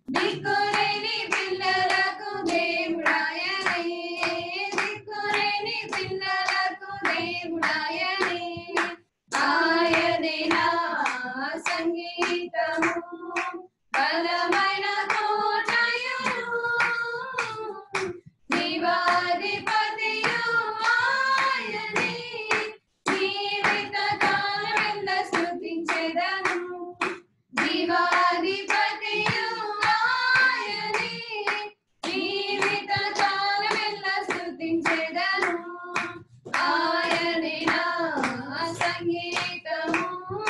దిక్కులేని పిల్లలకు దేవుడాయనే దిక్కులేని పిల్లలకు దేవుడాయనే ఆయనే నా సంగీతము బలమైన కోటయును జీవాధిపతియు ఆయనే జీవిత కాలమెల్ల స్తుతించెదను జీవాధిపతియు ఆయనే జీవిత కాలమెల్ల స్తుతించెదను ఆయనే నా సంగీతము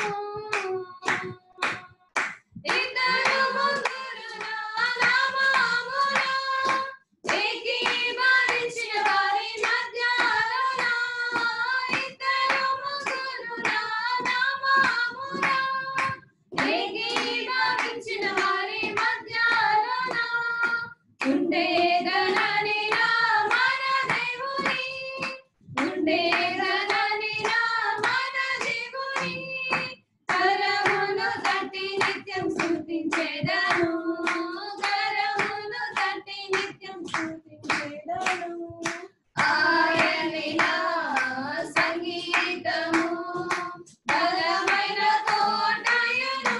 ఇద్దరు ముగ్గురు నా నామమున ఏకీభవించిన వారి మధ్యలోన ఇద్దరు ముగ్గురు నా నామమున ఏకీభవించిన వారి మధ్యలోన ఉండేదనని నా మన దేవుని ఉండేదనని నా మన దేవుని కరమును తట్టి నిత్యం స్తుతించేదను కరమును తట్టి నిత్యం స్తుతించేదను ఆయనే నా సంగీతము బలమైన కోటయును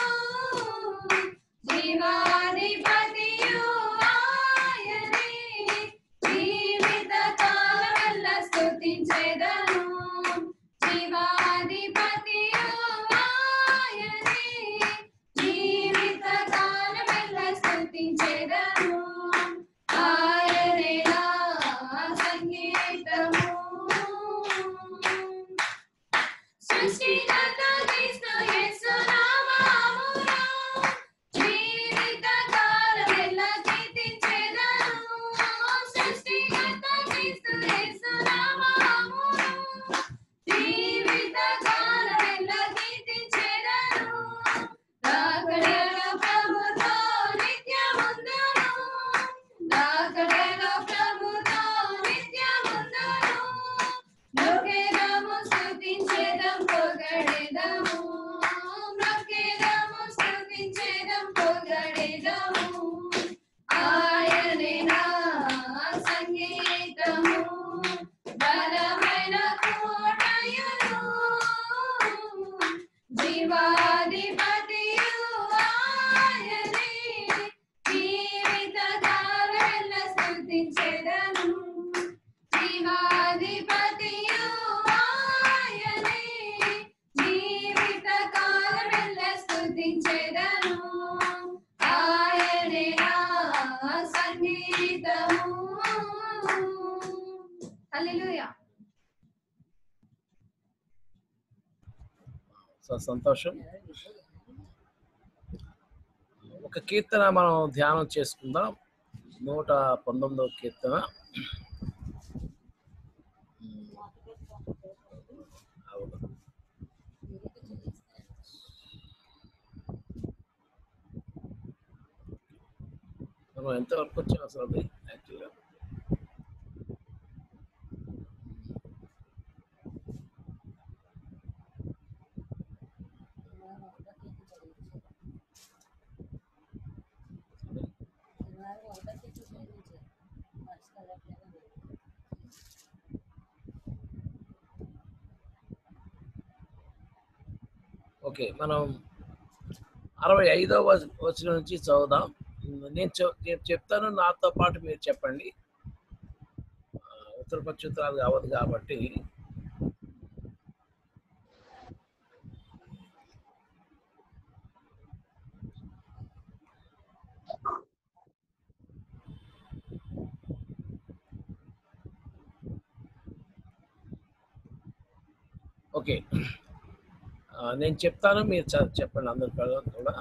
జీవాధిపతియు ఆయనే జీవిత కాలమెల్ల స్తుతించెదను జీవాధిపతియు ఆయనే జీవిత కాలమెల్ల స్తుతించెదను ఆయనే నా సంగీతము సృష్టికర్త క్రీస్తు యేసు నామమున జీవిత కాలమెల్ల కీర్తించెదను సృష్టికర్త క్రీస్తు యేసు నామమున జీవిత కాలమెల్ల కీర్తించెదను రాకడలో ప్రభుతో నిత్యముందును రాకడలో ప్రభుతో నిత్యముందును మొక్కెదము స్తుతించెదం పొగడెదము మొక్కెదము స్తుతించెదం పొగడెదము ఆయనే నా సంగీతము బలమైన కోటయును జీవాధిపతియు ఆయనే జీవిత కాలమెల్ల స్తుతించెదను జీవాధిపతియు ఆయనే జీవిత కాలమెల్ల స్తుతించెదను ఆయనే నా సంగీతము హల్లెలూయా సో సంతోషం ఒక కీర్తన మనం ధ్యానం చేసుకుందాం నూట పంతొమ్మిదవ కీర్తన అవును మనం ఎంతవరకు వచ్చాం అసలు అది యాక్చువల్గా ఓకే మనం అరవై ఐదవ వచ్చిన నుంచి చదువుదాం నేను చెప్- నేను చెప్తాను నాతో పాటు మీరు చెప్పండి ఆ, ఉత్తర పక్షుత్రాలు కావద్దు కాబట్టి ఓకే ఆ, నేను చెప్తాను మీరు చ- చెప్పండి అందరు కూడా- కూడా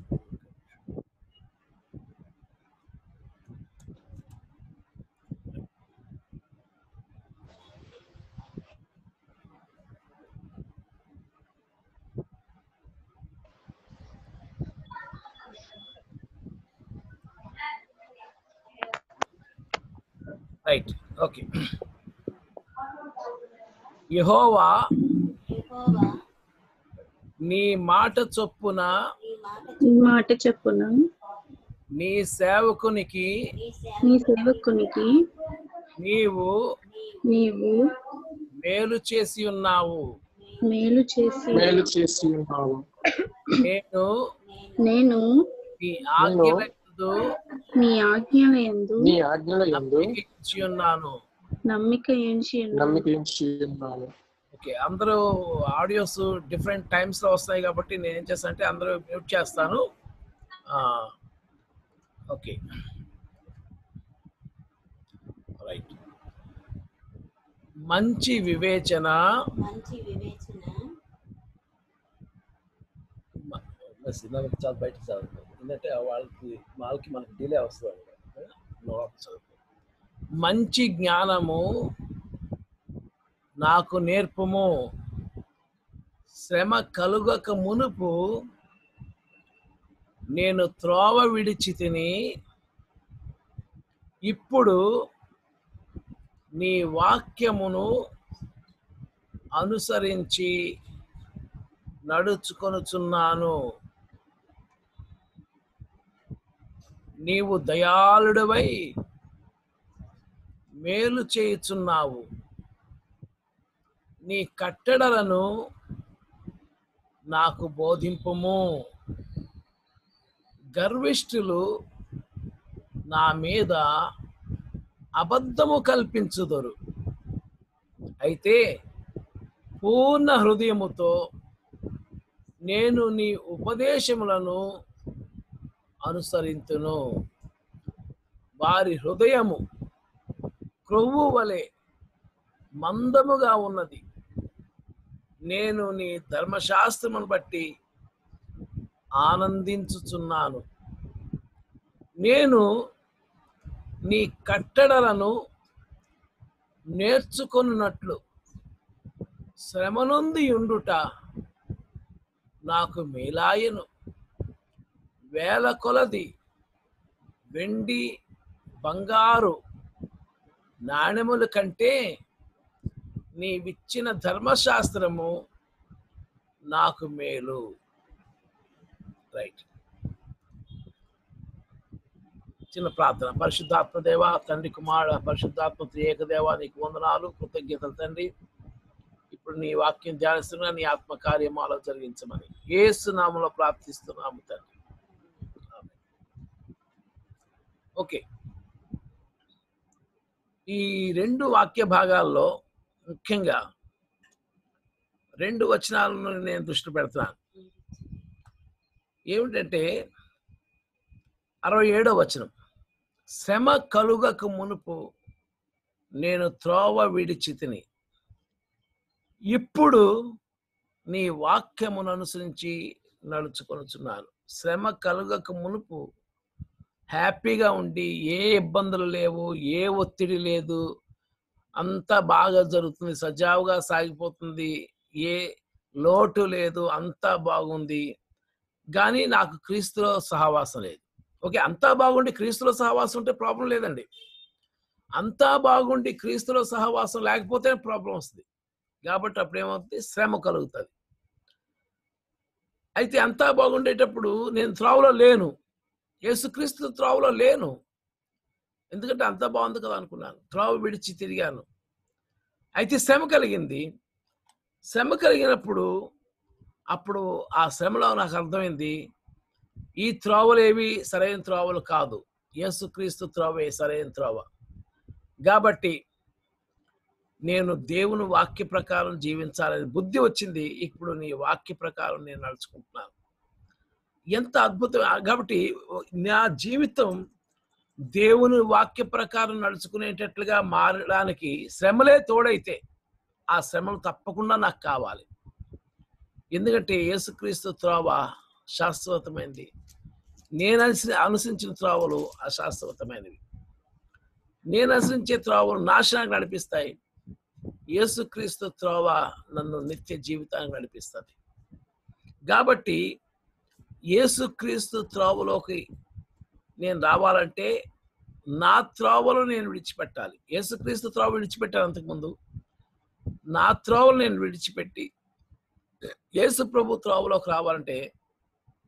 రైట్ ఓకే యెహోవా యెహోవా నీ మాట చొప్పున నీ మాట ఈ మాట చెప్పున నీ సేవకునికి నీ సేవకునికి నీవు నీవు మేలు చేసి ఉన్నావు మేలు చేసి మేలు చేసి ఉన్నావు నేను నేను నీ ఆజ్ఞలందు నీ ఆజ్ఞల యందు నీ ఆజ్ఞల ఎందు ఇచ్చి ఉన్నాను నమ్మిక ఎంచి ఉన్నాను. నమ్మిక ఉంచి ఉన్నాను ఓకే అందరూ ఆడియోస్ డిఫరెంట్ టైమ్స్ లో వస్తాయి కాబట్టి నేను ఏం చేస్తాను అంటే అందరూ మ్యూట్ చేస్తాను ఓకే రైట్ మంచి వివేచన మంచి వివేచన మ- మరి సినిమాకి చాలా బయట చదువుతాం ఎందుకంటే వాళ్ళకి వాళ్ళకి మనకి డిలే వస్తుంది లోపల చదువుతాం మంచి జ్ఞానము నాకు నేర్పము శ్రమ కలుగక మునుపు నేను త్రోవ విడిచి తిని ఇప్పుడు నీ వాక్యమును అనుసరించి నడుచుకొనుచున్నాను నీవు దయాళుడవై మేలు చేయుచున్నావు నీ కట్టడలను నాకు బోధింపుము గర్విష్ఠులు నా మీద అబద్ధము కల్పించుదరు అయితే పూర్ణ హృదయముతో నేను నీ ఉపదేశములను అనుసరింతును వారి హృదయము క్రొవ్వు వలె మందముగా ఉన్నది నేను నీ ధర్మశాస్త్రమును బట్టి ఆనందించుచున్నాను నేను నీ కట్టడలను నేర్చుకొనున్నట్లు శ్రమనుంది ఉండుట నాకు మేలాయను వేల కొలది వెండి బంగారు నాణెముల కంటే నీవిచ్చిన ధర్మశాస్త్రము నాకు మేలు రైట్ చిన్న ప్రార్థన పరిశుద్ధాత్మ దేవ తండ్రి కుమార పరిశుద్ధాత్మ ఏకదేవ నీకు వందనాలు కృతజ్ఞతలు తండ్రి ఇప్పుడు నీ వాక్యం ధ్యానిస్తున్నా నీ ఆత్మ కార్యమాలో జరిగించమని ఏసు నామలో ప్రార్థిస్తున్నాము తండ్రి ఆమేన్. ఓకే ఈ రెండు వాక్య భాగాల్లో ముఖ్యంగా రెండు వచనాలను నేను దృష్టి పెడుతున్నాను ఏమిటంటే అరవై ఏడో వచనం శ్రమ కలుగక మునుపు నేను త్రోవ విడిచి తిని ఇప్పుడు నీ వాక్యమును అనుసరించి నడుచుకొనుచున్నాను శ్రమ కలుగక మునుపు హ్యాపీగా ఉండి ఏ ఇబ్బందులు లేవు ఏ ఒత్తిడి లేదు అంతా బాగా జరుగుతుంది సజావుగా సాగిపోతుంది ఏ లోటు లేదు అంతా బాగుంది కానీ నాకు క్రీస్తులో సహవాసం లేదు ఓకే అంతా బాగుండి క్రీస్తులో సహవాసం ఉంటే ప్రాబ్లం లేదండి అంతా బాగుండి క్రీస్తులో సహవాసం లేకపోతే ప్రాబ్లం వస్తుంది కాబట్టి అప్పుడు ఏమవుతుంది శ్రమ కలుగుతుంది అయితే అంతా బాగుండేటప్పుడు నేను త్రావులో లేను యేసుక్రీస్తు త్రావులో లేను ఎందుకంటే అంతా బాగుంది కదా అనుకున్నాను త్రావు విడిచి తిరిగాను అయితే శ్రమ కలిగింది శ్రమ కలిగినప్పుడు అప్పుడు ఆ శ్రమలో నాకు అర్థమైంది ఈ త్రోవలేవి సరైన త్రోవలు కాదు యేసుక్రీస్తు త్రోవే సరైన త్రోవ కాబట్టి నేను దేవుని వాక్య ప్రకారం జీవించాలని బుద్ధి వచ్చింది ఇప్పుడు నీ వాక్య ప్రకారం నేను నడుచుకుంటున్నాను ఎంత అద్భుతం కాబట్టి నా జీవితం దేవుని వాక్య ప్రకారం నడుచుకునేటట్లుగా మారడానికి శ్రమలే తోడైతే ఆ శ్రమలు తప్పకుండా నాకు కావాలి ఎందుకంటే యేసుక్రీస్తు త్రోవ శాశ్వతమైనది నేను అనుస అనుసరించిన త్రోవలు అశాశ్వతమైనవి నేను అనుసరించే త్రోవలు నాశనానికి నడిపిస్తాయి యేసుక్రీస్తు త్రోవ నన్ను నిత్య జీవితానికి నడిపిస్తుంది కాబట్టి యేసుక్రీస్తు త్రోవలోకి నేను రావాలంటే నా త్రోవలు నేను విడిచిపెట్టాలి యేసుక్రీస్తు త్రోవ విడిచిపెట్టాను అంతకుముందు నా త్రోవలు నేను విడిచిపెట్టి యేసు ప్రభు త్రోవలోకి రావాలంటే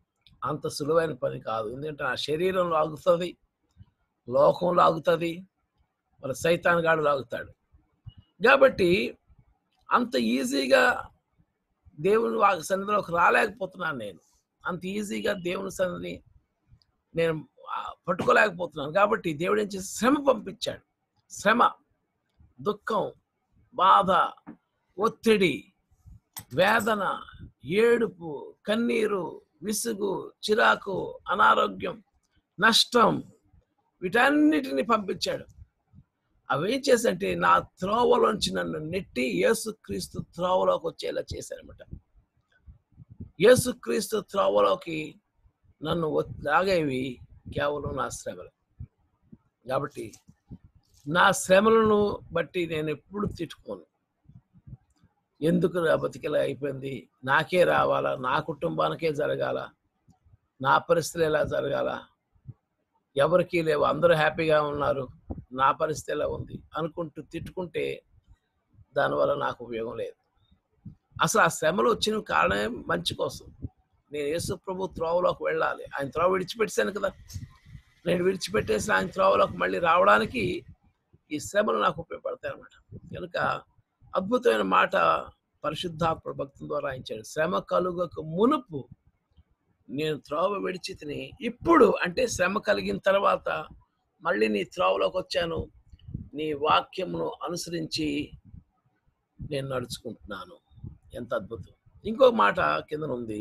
అంత సులువైన పని కాదు ఎందుకంటే నా శరీరం లాగుతుంది లోకం లాగుతుంది మరి సైతాన్ గాడు లాగుతాడు కాబట్టి అంత ఈజీగా దేవుని వా సన్నిధిలోకి రాలేకపోతున్నాను నేను అంత ఈజీగా దేవుని సన్నిధిని నేను ఆ, పట్టుకోలేకపోతున్నాను కాబట్టి దేవుడు ఏం చేసి శ్రమ పంపించాడు శ్రమ దుఃఖం బాధ ఒత్తిడి వేదన ఏడుపు కన్నీరు విసుగు చిరాకు అనారోగ్యం నష్టం వీటన్నిటిని పంపించాడు అవి ఏం చేశాడంటే నా త్రోవలోంచి నన్ను నెట్టి యేసుక్రీస్తు త్రోవలోకి వచ్చేలా చేశానమాట యేసుక్రీస్తు త్రోవలోకి నన్ను వ- లాగేవి కేవలం నా శ్రమలు కాబట్టి నా శ్రమలను బట్టి నేను ఎప్పుడు తిట్టుకోను ఎందుకు నా బతికేలా అయిపోయింది నాకే రావాలా నా కుటుంబానికే జరగాల నా పరిస్థితులు ఎలా జరగాల ఎవరికీ లేవు అందరూ హ్యాపీగా ఉన్నారు నా పరిస్థితి ఎలా ఉంది అనుకుంటూ తిట్టుకుంటే దానివల్ల నాకు ఉపయోగం లేదు అసలు ఆ శ్రమలు వచ్చిన కారణం మంచి కోసం నేను యేసు ప్రభు త్రోవలోకి వెళ్ళాలి ఆయన త్రోవ విడిచిపెట్టాను కదా నేను విడిచిపెట్టేసిన ఆయన త్రోవలోకి మళ్ళీ రావడానికి ఈ శ్రమలు నాకు ఉపయోగపడతాయి అన్నమాట కనుక అద్భుతమైన మాట పరిశుద్ధాత్మ భక్తుల ద్వారా ఇచ్చాడు శ్రమ కలుగక మునుపు నేను త్రోవ విడిచి తిని ఇప్పుడు అంటే శ్రమ కలిగిన తర్వాత మళ్ళీ నీ త్రోవలోకి వచ్చాను నీ వాక్యమును అనుసరించి నేను నడుచుకుంటున్నాను ఎంత అద్భుతం ఇంకో మాట కింద ఉంది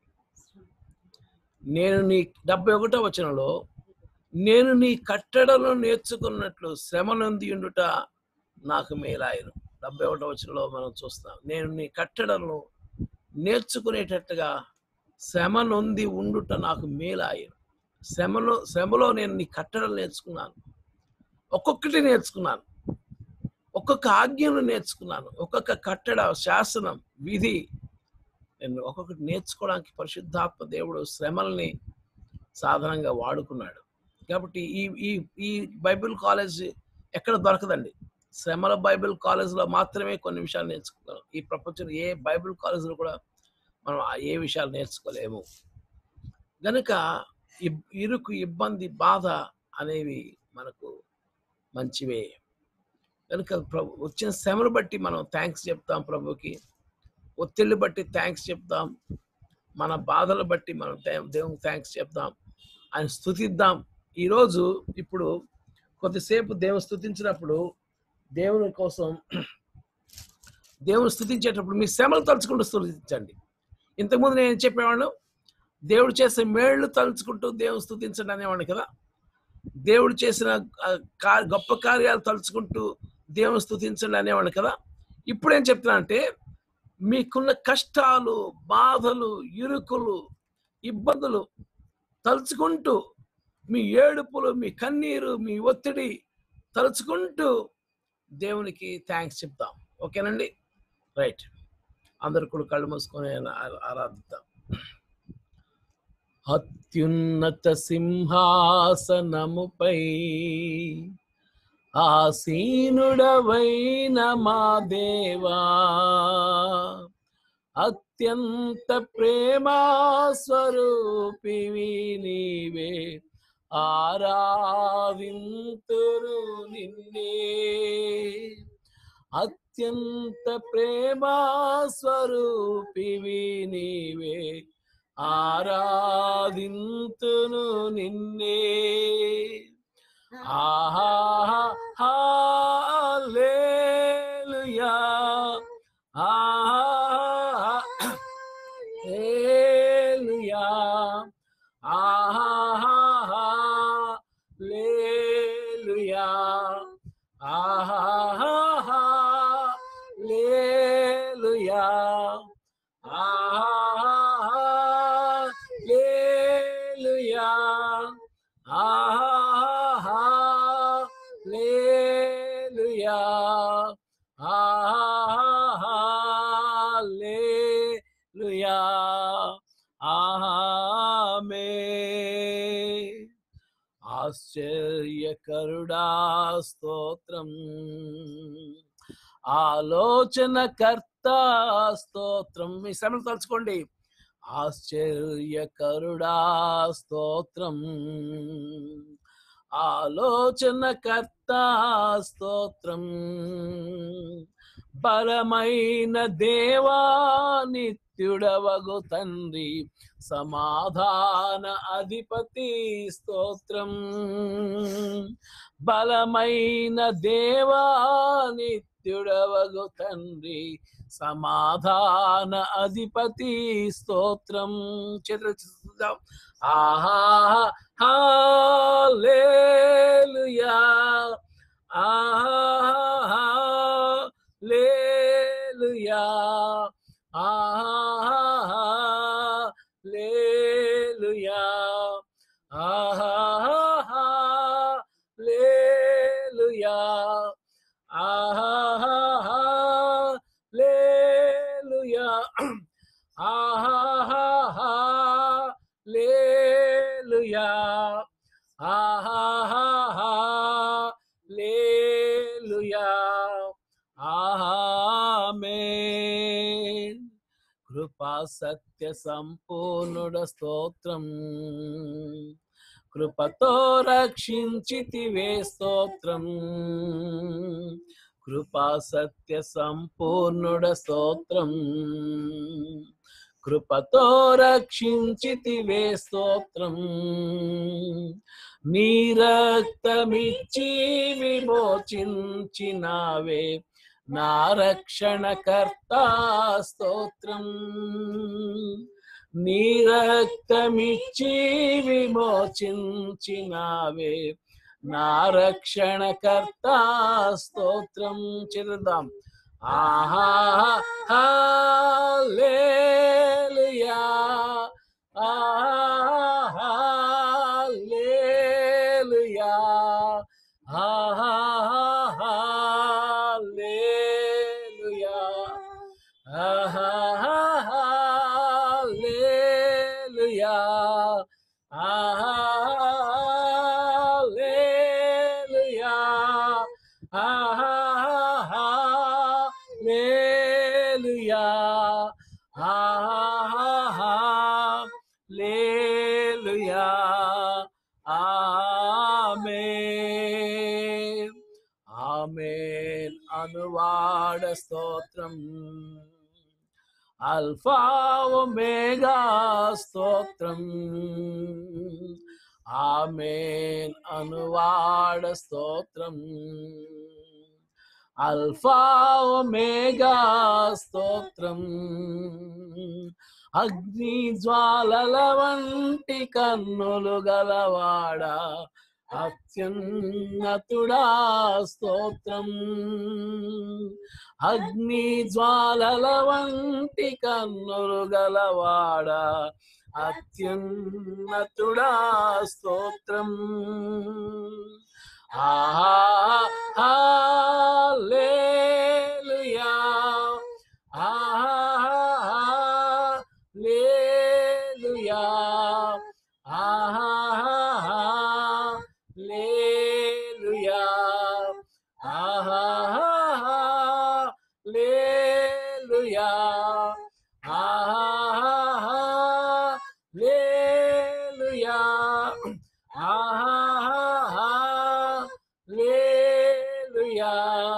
నేను నీ డెబ్బై ఒకటో వచనంలో నేను నీ కట్టడలను నేర్చుకున్నట్లు శ్రమ నొంది ఉండుట నాకు మేలాయను డెబ్బై ఒకటో వచనంలో మనం చూస్తాం నేను నీ కట్టడలను నేర్చుకునేటట్టుగా శ్రమ నొంది ఉండుట నాకు మేలాయను శ్రమలో శ్రమలో నేను నీ కట్టడలు నేర్చుకున్నాను ఒక్కొక్కటి నేర్చుకున్నాను ఒక్కొక్క ఆజ్ఞను నేర్చుకున్నాను ఒక్కొక్క కట్టడ శాసనం విధి నేను ఒక్కొక్కటి నేర్చుకోవడానికి పరిశుద్ధాత్మ దేవుడు శ్రమల్ని సాధనంగా వాడుకున్నాడు కాబట్టి ఈ ఈ ఈ బైబిల్ కాలేజ్ ఎక్కడ దొరకదండి శ్రమల బైబిల్ కాలేజ్లో మాత్రమే కొన్ని విషయాలు నేర్చుకున్నాం ఈ ప్రపంచంలో ఏ బైబిల్ కాలేజ్లో కూడా మనం ఆ ఏ విషయాలు నేర్చుకోలేము గనుక ఇబ్- ఇరుకు ఇబ్బంది బాధ అనేవి మనకు మంచివే కనుక ప్రభు వచ్చిన శ్రమను బట్టి మనం థ్యాంక్స్ చెప్తాం ప్రభుకి ఒత్తిళ్ళు బట్టి థ్యాంక్స్ చెప్తాం మన బాధలు బట్టి మనం దే- దేవునికి థ్యాంక్స్ చెప్తాం ఆయన స్థుతిద్దాం ఈరోజు ఇప్పుడు కొద్దిసేపు దేవుని స్థుతించినప్పుడు దేవుని కోసం దేవుని స్థుతించేటప్పుడు మీ శ్రమలు తలుచుకుంటూ స్థుతించండి ఇంతకుముందు నేను చెప్పేవాడు దేవుడు చేసే మేళ్ళు తలుచుకుంటూ దేవుని స్థుతించండి అనేవాడిని కదా దేవుడు చేసిన ఆ, కా- గొప్ప కార్యాలు తలుచుకుంటూ దేవుని స్థుతించండి అనేవాడిని కదా ఇప్పుడు ఏం చెప్తున్నా అంటే మీకున్న కష్టాలు బాధలు ఇరుకులు ఇబ్బందులు తలుచుకుంటూ మీ ఏడుపులు మీ కన్నీరు మీ ఒత్తిడి తలుచుకుంటూ దేవునికి థ్యాంక్స్ చెప్తాం ఓకేనండి రైట్ అందరు కూడా కళ్ళు మూసుకొని ఆ- ఆరాధిద్దాం అత్యున్నత సింహాసనముపై ఆసీనుడవైన మా దేవా అత్యంత ప్రేమా స్వరూపివి నీవే ఆరాధింతురు నిన్నే అత్యంత ప్రేమా స్వరూపివి నీవే ఆరాధింతును నిన్నే ఆహా హల్లెలూయా ఆహా హల్లెలూయా ఆహా హల్లెలూయా ఆహా హల్లెలూయా ఆహా హల్లెలూయా హల్లెలూయా హల్లెలూయా ఆమేన్ ఆశ్చర్యకరుడా స్తోత్రం ఆలోచన కర్త స్తోత్రం మీ శ్రమలు తలుచుకోండి ఆశ్చర్యకరుడా స్తోత్రం ఆలోచనకర్త స్తోత్రం బలమైన దేవా నిత్యుడవగు తండ్రి సమాధాన అధిపతి స్తోత్రం బలమైన దేవా నిత్యుడవగు తండ్రి సమాధాన అధిపతి స్తోత్రం చేతులు ఆహా హల్లెలూయా ఆహా హల్లెలూయా ఆహా హల్లెలూయా ఆహా హల్లెలూయా ఆహా హల్లెలూయా ఆహా హల్లెలూయా ఆహా హల్లెలూయా ఆమేన్ కృపా సత్య సంపూర్ణుడ స్తోత్రం కృపతో రక్షించితివే స్తోత్రం కృపా సత్య సంపూర్ణుడ స్తోత్రం కృపతో రక్షించితివే స్తోత్రం నీ రక్తమిచ్చి విమోచించినావే నా రక్షణకర్త స్తోత్రం నీ రక్తమిచ్చి విమోచించినావే నా రక్షణకర్త స్తోత్రం చెల్దాం ఆహా హల్లెలూయా ఆహా హల్లెలూయా ఆహా హల్లెలూయా ఆహా హల్లెలూయా ఆహా హల్లెలూయా ఆహా హల్లెలూయా ఆహా హల్లెలూయా ఆమేన్ ఆమేన్ అనువాడ స్తోత్రం అల్ఫా ఒమేగా స్తోత్రం ఆమేన్ అనువాడ స్తోత్రం అల్ఫా ఒమేగా స్తోత్రం అగ్ని జ్వాలల వంటి కన్నులు గలవాడా అత్యున్నతుడా స్తోత్రం అగ్ని జ్వాలల వంటి కన్నులు గలవాడా అత్యున్నతుడా స్తోత్రం ఆహా హల్లెలూయా ఆహా హల్లెలూయా ఆహా హల్లెలూయా ఆహా హల్లెలూయా ఆహా హల్లెలూయా ఆహా హల్లెలూయా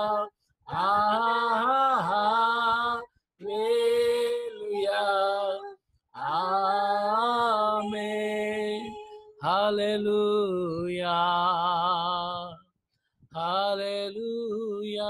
ఆహా హల్లెలూయా ఆమేన్ హల్లెలూయా హల్లెలూయా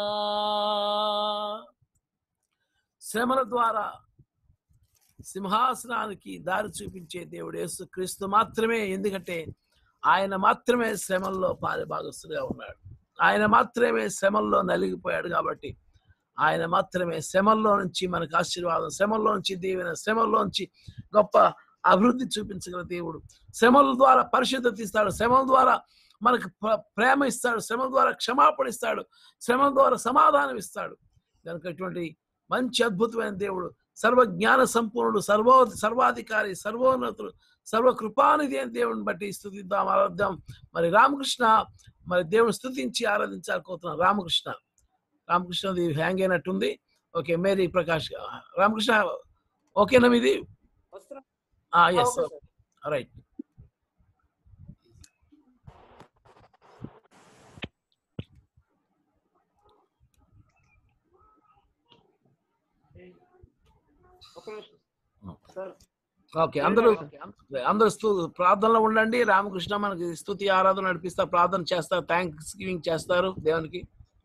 శ్రమల ద్వారా సింహాసనానికి దారి చూపించే దేవుడు యేసు క్రీస్తు మాత్రమే ఎందుకంటే ఆయన మాత్రమే శ్రమల్లో పాలిభాగస్తుగా ఉన్నాడు ఆయన మాత్రమే శ్రమల్లో నలిగిపోయాడు కాబట్టి ఆయన మాత్రమే శ్రమల్లో నుంచి మనకు ఆశీర్వాదం శ్రమల్లో నుంచి దీవెన శ్రమల్లో నుంచి గొప్ప అభివృద్ధి చూపించగల దేవుడు శ్రమల ద్వారా పరిశుద్ధత ఇస్తాడు శ్రమల ద్వారా మనకు ప్ర- ప్రేమ ఇస్తాడు శ్రమల ద్వారా క్షమాపణ ఇస్తాడు శ్రమల ద్వారా సమాధానం ఇస్తాడు కనుక ఇటువంటి మంచి అద్భుతమైన దేవుడు సర్వ జ్ఞాన సంపూర్ణుడు సర్వో సర్వాధికారి సర్వోన్నతుడు సర్వ కృపానిధి అయిన దేవుని బట్టి స్థుతిద్దాం ఆరాధిద్దాం మరి రామకృష్ణ మరి దేవుని స్థుతించి ఆరాధించాలనుకుంటున్నాం రామకృష్ణ రామకృష్ణది హ్యాంగ్ అయినట్టుంది ఓకే మేరీ ప్రకాష్ రామకృష్ణ ఓకేనా మీది ఎస్ రైట్ ఓకే అందరూ అందరూ స్తు ప్రార్థనలో ఉండండి రామకృష్ణ మనకి స్తుతి ఆరాధన నడిపిస్తారు ప్రార్థన చేస్తారు థ్యాంక్స్ గివింగ్ చేస్తారు దేవునికి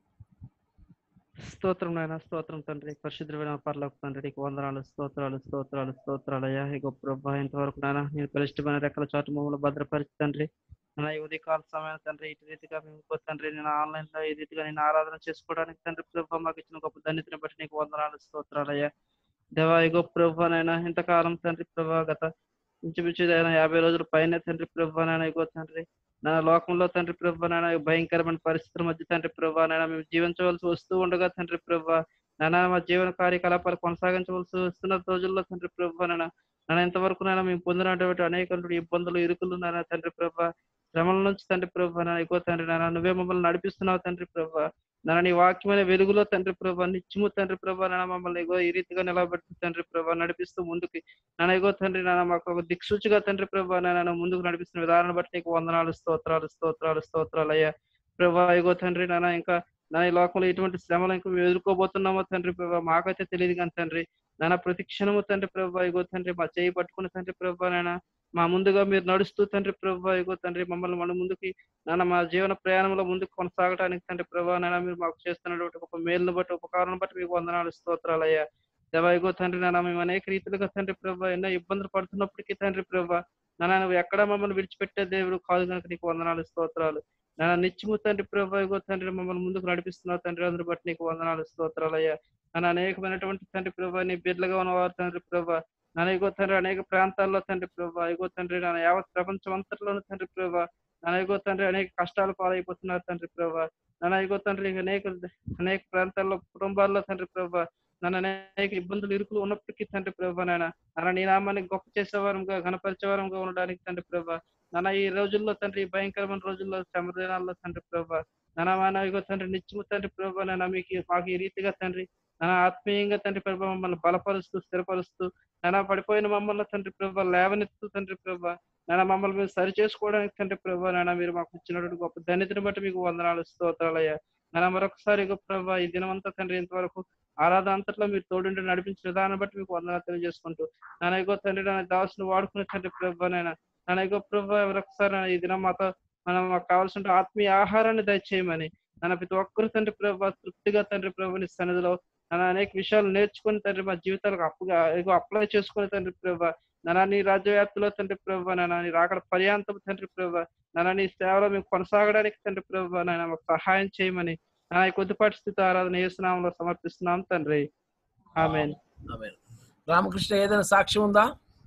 స్తోత్రం నాయన స్తోత్రం తండ్రి పరిశుద్ధమైన పర్లోక తండ్రి నీకు వందనాలు స్తోత్రాలు స్తోత్రాలు స్తోత్రాలు అయ్యా ఈ గొప్ప ప్రభా ఇంతవరకు నాయన నేను బలిష్టమైన రెక్కల చాటు మమ్మల్ని భద్రపరిచి తండ్రి నా ఈ ఉదయకాల సమయం తండ్రి ఇటు రీతిగా మేము ఇంకో తండ్రి నేను ఆన్లైన్ లో ఈ రీతిగా నేను ఆరాధన చేసుకోవడానికి తండ్రి ప్రభా మాకు ఇచ్చిన గొప్ప ధన్యతను బట్టి నీకు వందనాలు స్తోత్రాలు అయ్యా దేవా ఈ గొప్ప ప్రభానైనా ఇంతకాలం తండ్రి ప్రభా గత ఇంచుమించు అయినా యాభై రోజుల పైన తండ్రి ప్రభానైనా ఇగో తండ్రి నా లోకంలో తండ్రి ప్రభా నాయన ఈ భయంకరమైన పరిస్థితుల మధ్య తండ్రి ప్రభా నాయన మేము జీవించవలసి వస్తూ ఉండగా తండ్రి ప్రభా నాయన మా జీవన కార్యకలాపాలు కొనసాగించవలసి వస్తున్న రోజుల్లో తండ్రి ప్రభా నాయన నాయన ఇంతవరకు నాయన మేము పొందినటువంటి అనేక ఇబ్బందులు ఇరుకులు నాయన తండ్రి ప్రభా శ్రమల నుంచి తండ్రి ప్రభా నాయన ఎక్కువ తండ్రి నాయన నువ్వే మమ్మల్ని నడిపిస్తున్నావు తండ్రి ప్రభా నాయన నీ వాక్యమైన వెలుగులో తండ్రి ప్రభా నిత్యము తండ్రి ప్రభా నాయన మమ్మల్ని ఇగో ఈ రీతిగా నిలబెడుతూ తండ్రి ప్రభా నడిపిస్తూ ముందుకి నాన్న ఇగో తండ్రి నాన్న మాకు ఒక దిక్సూచిగా తండ్రి ప్రభా నాయన ముందుకు నడిపిస్తున్న విధానం బట్టి నీకు వందనాలు స్తోత్రాలు స్తోత్రాలు స్తోత్రాలు అయ్యా ప్రభా ఇగో తండ్రి నాన్న ఇంకా నా ఈ లోకంలో ఎటువంటి శ్రమలు ఇంకా మేము ఎదుర్కోబోతున్నామో తండ్రి ప్రభా మాకైతే తెలియదు కానీ తండ్రి నాన్న ప్రతి క్షణము తండ్రి ప్రభా ఇగో తండ్రి మా చేయి పట్టుకుని తండ్రి ప్రభా నాయన మా ముందుగా మీరు నడుస్తూ తండ్రి ప్రభా ఇగో తండ్రి మమ్మల్ని మన ముందుకి నాన్న మా జీవన ప్రయాణంలో ముందుకు కొనసాగడానికి తండ్రి ప్రభా నాయన మీరు మాకు చేస్తున్నటువంటి ఒక మేలును బట్టి ఉపకారం బట్టి మీకు వందనాలు స్తోత్రాలు అయ్యా దేవాయిగో తండ్రి నాన్న మేము అనేక రీతిలుగా తండ్రి ప్రభా ఎన్నో ఇబ్బందులు పడుతున్నప్పటికీ తండ్రి ప్రభా నాన్న నువ్వు ఎక్కడ మమ్మల్ని విడిచిపెట్టే దేవుడు కాదు కనుక నీకు వందనాలు స్తోత్రాలు నాన్న నిత్యము తండ్రి ప్రభా ఇగో తండ్రి మమ్మల్ని ముందుకు నడిపిస్తున్నావు తండ్రి అందరి బట్టి నీకు వందనాలు స్తోత్రాలు అయ్యా నాన్న అనేకమైనటువంటి తండ్రి ప్రభా నీ బిడ్డలుగా ఉన్నవారు తండ్రి ప్రభా నాన్న ఇగో తండ్రి అనేక ప్రాంతాల్లో తండ్రి ప్రభా ఇగో తండ్రి నాన్న యావత్ ప్రపంచం అంతట్లోనూ తండ్రి ప్రభా నాన్న ఇగో తండ్రి అనేక కష్టాలు పాలైపోతున్నారు తండ్రి ప్రభా నాన్న ఇగో తండ్రి అనేక అనేక ప్రాంతాల్లో కుటుంబాల్లో తండ్రి ప్రభా నన్ను అనేక ఇబ్బందులు ఇరుకులు ఉన్నప్పటికీ తండ్రి ప్రభా నాయన నాన్న నీ నామాన్ని గొప్ప చేసేవారంగా ఘనపరిచేవారంగా ఉండడానికి తండ్రి ప్రభా నాన్న ఈ రోజుల్లో తండ్రి ఈ భయంకరమైన రోజుల్లో శ్రమ దినాల్లో తండ్రి ప్రభా నాన్న మా నాయకో తండ్రి నిత్యము తండ్రి ప్రభా నాన్న మీకు మాకు ఈ రీతిగా తండ్రి నాన్న ఆత్మీయంగా తండ్రి ప్రభా మమ్మల్ని బలపరుస్తూ స్థిరపరుస్తూ నాన్న పడిపోయిన మమ్మల్ని తండ్రి ప్రభా లేవనెత్తు తండ్రి ప్రభా నాన్న మమ్మల్ని మేము సరి చేసుకోవడానికి తండ్రి ప్రభా నాన్న మీరు మాకు ఇచ్చినటువంటి గొప్ప ధన్యతను బట్టి మీకు వందనాలు స్తోత్రాలయ్యా నాన్న మరొకసారి గొప్ప ప్రభా ఈ దినమంతా తండ్రి ఇంతవరకు ఆరాధన అంతట్లో మీరు తోడుండి నడిపించిన విధానం బట్టి మీకు వందనాలు తెలియజేసుకుంటూ నాన్న ఇగో తండ్రి నా దాసును వాడుకునే తండ్రి ప్రభా నాయన నాన్న ఇగో ప్రభా మరొకసారి నాన్న ఈ దినం మాతో మనం మాకు కావాల్సిన ఆత్మీయ ఆహారాన్ని దయచేయమని నాన్న ప్రతి ఒక్కరు తండ్రి ప్రభా తృప్తిగా తండ్రి ప్రభుని సన్నిధిలో నాన్న అనేక విషయాలు నేర్చుకుని తండ్రి మా జీవితాలకు అప్పుగా ఇగో అప్లై చేసుకుని తండ్రి ప్రభా నాన్న నీ రాజ్యవ్యాప్తిలో తండ్రి ప్రభా నాన్న నీ రాకడ పర్యాంతం తండ్రి ప్రభా నాన్న నీ సేవలో మేము కొనసాగడానికి తండ్రి ప్రభా నాయన మాకు సహాయం చేయమని నా ఈ కొద్దిపాటి స్థితి ఆరాధన చేస్తున్నాంలో సమర్పిస్తున్నాం తండ్రి ఆమెన్ ఆమేన్. రామకృష్ణ ఏదైనా సాక్ష్యం ఉందా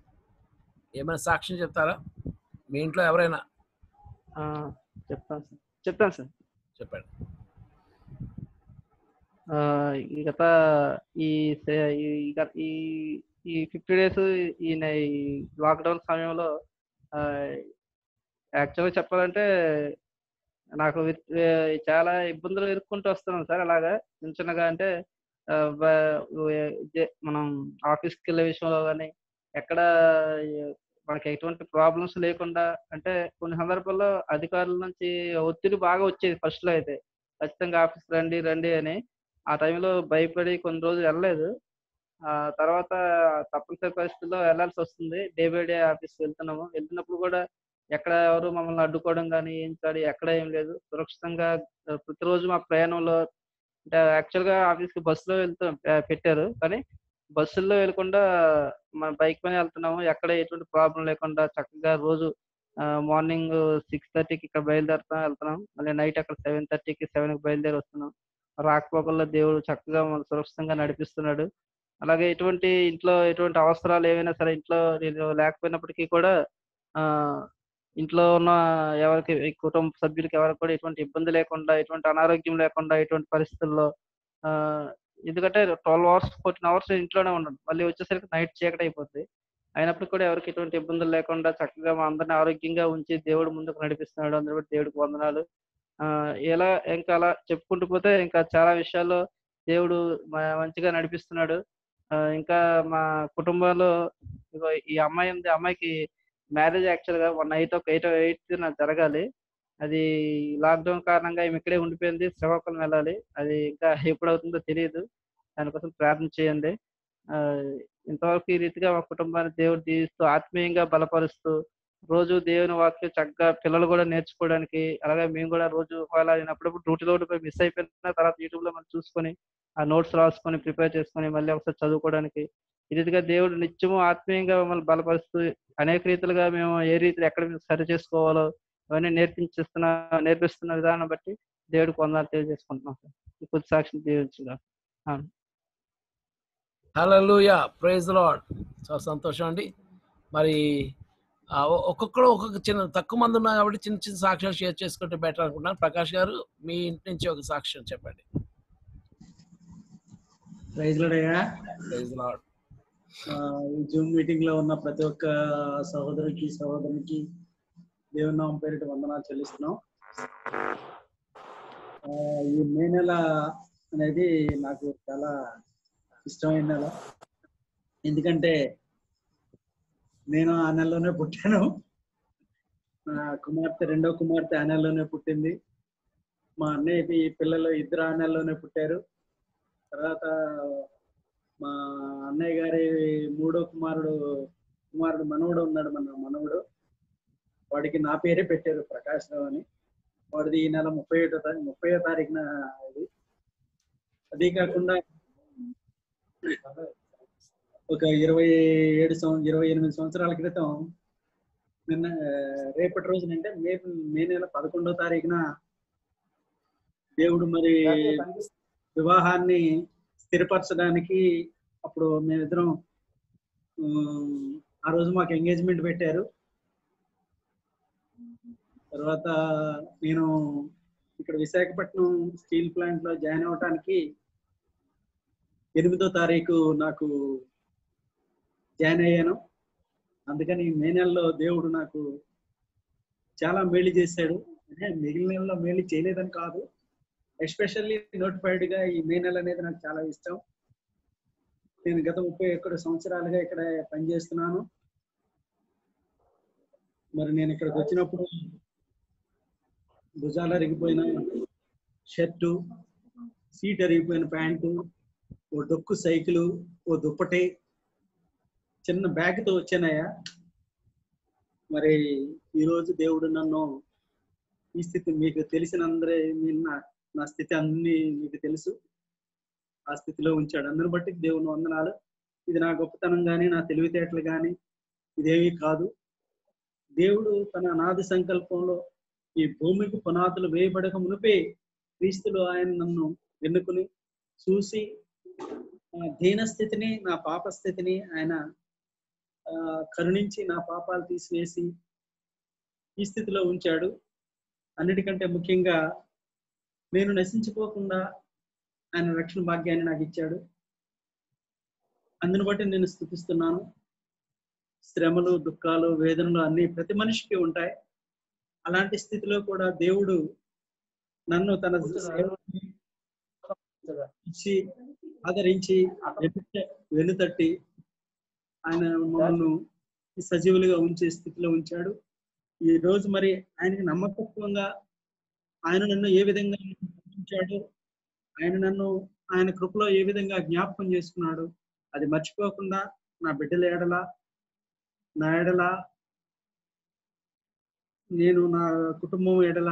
ఏమైనా సాక్ష్యం చెప్తారా మీ ఇంట్లో ఎవరైనా చెప్తాను సార్ చెప్తాను సార్ చెప్పండి ఆ, ఈ గత ఈ సే- ఈ గత- ఈ ఈ ఫిఫ్టీ డేస్ ఈ లాక్డౌన్ సమయంలో యాక్చువల్గా చెప్పాలంటే నాకు వి- వే- చాలా ఇబ్బందులు ఎదుర్కొంటూ వస్తున్నాను సార్ అలాగా చిన్న చిన్నగా అంటే ఆ, బ- వే- ఇదే మనం ఆఫీస్కి వెళ్ళే విషయంలో కానీ ఎక్కడ ఏ- మనకి ఎటువంటి ప్రాబ్లమ్స్ లేకుండా అంటే కొన్ని సందర్భాల్లో అధికారుల నుంచి ఒత్తిడి బాగా వచ్చేది ఫస్ట్ లో అయితే ఖచ్చితంగా ఆఫీస్ రండి రండి అని ఆ టైంలో భయపడి కొన్ని రోజులు వెళ్ళలేదు ఆ తర్వాత తప్పనిసరి పరిస్థితుల్లో వెళ్ళాల్సి వస్తుంది డే బై డే ఆఫీస్కి వెళ్తున్నాము వెళ్తున్నప్పుడు కూడా ఎక్కడ ఎవరు మమ్మల్ని అడ్డుకోవడం కానీ ఏం కానీ ఎక్కడ ఏం లేదు సురక్షితంగా ఆ, ప్రతిరోజు మా ప్రయాణంలో అంటే యాక్చువల్గా ఆఫీస్కి బస్సులో వెళ్తూ ఆ, పెట్టారు కానీ బస్సుల్లో వెళ్ళకుండా మన బైక్ పైన వెళ్తున్నాము ఎక్కడ ఎటువంటి ప్రాబ్లం లేకుండా చక్కగా రోజు మార్నింగ్ సిక్స్ థర్టీకి ఇక్కడ బయలుదేరుతాం వెళ్తున్నాం మళ్ళీ నైట్ అక్కడ సెవెన్ థర్టీకి సెవెన్కి బయలుదేరి వస్తున్నాం రాకపోకల్లో దేవుడు చక్కగా మన సురక్షితంగా నడిపిస్తున్నాడు అలాగే ఎటువంటి ఇంట్లో ఎటువంటి అవసరాలు ఏవైనా సరే ఇంట్లో నేను లేకపోయినప్పటికీ కూడా ఆ ఇంట్లో ఉన్న ఎవరికి ఈ కుటుంబ సభ్యులకి ఎవరికి కూడా ఎటువంటి ఇబ్బంది లేకుండా ఎటువంటి అనారోగ్యం లేకుండా ఎటువంటి పరిస్థితుల్లో ఆ ఎందుకంటే ట్వెల్వ్ అవర్స్ ఫోర్టీన్ అవర్స్ ఇంట్లోనే ఉన్నాను మళ్ళీ వచ్చేసరికి నైట్ చీకటి అయిపోద్ది అయినప్పుడు కూడా ఎవరికి ఎటువంటి ఇబ్బందులు లేకుండా చక్కగా మా అందరిని ఆరోగ్యంగా ఉంచి దేవుడు ముందుకు నడిపిస్తున్నాడు అందరూ బట్టి దేవుడికి వందనాలు ఆ ఇలా ఇంకా అలా చెప్పుకుంటూ పోతే ఇంకా చాలా విషయాల్లో దేవుడు మ- మంచిగా నడిపిస్తున్నాడు ఆ, ఇంకా మా కుటుంబంలో ఇగో ఈ అమ్మాయి ఉంది అమ్మాయికి మ్యారేజ్ యాక్చువల్ గా వన్ నైట్ ఒక ఎయిట్ ఎయిట్ నాకు జరగాలి అది లాక్డౌన్ కారణంగా ఈమె ఇక్కడే ఉండిపోయింది శ్రీకాకుళం వెళ్ళాలి అది ఇంకా ఎప్పుడు అవుతుందో తెలియదు దానికోసం ప్రార్థన చేయండి ఆ, ఇంతవరకు ఈ రీతిగా మా కుటుంబాన్ని దేవుడు దీవిస్తూ ఆత్మీయంగా బలపరుస్తూ రోజు దేవుని వాక్యం చక్కగా పిల్లలు కూడా నేర్చుకోవడానికి అలాగే మేము కూడా రోజు ఒకవేళ నేను అప్పుడప్పుడు డ్యూటీలో ఉండిపోయి మిస్ అయిపోయిన తర్వాత యూట్యూబ్ లో మనం చూసుకొని ఆ నోట్స్ రాసుకొని ప్రిపేర్ చేసుకొని మళ్ళీ ఒకసారి చదువుకోవడానికి ఈ రీతిగా దేవుడు నిత్యము ఆత్మీయంగా మమ్మల్ని బలపరుస్తూ అనేక రీతిలుగా మేము ఏ రీతిలో ఎక్కడ మేము సరి చేసుకోవాలో అవన్నీ నేర్పించిస్తున్న నేర్పిస్తున్న విధానం బట్టి దేవుడికి వందలు తెలియజేసుకుంటున్నాం సార్ ఈ కొద్ది సాక్షిని దీవించుగా హల్లెలూయా ప్రైజ్ లాడ్ చాలా సంతోషం అండి మరి ఆ, ఒ- ఒక్కొక్కరు ఒక్కొక్క చిన్న తక్కువ మంది ఉన్నారు కాబట్టి చిన్న చిన్న సాక్ష్యాలు షేర్ చేసుకుంటే బెటర్ అనుకుంటున్నాను ప్రకాష్ గారు మీ ఇంటి నుంచి ఒక సాక్ష్యం చెప్పండి ప్రైజ్ లోడయ్యా ప్రైజ్ లాడ్ ఈ జూమ్ మీటింగ్ లో ఉన్న ప్రతి ఒక్క సహోదరునికి సహోదరునికి దేవుని నామం పేరిట వందనాలు చెల్లిస్తున్నాం ఆ, ఈ మే నెల అనేది నాకు చాలా ఇష్టమైన నెల ఎందుకంటే నేను ఆ నెలలోనే పుట్టాను నా కుమార్తె రెండో కుమార్తె ఆ నెలలోనే పుట్టింది మా అన్నయ్య పిల్లలు ఇద్దరు ఆ నెలలోనే పుట్టారు తర్వాత మా అన్నయ్య గారి మూడో కుమారుడు కుమారుడు మనవడు ఉన్నాడు మన మనవడు వాడికి నా పేరే పెట్టారు ప్రకాష్ రావు అని వాడిది ఈ నెల ముప్పై ఒకటో తారీఖు ముప్పై తారీఖున ఇది అదే కాకుండా ఒక ఇరవై ఏడు సంవ ఇరవై ఎనిమిది సంవత్సరాల క్రితం నిన్న ఆ, రేపటి రోజున అంటే మే మే నెల పదకొండో తారీఖున దేవుడు మరి వివాహాన్ని స్థిరపరచడానికి అప్పుడు మేమిద్దరం ఉమ్, ఆ రోజు మాకు ఎంగేజ్మెంట్ పెట్టారు తర్వాత నేను ఇక్కడ విశాఖపట్నం స్టీల్ ప్లాంట్ లో జాయిన్ అవటానికి ఎనిమిదో తారీఖు నాకు జాయిన్ అయ్యాను అందుకని మే నెలలో దేవుడు నాకు చాలా మేలు చేశాడు అంటే మిగిలిన నెలలో మేలు చేయలేదని కాదు ఎస్పెషల్లీ నోటిఫైడ్ గా ఈ మే నెల అనేది నాకు చాలా ఇష్టం నేను గత ముప్పై ఒక్కటి సంవత్సరాలుగా ఇక్కడ పనిచేస్తున్నాను మరి నేను ఇక్కడికి వచ్చినప్పుడు భుజాలు అరిగిపోయిన షర్టు సీట్ అరిగిపోయిన ప్యాంటు ఓ డొక్కు సైకిల్ ఓ దుప్పటి చిన్న బ్యాగ్తో వచ్చానయ్యా మరి ఈరోజు దేవుడు నన్ను ఈ స్థితి మీకు తెలిసిన అందరే మీ- నా నా స్థితి అన్ని మీకు తెలుసు ఆ స్థితిలో ఉంచాడు అందరిని బట్టి దేవుని వందనాలు ఇది నా గొప్పతనం కానీ నా తెలివితేటలు కానీ ఇదేమీ కాదు దేవుడు తన అనాది సంకల్పంలో ఈ భూమికి పునాదులు వేయబడక మునిపే క్రీస్తులో ఆయన నన్ను ఎన్నుకుని చూసి నా దీన స్థితిని నా పాప స్థితిని ఆయన ఆ, కరుణించి నా పాపాలు తీసివేసి ఈ స్థితిలో ఉంచాడు అన్నిటికంటే ముఖ్యంగా నేను నశించిపోకుండా ఆయన రక్షణ భాగ్యాన్ని నాకు ఇచ్చాడు అందుని బట్టి నేను స్థుతిస్తున్నాను శ్రమలు దుఃఖాలు వేదనలు అన్ని ప్రతి మనిషికి ఉంటాయి అలాంటి స్థితిలో కూడా దేవుడు నన్ను తన సేవకుని ఇచ్చి ఆదరించి వెన్ను- వెన్నుతట్టి ఆయన మమ్మల్ని సజీవులుగా ఉంచే స్థితిలో ఉంచాడు ఈ రోజు మరి ఆయనకి నమ్మకత్వంగా ఆయన నన్ను ఏ విధంగా ఉంచాడు ఆయన నన్ను ఆయన కృపలో ఏ విధంగా జ్ఞాపకం చేసుకున్నాడు అది మర్చిపోకుండా నా బిడ్డల ఎడల నా ఎడల నేను నా కుటుంబం ఎడల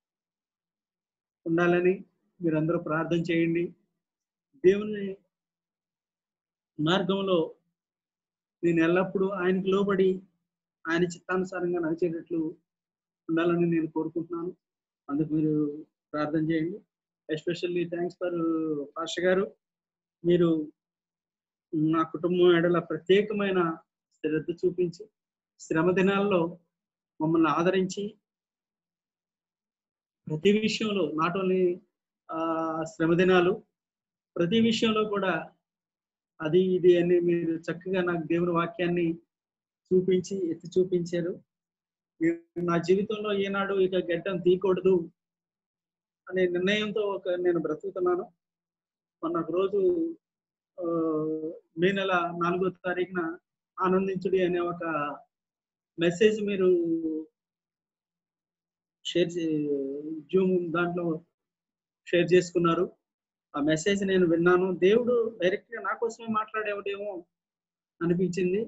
ఉండాలని మీరందరూ ప్రార్థన చేయండి దేవుని మార్గంలో నేను ఎల్లప్పుడూ ఆయనకు లోబడి ఆయన చిత్తానుసారంగా నడిచేటట్లు ఉండాలని నేను కోరుకుంటున్నాను అందుకు మీరు ప్రార్థన చేయండి ఎస్పెషల్లీ థ్యాంక్స్ ఫర్ పాష గారు మీరు నా కుటుంబం ఎడల ప్రత్యేకమైన శ్రద్ధ చూపించి శ్రమ దినాల్లో మమ్మల్ని ఆదరించి ప్రతి విషయంలో నాట్ ఓన్లీ శ్రమ దినాలు ప్రతి విషయంలో కూడా అది ఇది అని మీరు చక్కగా నాకు దేవుని వాక్యాన్ని చూపించి ఎత్తి చూపించారు మీరు నా జీవితంలో ఏనాడు ఇక గడ్డం తీయకూడదు అనే నిర్ణయంతో ఒక నేను బ్రతుకుతున్నాను మొన్న ఒక రోజు ఆ, మే నెల నాలుగో తారీఖున ఆనందించుడి అనే ఒక మెసేజ్ మీరు షేర్ జూమ్ దాంట్లో షేర్ చేసుకున్నారు ఆ మెసేజ్ నేను విన్నాను దేవుడు డైరెక్ట్ గా నా కోసమే మాట్లాడేవాడేమో అనిపించింది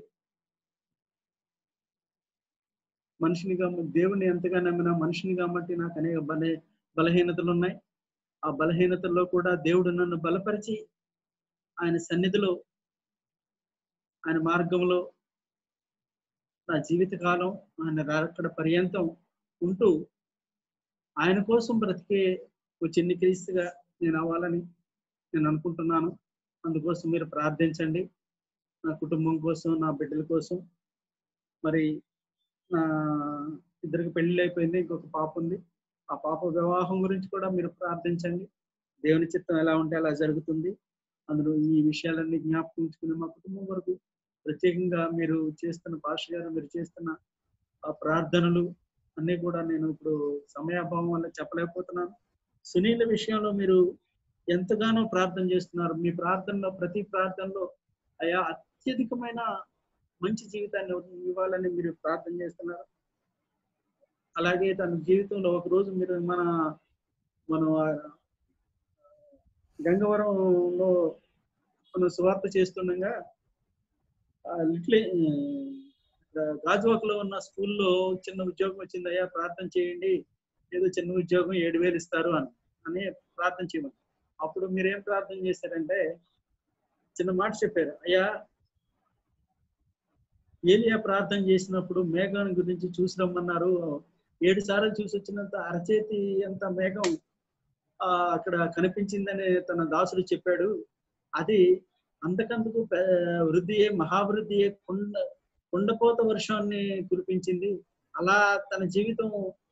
మనిషిని గమ్మ దేవుని ఎంతగా నమ్మినా మనిషిని కాబట్టి నాకు అనేక బల బలహీనతలు ఉన్నాయి ఆ బలహీనతల్లో కూడా దేవుడు నన్ను బలపరిచి ఆయన సన్నిధిలో ఆయన మార్గంలో నా జీవితకాలం ఆయన రాకడ పర్యంతం ఉంటూ ఆయన కోసం బ్రతికే ఒక చిన్ని క్రీస్తుగా నేను అవ్వాలని నేను అనుకుంటున్నాను అందుకోసం మీరు ప్రార్థించండి నా కుటుంబం కోసం నా బిడ్డల కోసం మరి నా ఇద్దరికి పెళ్లి అయిపోయింది ఇంకొక పాప ఉంది ఆ పాప వివాహం గురించి కూడా మీరు ప్రార్థించండి దేవుని చిత్తం ఎలా ఉంటే అలా జరుగుతుంది అందులో ఈ విషయాలన్నీ జ్ఞాపకం ఉంచుకుని మా కుటుంబం వరకు ప్రత్యేకంగా మీరు చేస్తున్న భాష గారు మీరు చేస్తున్న ఆ ప్రార్థనలు అన్నీ కూడా నేను ఇప్పుడు సమయాభావం వల్ల చెప్పలేకపోతున్నాను సునీల విషయంలో మీరు ఎంతగానో ప్రార్థన చేస్తున్నారు మీ ప్రార్థనలో ప్రతి ప్రార్థనలో అయా అత్యధికమైన మంచి జీవితాన్ని ఇవ్వాలని మీరు ప్రార్థన చేస్తున్నారు అలాగే తన జీవితంలో ఒక రోజు మీరు మన మనం ఆ గంగవరంలో మనం సువార్త చేస్తుండగా లిటిల్ గాజువాకలో ఉన్న స్కూల్లో చిన్న ఉద్యోగం వచ్చింది అయ్యా ప్రార్థన చేయండి ఏదో చిన్న ఉద్యోగం ఏడు వేలు ఇస్తారు అని అని ప్రార్థన చేయమని అప్పుడు మీరేం ప్రార్థన చేశారంటే చిన్న మాట చెప్పారు అయ్యా ఏలియా ప్రార్థన చేసినప్పుడు మేఘాన్ని గురించి చూసి రమ్మన్నారు ఏడు సార్లు చూసి వచ్చినంత అరచేతి అంత మేఘం ఆ అక్కడ కనిపించిందని తన దాసుడు చెప్పాడు అది అంతకంతకు పె- వృద్ధియే మహావృద్ధియే కొండ కొండపోత వర్షాన్ని కురిపించింది అలా తన జీవితం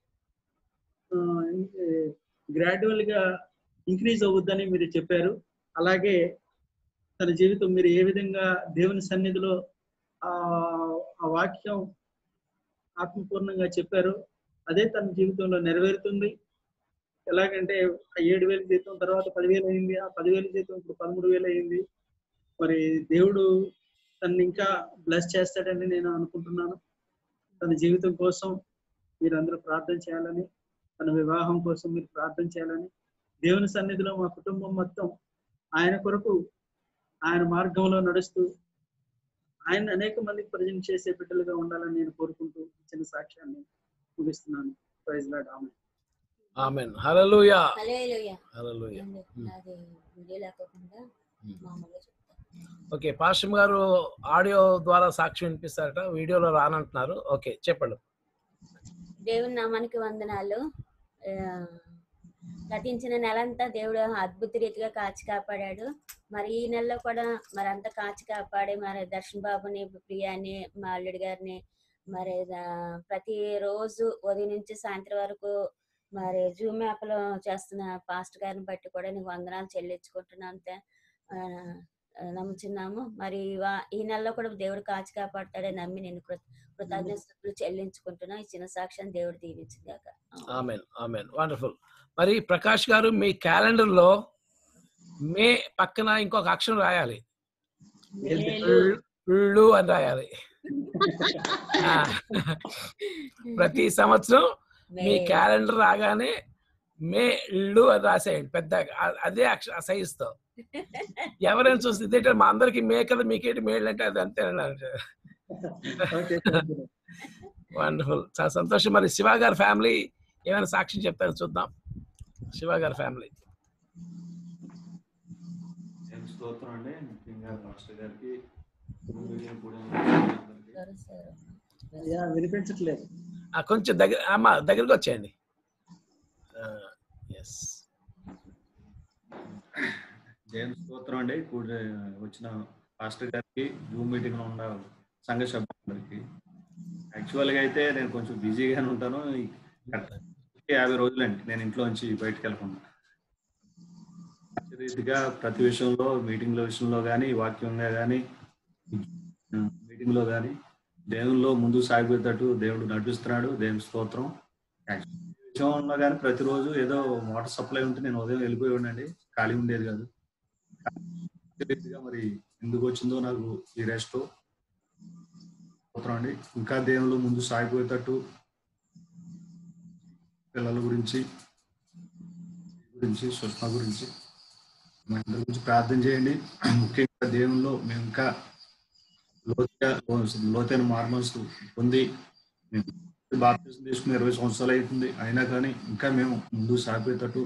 గ్రాడ్యువల్ గా ఇంక్రీజ్ అవుద్దని మీరు చెప్పారు అలాగే తన జీవితం మీరు ఏ విధంగా దేవుని సన్నిధిలో ఆ ఆ వాక్యం ఆత్మపూర్ణంగా చెప్పారు అదే తన జీవితంలో నెరవేరుతుంది ఎలాగంటే ఆ ఏడు వేల జీతం తర్వాత పదివేలు అయింది ఆ పదివేల జీతం ఇప్పుడు పదమూడు వేలు అయింది మరి దేవుడు తను ఇంకా బ్లెస్ చేస్తాడని నేను అనుకుంటున్నాను తన జీవితం కోసం మీరందరూ ప్రార్థన చేయాలని తన వివాహం కోసం మీరు ప్రార్థన చేయాలని దేవుని సన్నిధిలో మా కుటుంబం మొత్తం ఆయన కొరకు ఆయన మార్గంలో నడుస్తూ ఆయన అనేక మందికి ప్రజెంట్ చేసే బిడ్డలుగా ఉండాలని నేను కోరుకుంటూ ఇచ్చిన సాక్ష్యాన్ని ముగిస్తున్నాను ప్రైజ్ లాడ్ ఆమె ఆమెన్ హల్లెలూయా హల్లెలూయా. హల్లెలూయా ఏంది? నాది వీడియో లేకోకుండా మామూలుగా చెప్తా ఓకే పాశ్రం గారు ఆడియో ద్వారా సాక్షి వినిపిస్తారట వీడియోలో రానంటున్నారు ఓకే చెప్పండి దేవుని నామానికి వందనాలు ఆ, గతించిన నెలంతా దేవుడు అద్భుత రీతిగా కాచి కాపాడాడు మరి ఈ నెలలో కూడా మరి అంతా కాచి కాపాడి మరి దర్శన్ బాబుని ప్రియాని మా అల్లుడి గారిని మరి ఆ, ప్రతి రోజు ఉదయం నుంచి సాయంత్రం వరకు మరి జూమ్ యాప్ లో చేస్తున్న పాస్ట్ గారిని బట్టి కూడా నీకు వందనాలు చెల్లించుకుంటున్నాను తే- ఆ, ఆ, నమ్ముచున్నాము మరి వా- ఈ నెలలో కూడా దేవుడు కాచి కాపాడతాడని నమ్మి నేను కృత కృతజ్ఞతలు చెల్లించుకుంటున్నా ఈ చిన్న సాక్ష్యం దేవుడు దీవించిందాక ఆమెన్ ఆమెన్ వండర్ఫుల్ మరి ప్రకాష్ గారు మీ క్యాలెండర్ లో మే పక్కన ఇంకొక అక్షరం రాయాలి ఉల్- ఉళ్ళు అని రాయాలి ఆ, ప్రతి సంవత్సరం మీ క్యాలెండర్ రాగానే మే ఇళ్ళు అని రాసేయండి పెద్ద అదే అక్ష సైజ్ తో ఎవరైనా చూస్తే ఇదేంటే మా అందరికి మే కదా మీకేంటి మేళ్ళు అంటే అది అంతే ఓకే వండర్ఫుల్ చాలా సంతోషం మరి శివ గారి ఫ్యామిలీ ఏమైనా సాక్ష్యం చెప్తారో చూద్దాం శివ గారి ఫ్యామిలీ ఏం స్తోత్రం అండి ముఖ్యంగా మాస్టర్ గారికి మీడియా కూడా అందరికీ అయ్యా వినిపించట్లేదు కొంచెం దగ్గర అమ్మ దగ్గరికి వచ్చేయండి ఎస్ జయం స్తోత్రం అండి కూడి వచ్చిన మాస్టర్ గారికి జూమ్ మీటింగ్ లో ఉన్న సంఘ సభ్యులందరికీ యాక్చువల్గా అయితే నేను కొంచెం బిజీగానే ఉంటాను ఈ యాభై రోజులండి నేను ఇంట్లో నుంచి బయటకు వెళ్ళకుండా రీతిగా ప్రతి విషయంలో మీటింగ్ల విషయంలో కానీ వాక్యంగా కానీ మీటింగ్ లో కానీ దేవుల్లో ముందు సాగిపోయేటట్టు దేవుడు నడిపిస్తున్నాడు దేవుని స్తోత్రం విషయం ఉన్నా కానీ ప్రతిరోజు ఏదో వాటర్ సప్లై ఉంటే నేను ఉదయం వెళ్ళిపోయి ఉండండి ఖాళీ ఉండేది కాదు రీతిగా మరి ఎందుకు వచ్చిందో నాకు ఈ రెస్ట్ అండి ఇంకా దేవుళ్ళు ముందు సాగిపోయేటట్టు పిల్లల గురించి గురించి సుష్మ గురించి మా అందరి గురించి ప్రార్థన చేయండి ముఖ్యంగా దేవుల్లో మేము ఇంకా లోతుగా లోతైన మార్మల్స్ పొంది మేము బాప్తిజం తీసుకుని ఇరవై సంవత్సరాలు అవుతుంది అయినా కానీ ఇంకా మేము ముందు సాగిపోయేటట్టు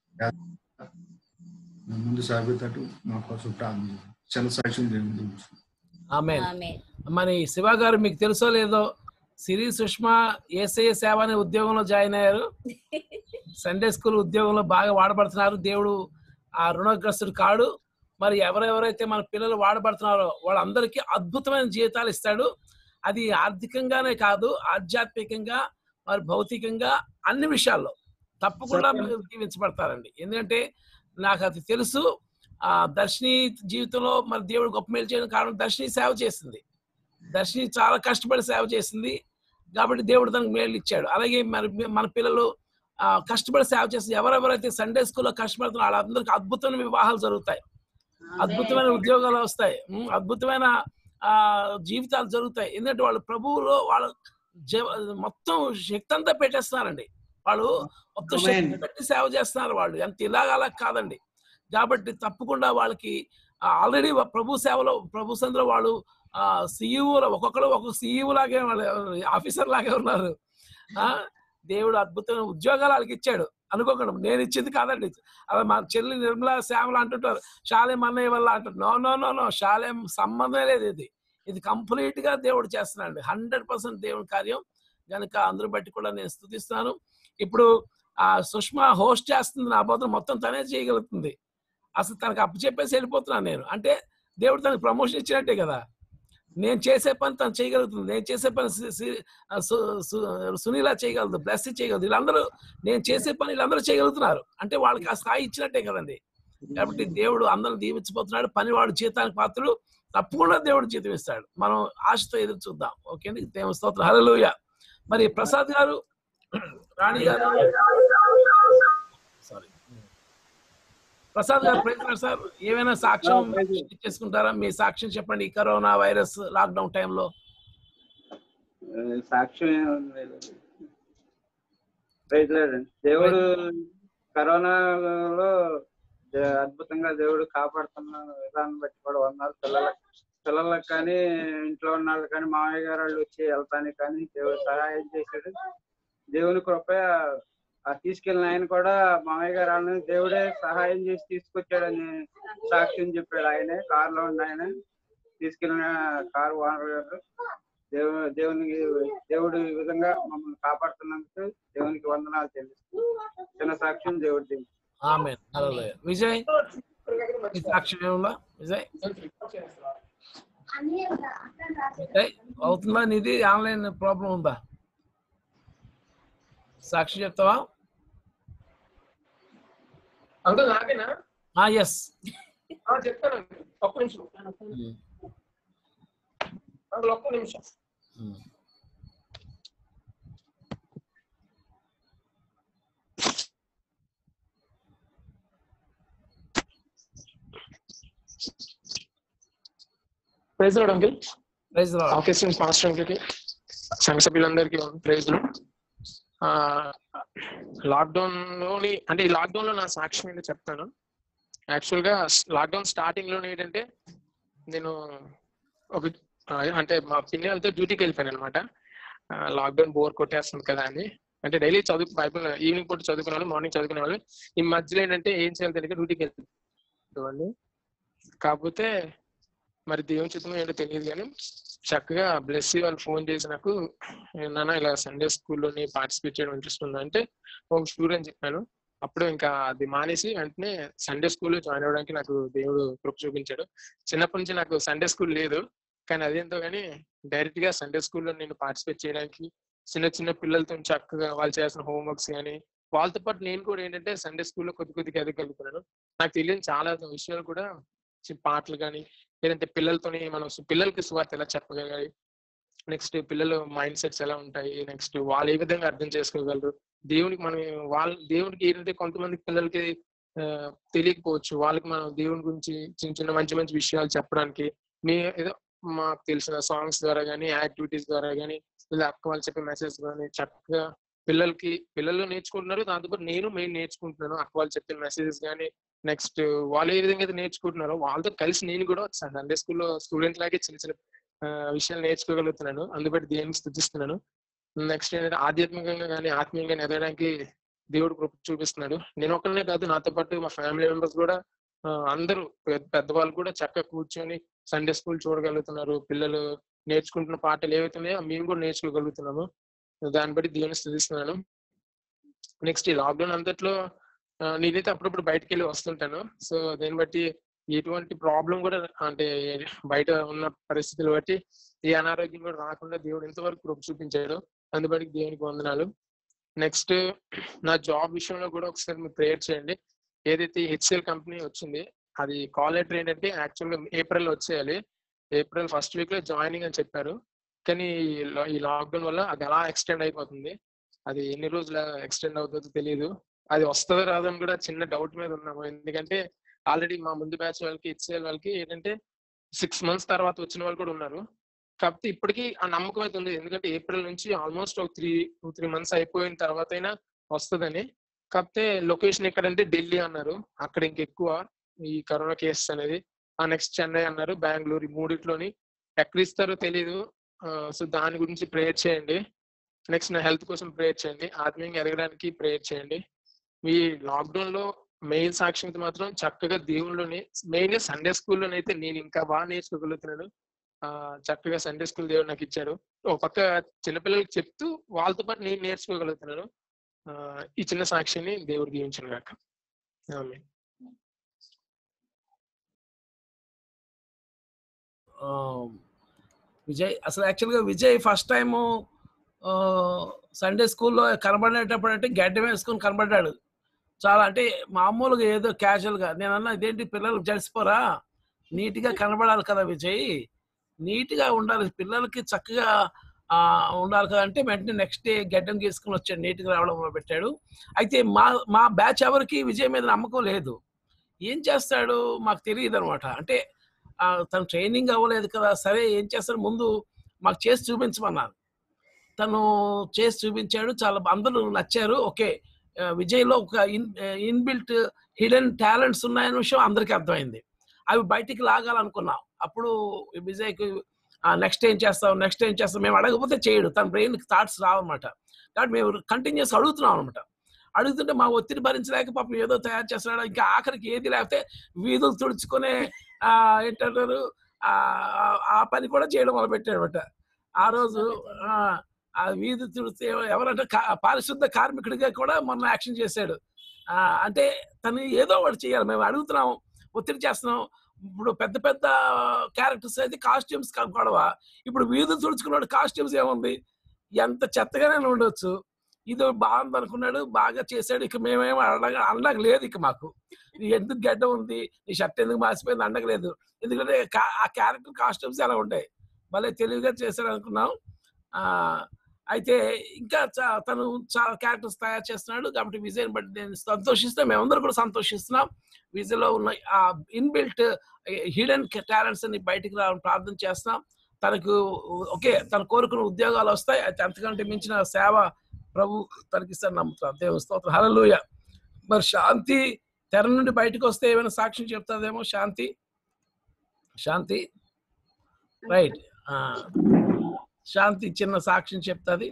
మేము ముందు సాగిపోయేటట్టు మా కోసం ప్రార్థన చేయండి చిన్న సాక్ష్యం దేవుని గురించి ఆమె ఆమె మరి శివ గారు మీకు తెలుసో లేదో సిరి సుష్మా ఏసఐ సేవ అనే ఉద్యోగంలో జాయిన్ అయ్యారు సండే స్కూల్ ఉద్యోగంలో బాగా వాడబడుతున్నారు దేవుడు ఆ రుణగ్రస్తుడు కాడు మరి ఎవరెవరైతే మన పిల్లలు వాడబడుతున్నారో వాళ్ళందరికీ అద్భుతమైన జీవితాలు ఇస్తాడు అది ఆర్థికంగానే కాదు ఆధ్యాత్మికంగా మరి భౌతికంగా అన్ని విషయాల్లో తప్పకుండా సత్యం. మీరు దీవించబడతారండి ఎందుకంటే నాకు అది తెలుసు ఆ దర్శిని జీవితంలో మరి దేవుడు గొప్ప మేలు చేయడం కారణం దర్శిని సేవ చేసింది దర్శిని చాలా కష్టపడి సేవ చేసింది కాబట్టి దేవుడు తనకు మేలు ఇచ్చాడు అలాగే మరి మన పిల్లలు ఆ, కష్టపడి సేవ చేస్తుంది ఎవరెవరైతే సండే స్కూల్లో కష్టపడుతున్నారో వాళ్ళందరికీ అద్భుతమైన వివాహాలు జరుగుతాయి అద్భుతమైన ఉద్యోగాలు వస్తాయి ఉమ్, అద్భుతమైన ఆ జీవితాలు జరుగుతాయి ఎందుకంటే వాళ్ళు ప్రభువులో వాళ్ళ జీవ- మొత్తం శక్తి అంతా పెట్టేస్తున్నారండి వాళ్ళు మొత్తం శక్తి Amen. పెట్టి సేవ చేస్తున్నారు వాళ్ళు ఎంత ఇలాగ అలా కాదండి కాబట్టి తప్పకుండా వాళ్ళకి ఆల్రెడీ ప్రభు సేవలో ప్రభు సందులో వాళ్ళు సీఈఓలో ఒక్కొక్కరు ఒక్కొక్క సీఈఓ లాగే వాళ్ళు ఆఫీసర్ లాగే ఉన్నారు ఆ దేవుడు అద్భుతమైన ఉద్యోగాలు వాళ్ళకి ఇచ్చాడు అనుకోకుండా నేను ఇచ్చింది కాదండి అలా మా చెల్లి నిర్మలా శ్యామల అంటుంటారు శాలేం అన్నయ్య వల్ల అంటారు no no no no Salem సంబంధం లేదు ఇది ఇది కంప్లీట్ గా దేవుడు చేస్తున్నాడు హండ్రెడ్ పర్సెంట్ దేవుడి కార్యం కనుక అందరూ బట్టి కూడా నేను స్థుతిస్తున్నాను ఇప్పుడు ఆ సుష్మా హోస్ట్ చేస్తుంది నా బోధన మొత్తం తనే చేయగలుగుతుంది అసలు తనకు అప్పు చెప్పేసి వెళ్ళిపోతున్నాను నేను అంటే దేవుడు తనకు ప్రమోషన్ ఇచ్చినట్టే కదా నేను చేసే పని తను చేయగలుగుతుంది నేను చేసే పని సి- సి- ఆ సు- సు- సునీల చేయగలదు బ్లెస్ చేయగలదు వీళ్ళందరూ నేను చేసే పని వీళ్ళందరూ చేయగలుగుతున్నారు అంటే వాళ్ళకి ఆ స్థాయి ఇచ్చినట్టే కదండి కాబట్టి దేవుడు అందరిని దీవించిపోతున్నాడు పనివాడు జీతానికి పాత్రుడు తప్పకుండా దేవుడు జీతం ఇస్తాడు మనం ఆశతో ఎదురు చూద్దాం ఓకే అండి దేవుని స్తోత్రం హల్లెలూయా మరి ప్రసాద్ గారు రాణి గారు సారీ ప్రసాద్ గారు ప్రయత్నం సార్ ఏమైనా సాక్ష్యం చేసుకుంటారా మీ సాక్ష్యం చెప్పండి ఈ కరోనా వైరస్ లాక్డౌన్ టైంలో సాక్ష్యం ఏం లేదు ప్రైజ్ లార్డ్. దేవుడు కరోనాలో దే- అద్భుతంగా దేవుడు కాపాడుతున్న విధానం బట్టి కూడా ఉన్నారు పిల్లలకు పిల్లలకు కానీ ఇంట్లో ఉన్న వాళ్ళు కానీ మామయ్య గారు వాళ్ళు వచ్చి వెళ్తానికి కానీ దేవుడు సహాయం చేశాడు దేవుని కృప ఆ తీసుకెళ్ళిన ఆయన కూడా మామయ్య గారు వాళ్ళని దేవుడే సహాయం చేసి తీసుకొచ్చాడని సాక్ష్యం చెప్పాడు ఆయనే కారులో ఉన్న ఆయన తీసుకెళ్ళిన కారు ఓనర్ గారు దేవు దేవునికి దేవుడు ఈ విధంగా మమ్మల్ని కాపాడుతున్నందుకు దేవునికి వందనాలు చెల్లిస్తూ చిన్న సాక్ష్యం దేవుడి దేవుడు ఆమె విజయ్ మీ సాక్ష్యం ఏముందా విజయ్ విజయ్ అవుతుందా నీది ఆన్లైన్ ప్రాబ్లం ఉందా సాక్షి చెప్తావా అంకుల్ నాకేనా ఎస్ ఆ, చెప్తానండి ఒక్క నిమిషం అంకుల్ ఒక్క నిమిషం praise Lord uncle praise office నుంచి మాస్టర్ అంకుల్కి సంఘ సభ్యులందరికీ ప్రైజ్లు లాక్డౌన్ లోని అంటే ఈ లాక్డౌన్ లో నా సాక్ష్యం ఏంటో చెప్తాను యాక్చువల్ గా లాక్డౌన్ స్టార్టింగ్ లో ఏంటంటే నేను ఒక ఆ, అంటే మా పిల్లలతో డ్యూటీకి వెళ్ళిపోయాను అనమాట లాక్డౌన్ బోర్ కొట్టేస్తుంది కదా అని అంటే డైలీ చదువు బైబిల్ ఈవినింగ్ పూట చదువుకునే వాళ్ళు మార్నింగ్ చదువుకునే వాళ్ళు ఈ మధ్యలో ఏంటంటే ఏం చేయాలి తెలియక డ్యూటీకి వెళ్తాను కాకపోతే మరి దేవుని చిత్తం ఏంటో తెలియదు కానీ చక్కగా బ్లెస్ వాళ్ళు ఫోన్ చేసి నాకు నాన్న ఇలా సండే స్కూల్లోని పార్టిసిపేట్ చేయడం ఇంట్రెస్ట్ ఉందా అంటే ఒక స్టూడెంట్ చెప్పాను అప్పుడు ఇంకా అది మానేసి వెంటనే సండే స్కూల్లో జాయిన్ అవ్వడానికి నాకు దేవుడు కృప చూపించాడు చిన్నప్పటి నుంచి నాకు సండే స్కూల్ లేదు కానీ అదేంతో కానీ డైరెక్ట్ గా సండే స్కూల్లో నేను పార్టిసిపేట్ చేయడానికి చిన్న చిన్న పిల్లలతో చక్కగా వాళ్ళు చేసిన హోంవర్క్స్ కానీ వాళ్ళతో పాటు నేను కూడా ఏంటంటే సండే స్కూల్లో కొద్ది కొద్దిగా ఎదగలుగుతున్నాను నాకు తెలియని చాలా విషయాలు కూడా చి- పాటలు కానీ లేదంటే పిల్లలతోని మనం సు- పిల్లలకి సువార్త ఎలా చెప్పగలగాలి నెక్స్ట్ పిల్లల మైండ్ సెట్స్ ఎలా ఉంటాయి నెక్స్ట్ వాళ్ళు ఏ విధంగా అర్థం చేసుకోగలరు దేవునికి మనం వాళ్ళ దేవునికి ఏంటంటే కొంతమంది పిల్లలకి ఆ, తెలియకపోవచ్చు వాళ్ళకి మనం దేవుని గురించి చిన్న చిన్న మంచి మంచి విషయాలు చెప్పడానికి మీ ఏదో మాకు తెలిసిన సాంగ్స్ ద్వారా కానీ యాక్టివిటీస్ ద్వారా కానీ లేదా అక్క వాళ్ళు చెప్పే మెసేజ్ కానీ చక్కగా పిల్లలకి పిల్లలు నేర్చుకుంటున్నారు దాంతోపాటు నేను మెయిన్ నేర్చుకుంటున్నాను అక్క వాళ్ళు చెప్పిన మెసేజెస్ కానీ నెక్స్ట్ వాళ్ళు ఏ విధంగా అయితే నేర్చుకుంటున్నారో వాళ్ళతో కలిసి నేను కూడా సండే స్కూల్లో స్టూడెంట్ లాగే చిన్న చిన్న ఆ, విషయాలు నేర్చుకోగలుగుతున్నాను అందుబట్టి దేవుని స్థుతిస్తున్నాను నెక్స్ట్ ఏంటంటే ఆధ్యాత్మికంగా కానీ ఆత్మీయంగా ఎదగడానికి దేవుడు కృప చూపిస్తున్నాడు నేను ఒక్కనే కాదు నాతో పాటు మా ఫ్యామిలీ మెంబర్స్ కూడా ఆ, అందరూ పెద్ద- పెద్దవాళ్ళు కూడా చక్కగా కూర్చొని సండే స్కూల్ చూడగలుగుతున్నారు పిల్లలు నేర్చుకుంటున్న పాటలు ఏవైతే ఉన్నాయో మేము కూడా నేర్చుకోగలుగుతున్నాము దాన్ని బట్టి దేవుని స్థుతిస్తున్నాను నెక్స్ట్ ఈ లాక్డౌన్ అంతట్లో ఆ, నేనైతే అప్పుడప్పుడు బయటకు వెళ్ళి వస్తుంటాను సో దీన్ని బట్టి ఎటువంటి ప్రాబ్లం కూడా అంటే బయట ఉన్న పరిస్థితులు బట్టి ఏ అనారోగ్యం కూడా రాకుండా దేవుడు ఎంతవరకు కృప చూపించాడు అందుబట్టి దేవునికి వందనాలు నెక్స్ట్ నా జాబ్ విషయంలో కూడా ఒకసారి మీరు ప్రేయర్ చేయండి ఏదైతే హెచ్సిఎల్ కంపెనీ వచ్చింది అది కాల్ లెటర్ ఏంటంటే యాక్చువల్గా ఏప్రిల్ వచ్చేయాలి ఏప్రిల్ ఫస్ట్ వీక్ లో జాయినింగ్ అని చెప్పారు కానీ ఈ లా- ఈ లాక్డౌన్ వల్ల అది అలా ఎక్స్టెండ్ అయిపోతుంది అది ఎన్ని రోజులు ఎక్స్టెండ్ అవుతుందో తెలియదు అది వస్తుందో రాదో అని కూడా చిన్న డౌట్ మీద ఉన్నాము ఎందుకంటే ఆల్రెడీ మా ముందు బ్యాచ్ వాళ్ళకి హెచ్సిఎల్ వాళ్ళకి ఏంటంటే సిక్స్ మంత్స్ తర్వాత వచ్చిన వాళ్ళు కూడా ఉన్నారు కాకపోతే ఇప్పటికీ ఆ నమ్మకం అయితే ఉంది ఎందుకంటే ఏప్రిల్ నుంచి ఆల్మోస్ట్ ఒక త్రీ టూ త్రీ మంత్స్ అయిపోయిన తర్వాత అయినా వస్తుందని కాకపోతే లొకేషన్ ఎక్కడంటే ఢిల్లీ అన్నారు అక్కడ ఇంకెక్కువ ఈ కరోనా కేసెస్ అనేది ఆ నెక్స్ట్ చెన్నై అన్నారు బెంగళూరు ఈ మూడిట్లోని ఎక్కడ ఇస్తారో తెలియదు సో దాని గురించి ప్రేయర్ చేయండి నెక్స్ట్ నా హెల్త్ కోసం ప్రేయర్ చేయండి ఆత్మీయంగా ఎదగడానికి ప్రేయర్ చేయండి మీ లాక్డౌన్ లో మెయిన్ సాక్ష్యం మాత్రం చక్కగా దేవుళ్ళని మెయిన్ గా సండే స్కూల్లోనైతే నేను ఇంకా బాగా నేర్చుకోగలుగుతున్నాను ఆ చక్కగా సండే స్కూల్ దేవుడు నాకు ఇచ్చాడు ఒక పక్క చిన్నపిల్లలకి చెప్తూ వాళ్ళతో పాటు నేను నేర్చుకోగలుగుతున్నాను ఆ ఈ చిన్న సాక్షిని దేవుడు దీవించను గాక ఆమేన్. ఆ, విజయ్ అసలు యాక్చువల్గా విజయ్ ఫస్ట్ టైము సండే స్కూల్లో కనబడేటప్పుడు అంటే గడ్డ వేసుకొని కనబడ్డాడు చాలా అంటే మామూలుగా ఏదో క్యాజువల్గా నేను అన్నా ఇదేంటి పిల్లలు జడిసిపోరా నీట్గా కనబడాలి కదా విజయ్ నీట్గా ఉండాలి పిల్లలకి చక్కగా ఆ, ఉండాలి కదా అంటే వెంటనే నెక్స్ట్ డే గడ్డం గీసుకుని వచ్చాడు నీట్గా రావడం మొదలు పెట్టాడు అయితే మా మా బ్యాచ్ ఎవరికి విజయ్ మీద నమ్మకం లేదు ఏం చేస్తాడు మాకు తెలియదు అనమాట అంటే ఆ, తను ట్రైనింగ్ అవ్వలేదు కదా సరే ఏం చేస్తాడు ముందు మాకు చేసి చూపించమన్నారు తను చేసి చూపించాడు చాలా అందరూ నచ్చారు ఓకే ఆ, విజయ్లో ఒక ఇన్ ఇన్బిల్ట్ హిడెన్ టాలెంట్స్ ఉన్నాయన్న విషయం అందరికీ అర్థమైంది అవి బయటికి లాగాలనుకున్నాం అప్పుడు విజయ్కి నెక్స్ట్ ఏం చేస్తాం నెక్స్ట్ ఏం చేస్తాం మేము అడగకపోతే చేయడు తన బ్రెయిన్ థాట్స్ రావన్నమాట కాబట్టి మేము కంటిన్యూస్ అడుగుతున్నాం అనమాట అడుగుతుంటే మా ఒత్తిడి భరించలేక పాపం ఏదో తయారు చేస్తున్నాడు ఇంకా ఆఖరికి ఏది లేకపోతే వీధులు తుడుచుకునే ఆ, ఏంటంటారు ఆ ఆ- ఆ పని కూడా చేయడం మొదలుపెట్టాడు అనమాట ఆ రోజు ఆ, ఆ వీధి తుడిస్తే ఎవరంటే కా- పారిశుద్ధ కార్మికుడిగా కూడా మొన్న యాక్షన్ చేశాడు ఆ, అంటే తను ఏదో ఒకటి చేయాలి మేము అడుగుతున్నాం ఒత్తిడి చేస్తున్నాం ఇప్పుడు పెద్ద పెద్ద క్యారెక్టర్స్ అయితే కాస్ట్యూమ్స్ గొడవ ఇప్పుడు వీధులు తుడుచుకున్నాడు కాస్ట్యూమ్స్ ఏముంది ఎంత చెత్తగానే ఉండొచ్చు ఇది బాగుంది అనుకున్నాడు బాగా చేశాడు ఇక మేమేమో అనగా అనడానికి లేదు ఇక మాకు నీ ఎందుకు గడ్డ ఉంది నీ షర్ట్ ఎందుకు మాసిపోయింది అనగలేదు ఎందుకంటే కా- ఆ క్యారెక్టర్ కాస్ట్యూమ్స్ అలా ఉంటాయి భలే తెలివిగా చేశాడు అనుకున్నాం ఆ, అయితే ఇంకా చా- తను చాలా క్యారెక్టర్స్ తయారు చేస్తున్నాడు కాబట్టి విజయ్ని బట్టి నేను సంతోషిస్తాం మేమందరూ కూడా సంతోషిస్తున్నాం విజయ్లో ఉన్న ఆ ఇన్బిల్ట్ హిడెన్ టాలెంట్స్ అని బయటికి రావాలని ప్రార్థన చేస్తున్నాం తనకు ఓకే తను కోరుకున్న ఉద్యోగాలు వస్తాయి అయితే అంతకంటే మించిన సేవ ప్రభు తనకిస్తాను నమ్ముతాను దేవుని స్తోత్రం హల్లెలూయా మరి శాంతి తెర నుండి బయటకు వస్తే ఏమైనా సాక్ష్యం చెప్తాదేమో శాంతి శాంతి రైట్ శాంతి చిన్న సాక్ష్యం చెప్తాది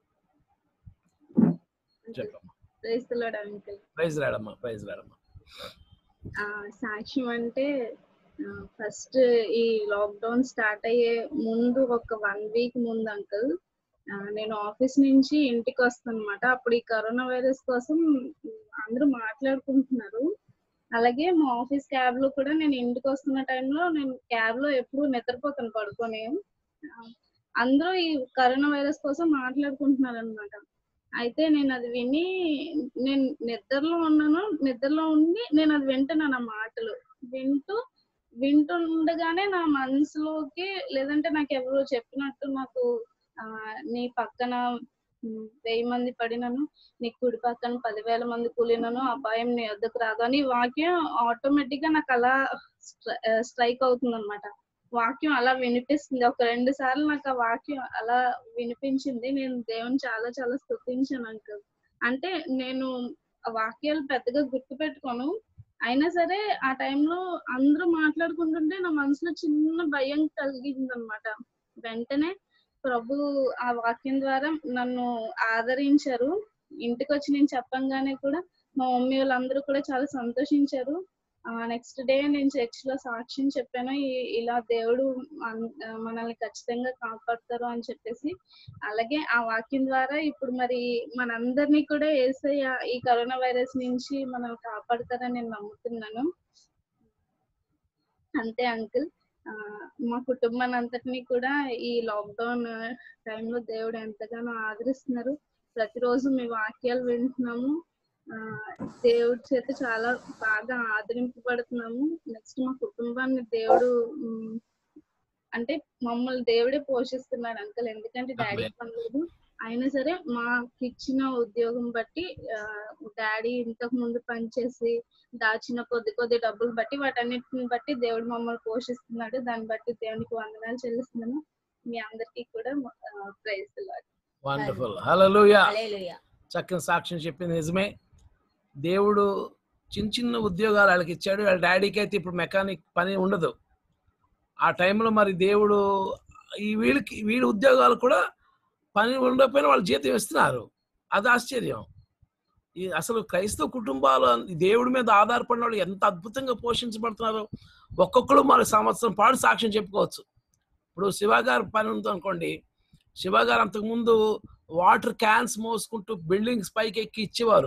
చెప్పమ్మా క్రైస్తవుడు అంకుల్ ప్రైజ్ రాడమ్మా ప్రైజ్ రాడమ్మా ఆ సాక్ష్యం అంటే ఫస్ట్ ఈ లాక్డౌన్ స్టార్ట్ అయ్యే ముందు ఒక వన్ వీక్ ముందు అంకుల్ నేను ఆఫీస్ నుంచి ఇంటికి వస్తాను అనమాట అప్పుడు ఈ కరోనా వైరస్ కోసం అందరూ మాట్లాడుకుంటున్నారు అలాగే మా ఆఫీస్ క్యాబ్ లో కూడా నేను ఇంటికి వస్తున్న టైంలో నేను క్యాబ్ లో ఎప్పుడు నిద్రపోతాను పడుకొని ఆ, అందరూ ఈ కరోనా వైరస్ కోసం మాట్లాడుకుంటున్నారు అనమాట అయితే నేను అది విని నేను నిద్రలో ఉన్నాను నిద్రలో ఉండి నేను అది వింటున్నాను ఆ మాటలు వింటూ వింటుండగానే నా మనసులోకి లేదంటే నాకు ఎవరో చెప్పినట్టు నాకు ఆ నీ పక్కన ఉమ్, వెయ్యి మంది పడినను నీ కుడి పక్కన పదివేల మంది కూలినను అపాయం నీ వద్దకు రాదు అని ఈ వాక్యం ఆటోమేటిక్ గా నాకు అలా స్ట్రైక్ అవుతుంది అనమాట వాక్యం అలా వినిపిస్తుంది ఒక రెండు సార్లు నాకు ఆ వాక్యం అలా వినిపించింది నేను దేవుని చాలా చాలా స్తుతించాను అంకుల్ అంటే నేను ఆ వాక్యాలు పెద్దగా గుర్తు పెట్టుకోను అయినా సరే ఆ టైంలో అందరూ మాట్లాడుకుంటుంటే నా మనసులో చిన్న భయం కలిగింది అనమాట వెంటనే ప్రభు ఆ వాక్యం ద్వారా నన్ను ఆదరించారు ఇంటికి వచ్చి నేను చెప్పంగానే కూడా మా మమ్మీ వాళ్ళందరూ కూడా చాలా సంతోషించారు నెక్స్ట్ డే నేను చర్చ్ లో సాక్ష్యం చెప్పాను ఈ- ఇలా దేవుడు మన- ఆ, మనల్ని ఖచ్చితంగా కాపాడతారు అని చెప్పేసి అలాగే ఆ వాక్యం ద్వారా ఇప్పుడు మరి మనందరినీ కూడా ఏసయ్య ఈ కరోనా వైరస్ నుంచి మనల్ని కాపాడతారని నేను నమ్ముతున్నాను అంతే అంకుల్ ఆ, మా కుటుంబాన్ని అంతటినీ కూడా ఈ లాక్డౌన్ టైంలో దేవుడు ఎంతగానో ఆదరిస్తున్నారు ప్రతిరోజు మీ వాక్యాలు వింటున్నాము ఆ, దేవుడి చేత చాలా బాగా ఆదరింపబడుతున్నాము నెక్స్ట్ మా కుటుంబాన్ని దేవుడు ఉమ్, అంటే మమ్మల్ని దేవుడే పోషిస్తున్నాడు అంకల్ ఎందుకంటే డాడీ పని లేదు అయినా సరే మాకు ఇచ్చిన ఉద్యోగం బట్టి డాడీ ఇంతకు ముందు పనిచేసి దాచిన కొద్ది కొద్ది డబ్బులు బట్టి వాటన్నిటిని బట్టి దేవుడు మమ్మల్ని పోషిస్తున్నాడు దాన్ని బట్టి దేవునికి వందనాలు చెల్లిస్తున్నాను మీ అందరికీ కూడా ప్రైజ్ వండర్ఫుల్ హల్లెలూయా హల్లెలూయా. చక్కని సాక్ష్యం చెప్పింది నిజమే దేవుడు చిన్న చిన్న ఉద్యోగాలు వాళ్ళకి ఇచ్చాడు వాళ్ళ డాడీకి అయితే ఇప్పుడు మెకానిక్ పని ఉండదు ఆ టైంలో మరి దేవుడు ఈ వీళ్ళకి వీళ్ళ ఉద్యోగాలు కూడా పని ఉండకపోయినా వాళ్ళు జీతం ఇస్తున్నారు అది ఆశ్చర్యం ఈ అసలు క్రైస్తవ కుటుంబాలు ఈ దేవుడి మీద ఆధారపడిన వాళ్ళు ఎంత అద్భుతంగా పోషించబడుతున్నారో ఒక్కొక్కరు మన సంవత్సరం పాటు సాక్ష్యం చెప్పుకోవచ్చు ఇప్పుడు శివ గారి పని ఉంది అనుకోండి శివ గారు అంతకుముందు వాటర్ క్యాన్స్ మోసుకుంటూ బిల్డింగ్స్ పైకి ఎక్కి ఇచ్చేవారు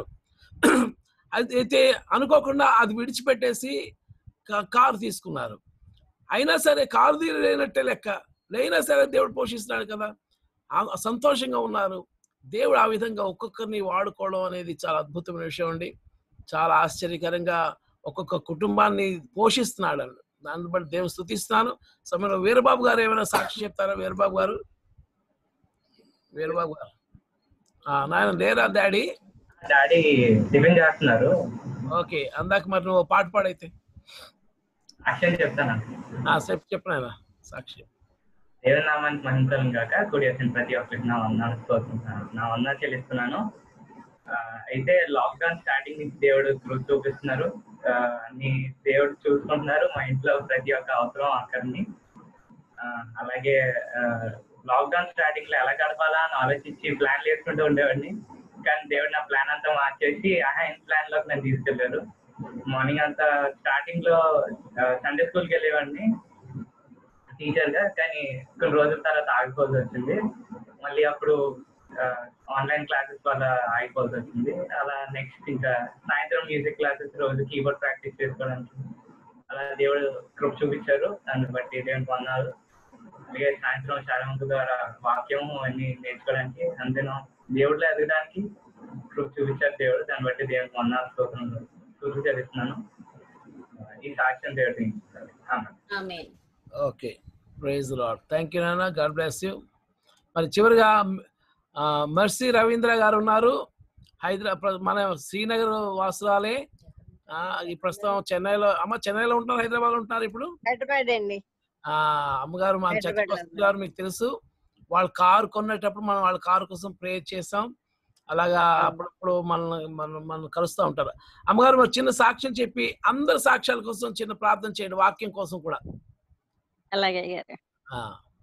అయితే అనుకోకుండా అది విడిచిపెట్టేసి కా- కారు తీసుకున్నారు అయినా సరే కారు తీరు లేనట్టే లెక్క లేనా సరే దేవుడు పోషిస్తున్నాడు కదా ఆ- సంతోషంగా ఉన్నారు దేవుడు ఆ విధంగా ఒక్కొక్కరిని వాడుకోవడం అనేది చాలా అద్భుతమైన విషయం అండి చాలా ఆశ్చర్యకరంగా ఒక్కొక్క కుటుంబాన్ని పోషిస్తున్నాడు అని. దాన్ని బట్టి దేవుని స్థుతిస్తున్నాను సమయంలో వీరబాబు గారు ఏమైనా సాక్షి చెప్తారా వీరబాబు గారు వీరబాబు గారు ఆ, నాయన లేరా డాడీ డాడీ టిఫిన్ చేస్తున్నారు ఓకే అందాక మరి నువ్వు పాట పాడైతే అక్షయం చెప్తాను ఆ, చెప్పు చెప్పు నాయన సాక్షి దేవుని నామానికి మహింసలం కాక కూడి వచ్చిన ప్రతి ఒక్కరికి నా వందనాలు కోరుకుంటున్నాను నా వందనాలు చెల్లిస్తున్నాను ఆ, అయితే లాక్డౌన్ స్టార్టింగ్ నుంచి దేవుడు కృప చూపిస్తున్నారు ఆ, అన్ని దేవుడు చూసుకుంటున్నారు మా ఇంట్లో ప్రతి ఒక్క అవసరం అక్కడిని అలాగే లాక్డౌన్ స్టార్టింగ్ లో ఎలా గడపాలా అని ఆలోచించి ప్లాన్లు వేసుకుంటూ ఉండేవాడిని కానీ దేవుడు నా ప్లాన్ అంతా మార్చేసి ఆహా ఇన్ ప్లాన్ లోకి నన్ను తీసుకెళ్లారు మార్నింగ్ అంతా స్టార్టింగ్ లో సండే స్కూల్కి వెళ్ళేవాడిని టీచర్ గా కానీ కొన్ని రోజుల తర్వాత ఆగిపోవాల్సి వచ్చింది మళ్ళీ అప్పుడు ఆన్లైన్ క్లాసెస్ వల్ల ఆగిపోవాల్సి వచ్చింది అలా నెక్స్ట్ ఇంకా సాయంత్రం మ్యూజిక్ క్లాసెస్ రోజు కీబోర్డ్ ప్రాక్టీస్ చేసుకోవడానికి అలా దేవుడు కృప చూపించారు దాన్ని బట్టి దేవుని వందనాలు అలాగే సాయంత్రం శారవంతు ద్వారా వాక్యం అన్ని నేర్చుకోవడానికి అంతేనా దేవుడిలో ఎదగడానికి కృప చూపించారు దేవుడు దాన్ని బట్టి దేవునికి వందనాలు స్తోత్రం కృప చెల్లిస్తున్నాను ఈ సాక్ష్యం దేవుడు దీవించారు. Amen. Amen okay praise Lord thank you నాన్న గాడ్ బ్లెస్ యూ మరి చివరిగా ఆ, మర్సీ రవీంద్ర గారు ఉన్నారు హైదరాబాద్ మన శ్రీనగర్ వాసురాలే ఆ, ఈ ప్రస్తుతం చెన్నైలో అమ్మ చెన్నైలో ఉంటున్నారు హైదరాబాద్ ఉంటున్నారు ఇప్పుడు హైదరాబాద్ అండి ఆ, అమ్మగారు మన హైదరాబాద్ చక్రవర్తి గారు మీకు తెలుసు వాళ్ళ కారు కొనేటప్పుడు మనం వాళ్ళ కారు కోసం ప్రే చేసాం అలాగా అప్పుడప్పుడు మన మన మనం కలుస్తూ ఉంటారు అమ్మగారు మరి చిన్న సాక్ష్యం చెప్పి అందరి సాక్ష్యాల కోసం చిన్న ప్రార్థన చేయండి వాక్యం కోసం కూడా అలాగే గారు ఆ,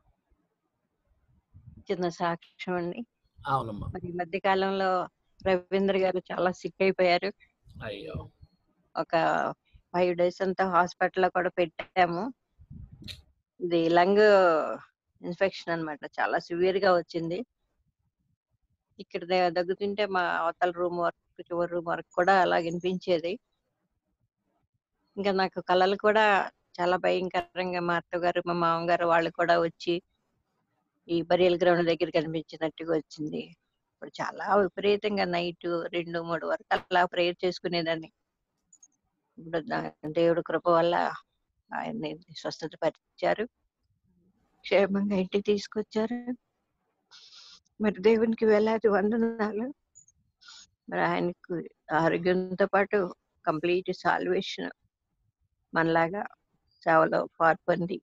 చిన్న సాక్ష్యం అండి అవునమ్మా మరి ఈ మధ్య కాలంలో రవీంద్ర గారు చాలా సిక్ అయిపోయారు అయ్యో ఒక ఫైవ్ డేస్ అంతా హాస్పిటల్లో కూడా పెట్టాము ఇది లంగ్ ఇన్ఫెక్షన్ అన్నమాట చాలా సివియర్ గా వచ్చింది ఇక్కడ ద- దగ్గుతుంటే మా అవతల రూమ్ వరకు చివరి రూమ్ వరకు కూడా అలా వినిపించేది ఇంకా నాకు కళలు కూడా చాలా భయంకరంగా మా అత్తగారు మా మామగారు వాళ్ళు కూడా వచ్చి ఈ బరియల్ గ్రౌండ్ దగ్గర కనిపించినట్టుగా వచ్చింది ఇప్పుడు చాలా విపరీతంగా నైట్ రెండు మూడు వరకు అలా ప్రేయర్ చేసుకునేదాన్ని ఇప్పుడు దా- దేవుడు కృప వల్ల ఆయన్ని స్వస్థత పరిచారు క్షేమంగా ఇంటికి తీసుకొచ్చారు మరి దేవునికి వేలాది వందనాలు మరి ఆయనకు ఆరోగ్యంతో పాటు కంప్లీట్ సాల్వేషన్ మనలాగా సేవలో పాల్పొంది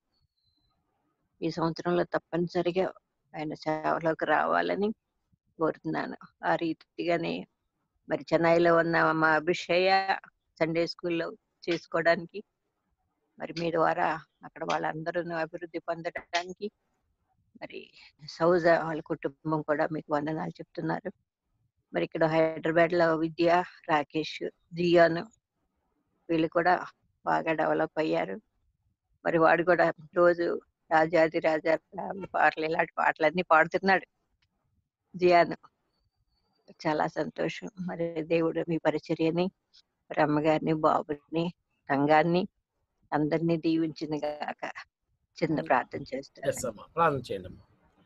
ఈ సంవత్సరంలో తప్పనిసరిగా ఆయన సేవలోకి రావాలని కోరుతున్నాను ఆ రీతిగానే మరి చెన్నైలో ఉన్న మా అభిషేయ సండే స్కూల్లో చేసుకోవడానికి మరి మీ ద్వారా అక్కడ వాళ్ళందరూ అభివృద్ధి పొందడానికి మరి సౌజ వాళ్ళ కుటుంబం కూడా మీకు వందనాలు చెప్తున్నారు మరి ఇక్కడ హైదరాబాద్ లో విద్య రాకేష్ జియాను వీళ్ళు కూడా బాగా డెవలప్ అయ్యారు మరి వాడు కూడా రోజు రాజాది రాజా రాముల పాటలు ఇలాంటి పాటలన్నీ పాడుతున్నాడు జియాను చాలా సంతోషం మరి దేవుడు మీ పరిచర్యని మరి అమ్మగారిని బాబుని రంగాన్ని అందరినీ దీవించిన గాక చిన్న ప్రార్థన చేస్తాను ఎస్ అమ్మా ప్రార్థన చేయండి అమ్మా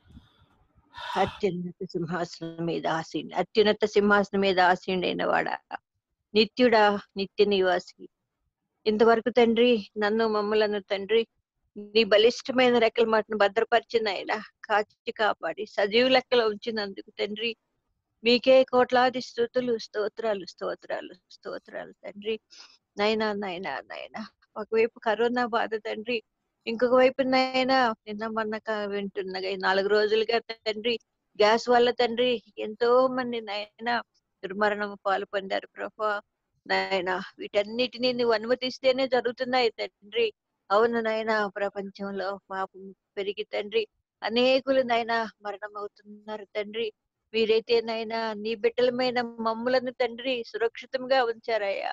అత్యున్నత సింహాసనం మీద ఆసీన్ అత్యున్నత సింహాసనం మీద ఆసీనుడైన వాడా నిత్యుడా నిత్య నివాసి ఇంతవరకు తండ్రి నన్ను మమ్మలను తండ్రి నీ బలిష్టమైన రెక్కల మాటను భద్రపరిచిన ఆయన కాచి కాపాడి సజీవ లెక్కలో ఉంచినందుకు తండ్రి మీకే కోట్లాది స్థుతులు స్తోత్రాలు స్తోత్రాలు స్తోత్రాలు తండ్రి నైనా నైనా నైనా ఒకవైపు కరోనా బాధ తండ్రి ఇంకొక వైపు నైనా నిన్న మొన్న క- వింటున్నగా ఈ నాలుగు రోజులుగా తండ్రి గ్యాస్ వల్ల తండ్రి ఎంతో మంది నాయన దుర్మరణం పాలు పొందారు ప్రభా నాయన వీటన్నిటిని నువ్వు అనుమతిస్తేనే జరుగుతున్నాయి తండ్రి అవును నాయన ప్రపంచంలో పాపం పెరిగి తండ్రి అనేకులు నాయన మరణం అవుతున్నారు తండ్రి మీరైతే నాయన నీ బిడ్డలమైన మమ్ములను తండ్రి సురక్షితంగా ఉంచారయ్యా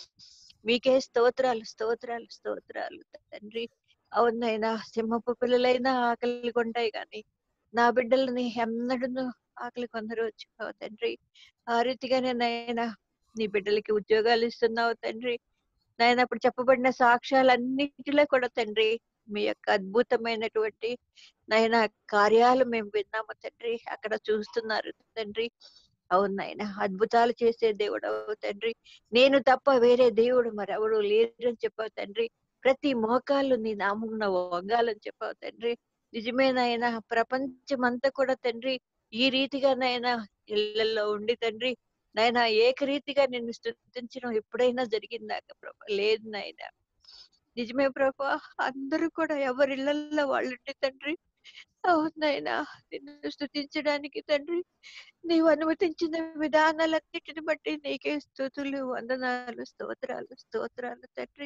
మీకే స్తోత్రాలు స్తోత్రాలు స్తోత్రాలు తండ్రి అవునైనా సింహపు పిల్లలైనా ఆకలి కొంటాయి కానీ నా బిడ్డలని ఎన్నడూ ఆకలి కొందరు వచ్చావు తండ్రి ఆ రీతిగానే నాయనా నీ బిడ్డలకి ఉద్యోగాలు ఇస్తున్నావు తండ్రి నాయన అప్పుడు చెప్పబడిన సాక్ష్యాలన్నిటిలో కూడా తండ్రి మీ యొక్క అద్భుతమైనటువంటి నాయన కార్యాలు మేము విన్నాము తండ్రి అక్కడ చూస్తున్నారు తండ్రి అవును నాయన అద్భుతాలు చేసే దేవుడు అవు తండ్రి నేను తప్ప వేరే దేవుడు మరెవడు లేరు అని చెప్పావు తండ్రి ప్రతి మోకాళ్ళు నీ నామమున వంగాలని చెప్పావు తండ్రి నిజమేనాయన ప్రపంచమంతా కూడా తండ్రి ఈ రీతిగా నాయన ఇళ్లలో ఉండి తండ్రి నాయన ఏకరీతిగా నిన్ను స్థుతించడం ఎప్పుడైనా జరిగిందాక ప్రభా లేదు నాయన నిజమే ప్రభా అందరూ కూడా ఎవరి ఇళ్లలో వాళ్ళు ఉండి తండ్రి అవునాయనా నిన్ను స్థుతించడానికి తండ్రి నీవు అనుమతించిన విధానాలన్నిటిని బట్టి నీకే స్థుతులు వందనాలు స్తోత్రాలు స్తోత్రాలు తండ్రి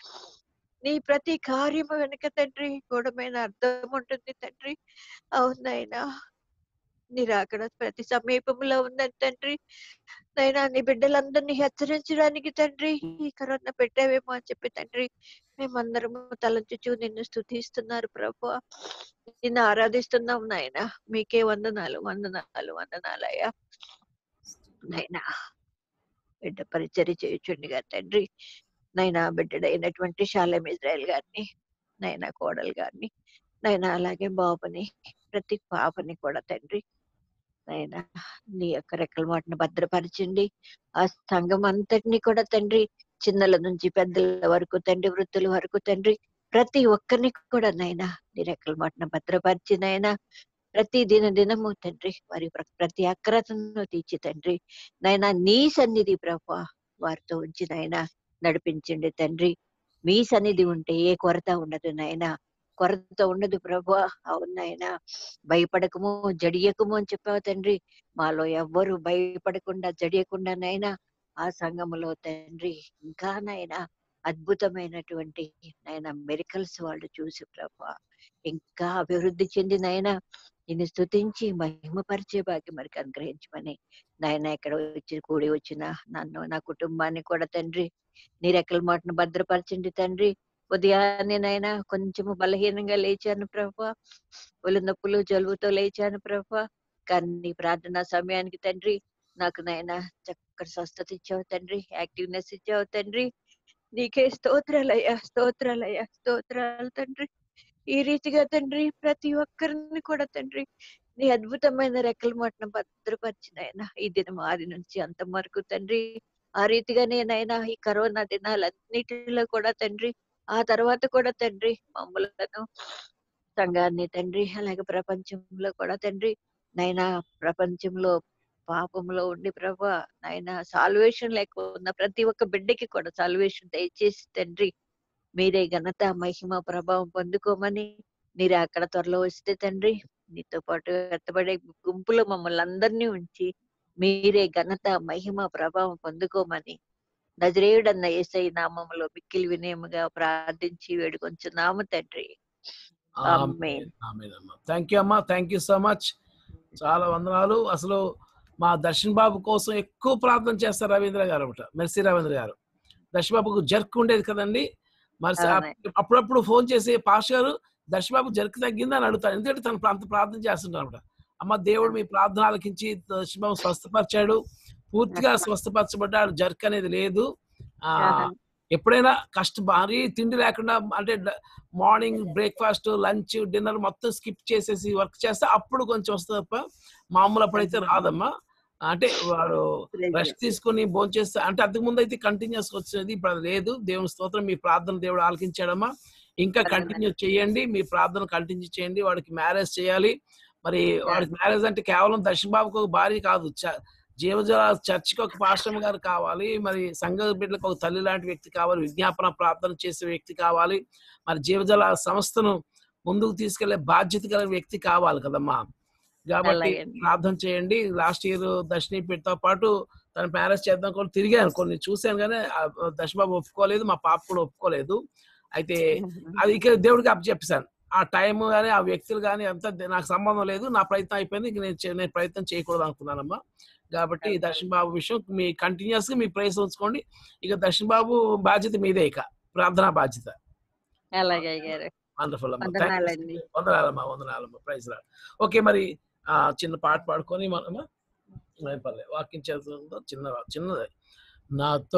నీ ప్రతి కార్యము వెనుక తండ్రి గూఢమైన అర్థం ఉంటుంది తండ్రి అవునాయనా నీ రాకడ ప్రతి సమీపంలో ఉన్నది తండ్రి నైనా నీ బిడ్డలందరినీ హెచ్చరించడానికి తండ్రి ఈ కరోనా పెట్టావేమో అని చెప్పి తండ్రి మేమందరము తలంచుచు నిన్ను స్థుతిస్తున్నారు ప్రభు నిన్ను ఆరాధిస్తున్నాం నాయన మీకే వందనాలు వందనాలు వందనాలు అయ్యా నైనా బిడ్డ పరిచర్య చేయుచుండిగా తండ్రి నైనా బిడ్డడైనటువంటి శాలెం ఇజ్రాయల్ గారిని నైనా కోడలు గారిని నైనా అలాగే బాబుని ప్రతి పాపని కూడా తండ్రి నైనా నీ యొక్క రెక్కల మాటను భద్రపరచండి ఆ సంఘం అంతటిని కూడా తండ్రి చిన్నల నుంచి పెద్దల వరకు తండ్రి వృద్ధుల వరకు తండ్రి ప్రతి ఒక్కరిని కూడా నైనా నీ రెక్కల మాటను భద్రపరిచి నైనా ప్రతి దిన దినము తండ్రి వారి ప్ర- ప్రతి అక్రతను తీర్చి తండ్రి నైనా నీ సన్నిధి ప్రభా వారితో ఉంచి నైనా నడిపించండి తండ్రి మీ సన్నిధి ఉంటే ఏ కొరత ఉండదు నాయనా కొరత ఉండదు ప్రభా అవును నాయనా భయపడకము జడియకము అని చెప్పావు తండ్రి మాలో ఎవ్వరు భయపడకుండా జడియకుండా నైనా ఆ సంఘములో తండ్రి ఇంకా నాయనా అద్భుతమైనటువంటి నాయన మెరికల్స్ వాళ్ళు చూసి ప్రభా ఇంకా అభివృద్ధి చెంది నాయన నిన్ను స్తుతించి మహిమపరిచే భాగ్యం మనకి అనుగ్రహించమని నాయన ఇక్కడ వచ్చి కూడి వచ్చిన నన్ను నా కుటుంబాన్ని కూడా తండ్రి నీ రెక్కల మాటను భద్రపరచండి తండ్రి ఉదయాన్నే నాయన కొంచెము బలహీనంగా లేచాను ప్రభా ఒళ్ళు నొప్పులు జలుబుతో లేచాను ప్రభా కానీ నీ ప్రార్థనా సమయానికి తండ్రి నాకు నాయన చక్కటి స్వస్థత ఇచ్చావు తండ్రి యాక్టివ్నెస్ ఇచ్చావు తండ్రి నీకే స్తోత్రాలయ్యా స్తోత్రాలయ్యా స్తోత్రాలు తండ్రి ఈ రీతిగా తండ్రి ప్రతి ఒక్కరిని కూడా తండ్రి నీ అద్భుతమైన రెక్కల మాటను భద్రపరిచిన ఆయన ఈ దినం ఆది నుంచి అంత వరకు తండ్రి ఆ రీతిగానే నాయనా ఈ కరోనా దినాలన్నిటిలో కూడా తండ్రి ఆ తర్వాత కూడా తండ్రి మమ్మలను సంఘాన్ని తండ్రి అలాగే ప్రపంచంలో కూడా తండ్రి నైనా ప్రపంచంలో పాపంలో ఉండి ప్రభా నాయన సాల్వేషన్ లేకున్న ప్రతి ఒక్క బిడ్డకి కూడా సాల్వేషన్ దయచేసి తండ్రి మీరే ఘనత మహిమ ప్రభావం పొందుకోమని మీరు అక్కడ త్వరలో వస్తే తండ్రి నీతో పాటు ఎత్తబడే గుంపులో మమ్మల్ని అందరినీ ఉంచి మీరే ఘనత మహిమ ప్రభావం పొందుకోమని నజరేయుడన్న ఏసై నామములో మిక్కిలి వినయముగా ప్రార్థించి వేడుకొంచున్నాము తండ్రి ఆమేన్ థ్యాంక్ యూ అమ్మా థ్యాంక్ యూ సో మచ్ చాలా వందనాలు అసలు మా దర్శన్ బాబు కోసం ఎక్కువ ప్రార్థన చేస్తారు రవీంద్ర గారు ఒకట మెర్సీ రవీంద్ర గారు దర్శన్ బాబుకు జర్క్ ఉండేది కదండి మరి సా- అవునండి. అప్పుడప్పుడు ఫోన్ చేసి పాష్ గారు దర్శన్ బాబు జర్క్ తగ్గిందని అడుగుతారు ఎందుకంటే తను అంత ప్రార్థన చేస్తుంటారు అనమాట అమ్మ దేవుడు మీ ప్రార్థన ఆలకించి దర్శన్ బాబు స్వస్థపరిచాడు పూర్తిగా స్వస్థపరచబడ్డాడు జర్క్ అనేది లేదు ఆ ఎప్పుడైనా కష్ట భారీ తిండి లేకుండా అంటే మార్నింగ్ బ్రేక్ఫాస్ట్ లంచ్ డిన్నర్ మొత్తం స్కిప్ చేసేసి వర్క్ చేస్తే అప్పుడు కొంచెం వస్తుంది తప్ప మామూలు అప్పుడైతే రాదమ్మా అంటే వాడు రెస్ట్ తీసుకుని భోజనం చేస్తే అంటే అంతకు ముందు అయితే కంటిన్యూస్ వచ్చేది ఇప్పుడు అది లేదు దేవుని స్తోత్రం మీ ప్రార్థన దేవుడు ఆలకించాడమ్మా ఇంకా కంటిన్యూ చేయండి మీ ప్రార్థన కంటిన్యూ చేయండి వాడికి మ్యారేజ్ చేయాలి మరి వాడికి మ్యారేజ్ అంటే కేవలం దర్శన్ బాబుకి ఒక భార్య కాదు చ- జీవజల చర్చికి ఒక పాస్టమ్ గారు కావాలి మరి సంఘ బిడ్డలకు ఒక తల్లి లాంటి వ్యక్తి కావాలి విజ్ఞాపన ప్రార్థన చేసే వ్యక్తి కావాలి మరి జీవజల సంస్థను ముందుకు తీసుకెళ్లే బాధ్యత గల వ్యక్తి కావాలి కదమ్మా కాబట్టి అలాగేనండి. ప్రార్థన చేయండి లాస్ట్ ఇయర్ దర్శని పెట్టతో పాటు తన మ్యారేజ్ చేద్దాం కూడా తిరిగాను కొన్ని చూశాను కానీ ఆ దర్శబాబు ఒప్పుకోలేదు మా పాప కూడా ఒప్పుకోలేదు అయితే అది ఇక దేవుడికి అప్ చెప్పేశాను ఆ టైం కానీ ఆ వ్యక్తులు కానీ అంతా నాకు సంబంధం లేదు నా ప్రయత్నం అయిపోయింది ఇంక నేను చే- నేను ప్రయత్నం చేయకూడదు అనుకున్నానమ్మా కాబట్టి దర్శన్ బాబు విషయం మీ కంటిన్యూస్ గా మీ ప్రైస్ ఉంచుకోండి ఇక దర్శన్ బాబు బాధ్యత మీదే ఇక ప్రార్థనా బాధ్యత అలాగే గారు వండర్ఫుల్ అమ్మా వందనాలండి వందనాలమ్మా వందనాలమ్మా ప్రైజ్ రా ఓకే మరి ఆ చిన్న పాట పాడుకొని మనమా ఏం పర్లేదు వాక్యం చదువుతుందో చిన్న చిన్నది నాతో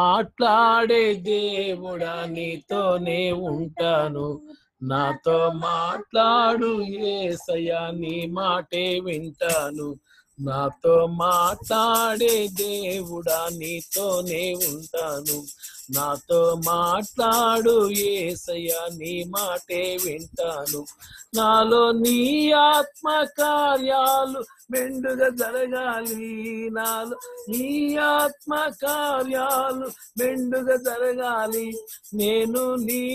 మాట్లాడే దేవుడా నీతోనే ఉంటాను నాతో మాట్లాడు ఏసయ్యా నీ మాటే వింటాను నాతో మాట్లాడే దేవుడా నీతోనే ఉంటాను నాతో మాట్లాడు ఏసయ్యా నీ మాటే వింటాను నాలో నీ ఆత్మ కార్యాలు మెండుగా జరగాలి నాలో నీ ఆత్మ కార్యాలు మెండుగా జరగాలి నేను నీ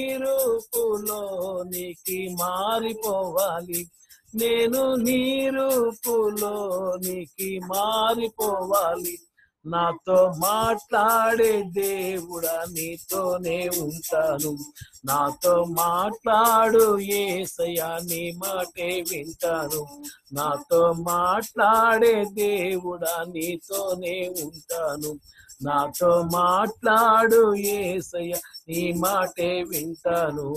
రూపులోనికి మారిపోవాలి నేను నీ రూపులోనికి మారిపోవాలి నాతో మాట్లాడే దేవుడా నీతోనే ఉంటాను నాతో మాట్లాడు ఏసయ్యా నీ మాటే వింటాను నాతో మాట్లాడే దేవుడా నీతోనే ఉంటాను నాతో మాట్లాడు ఏసయ్య నీ మాటే వింటాను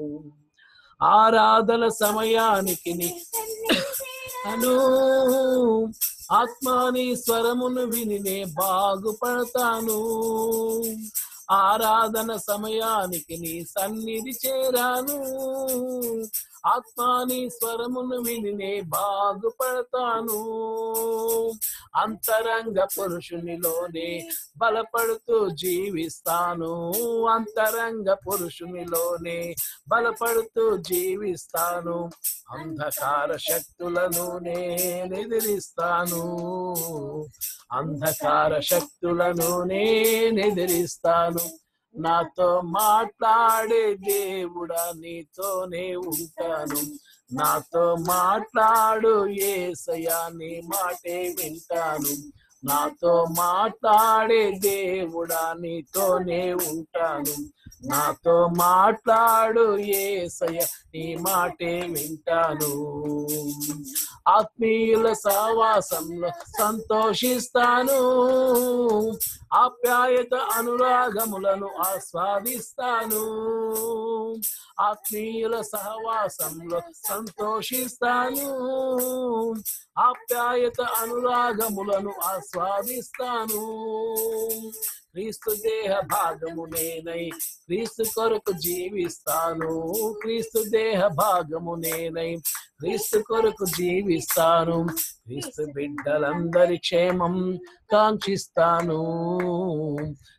ఆరాధన సమయానికి నీ అను ఆత్మాని స్వరమును విని నే బాగుపడతాను ఆరాధన సమయానికి నీ సన్నిధి చేరాను ఆత్మాని స్వరమును విని నే బాగుపడతాను అంతరంగ పురుషునిలోనే బలపడుతూ జీవిస్తాను అంతరంగ పురుషునిలోనే బలపడుతూ జీవిస్తాను అంధకార శక్తులను నేను ఎదిరిస్తాను అంధకార శక్తులను నేను ఎదిరిస్తాను నాతో మాట్లాడే దేవుడా నీతోనే ఉంటాను నాతో మాట్లాడు ఏసయ్యా నీ మాటే వింటాను నాతో మాట్లాడే దేవుడా నీతోనే ఉంటాను నాతో మాట్లాడు ఏసయ్య నీ మాటే వింటాను ఆత్మీయుల సహవాసంలో సంతోషిస్తాను ఆప్యాయత అనురాగములను ఆస్వాదిస్తాను ఆత్మీయుల సహవాసంలో సంతోషిస్తాను ఆప్యాయత అనురాగములను ఆస్వాదిస్తాను క్రీస్తు దేహ భాగము నేనై క్రీస్తు కొరకు జీవిస్తాను క్రీస్తు దేహ భాగము నేనై క్రీస్తు కొరకు జీవిస్తాను క్రీస్తు బిడ్డలందరి క్షేమం కాంక్షిస్తాను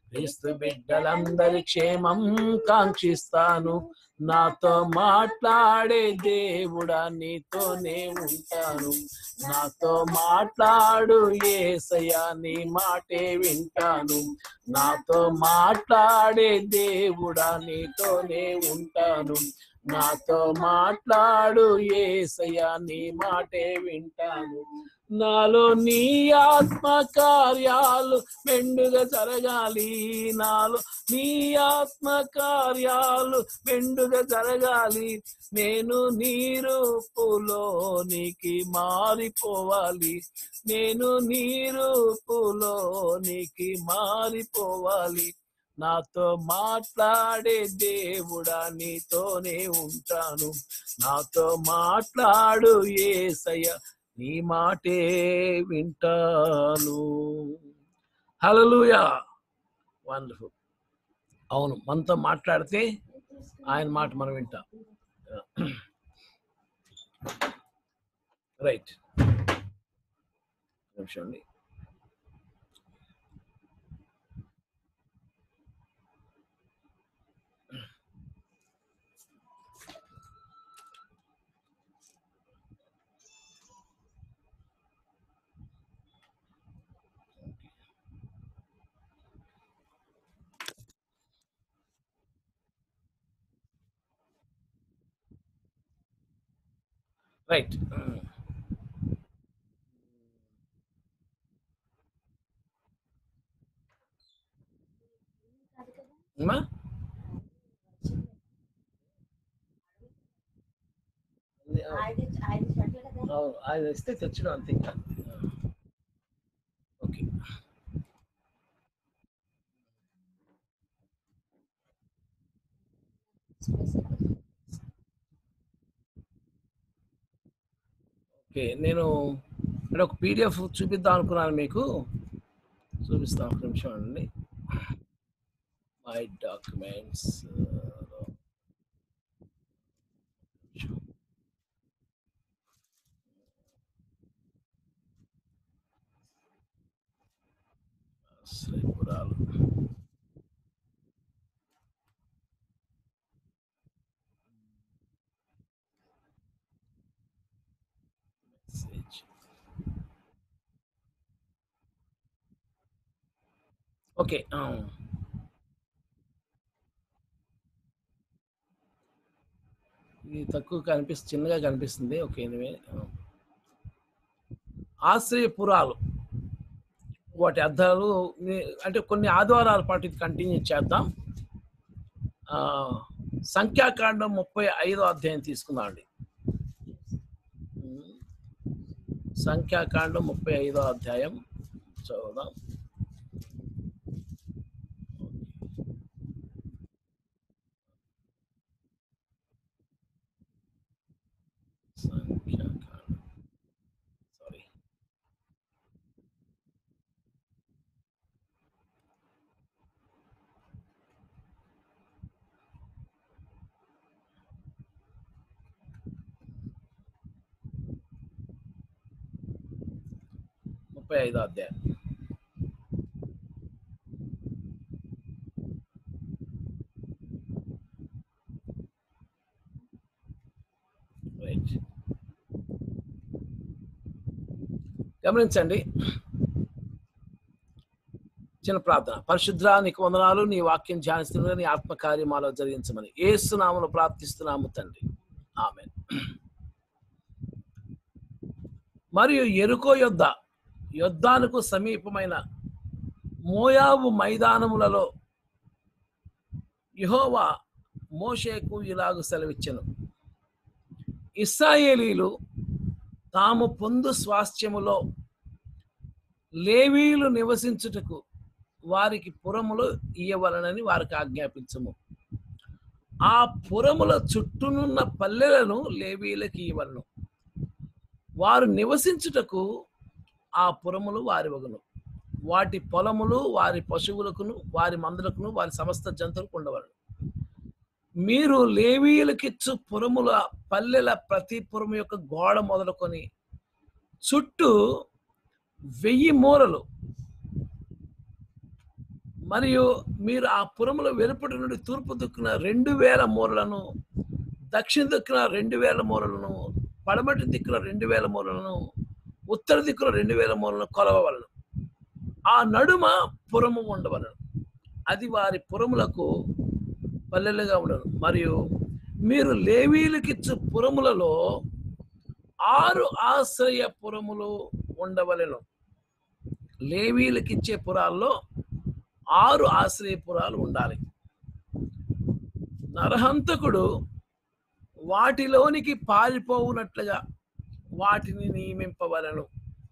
క్రీస్తు బిడ్డలందరి క్షేమం కాంక్షిస్తాను నాతో మాట్లాడే దేవుడా నీతోనే ఉంటాను నాతో మాట్లాడు ఏసయ్యా నీ మాటే వింటాను నాతో మాట్లాడే దేవుడా నీతోనే ఉంటాను నాతో మాట్లాడు ఏసయ్యా నీ మాటే వింటాను నాలో నీ ఆత్మ కార్యాలు మెండుగా జరగాలి నాలో నీ ఆత్మ కార్యాలు మెండుగా జరగాలి నేను నీ రూపులోనికి మారిపోవాలి నేను నీ రూపులోనికి మారిపోవాలి నాతో మాట్లాడే దేవుడా నీతోనే ఉంటాను నాతో మాట్లాడు ఏసయ్య నీ మాటే వింటాను హలలుయా వండర్ఫుల్ అవును మనతో మాట్లాడితే ఆయన మాట మనం వింటాం రైట్ నిమిషం అండి రైట్ అమ్మా అవును ఆయన ఇస్తే తెచ్చడం అంతే ఇంకా ఓకే ఓకే నేను ఇక్కడ ఒక పీడిఎఫ్ చూపిద్దాం అనుకున్నాను మీకు చూపిస్తాను ఒక నిమిషం అండి మై డాక్యుమెంట్స్ శ్రీపురాలు మెసేజ్ ఓకే ఇది తక్కువ కనిపిస్తుంది చిన్నగా కనిపిస్తుంది ఓకే ఎనివే ఆశ్రయపురాలు వాటి అర్థాలు నే- అంటే కొన్ని ఆదివారాల పాటు ఇది కంటిన్యూ చేద్దాం ఆ, సంఖ్యాకాండం ముప్పై ఐదో అధ్యాయం తీసుకుందాం అండి సంఖ్యాకాండం ముప్పై ఐదో అధ్యాయం చదువుదాం సంఖ్యాకాండం సారీ ముప్పై ఐదో అధ్యాయం రైట్ గమనించండి చిన్న ప్రార్థన పరిశుద్ర నీకు వందనాలు నీ వాక్యం ధ్యానిస్తున్నా నీ ఆత్మకార్యమాలో జరిగించమని ఏసునామను ప్రార్థిస్తున్నాము తండ్రి ఆమె మరియు ఎరుకో యొద్ద యొద్దానుకు సమీపమైన మోయాబు మైదానములలో యెహోవా మోషేకు ఇలాగు సెలవిచ్చెను ఇస్రాయేలీలు తాము పొందు స్వాస్థ్యములో లేవీలు నివసించుటకు వారికి పురములు ఇయ్యవలనని వారికి ఆజ్ఞాపించము ఆ పురముల చుట్టూనున్న పల్లెలను లేవీలకు ఇవ్వలను వారు నివసించుటకు ఆ పురములు వారి వగును వాటి పొలములు వారి పశువులకును వారి మందులకును వారి సమస్త జంతువులకు ఉండవలను మీరు లేవీయులకిచ్చు పురముల పల్లెల ప్రతి పురము యొక్క గోడ మొదలుకొని చుట్టూ వెయ్యి మూరలు మరియు మీరు ఆ పురముల వెలుపటి నుండి తూర్పు దిక్కున రెండు వేల మూరలను దక్షిణ దిక్కున రెండు వేల మూరలను పడమటి దిక్కున రెండు వేల మూరలను ఉత్తర దిక్కున రెండు వేల మూరలను కొలవవలను ఆ నడుమ పురము ఉండవలను అది వారి పురములకు పల్లెలుగా ఉండను మరియు మీరు లేవీలకిచ్చు పురములలో ఆరు ఆశ్రయ పురములు ఉండవలెను లేవీలకిచ్చే పురాల్లో ఆరు ఆశ్రయపురాలు ఉండాలి నరహంతకుడు వాటిలోనికి పారిపోవునట్లుగా వాటిని నియమింపవలను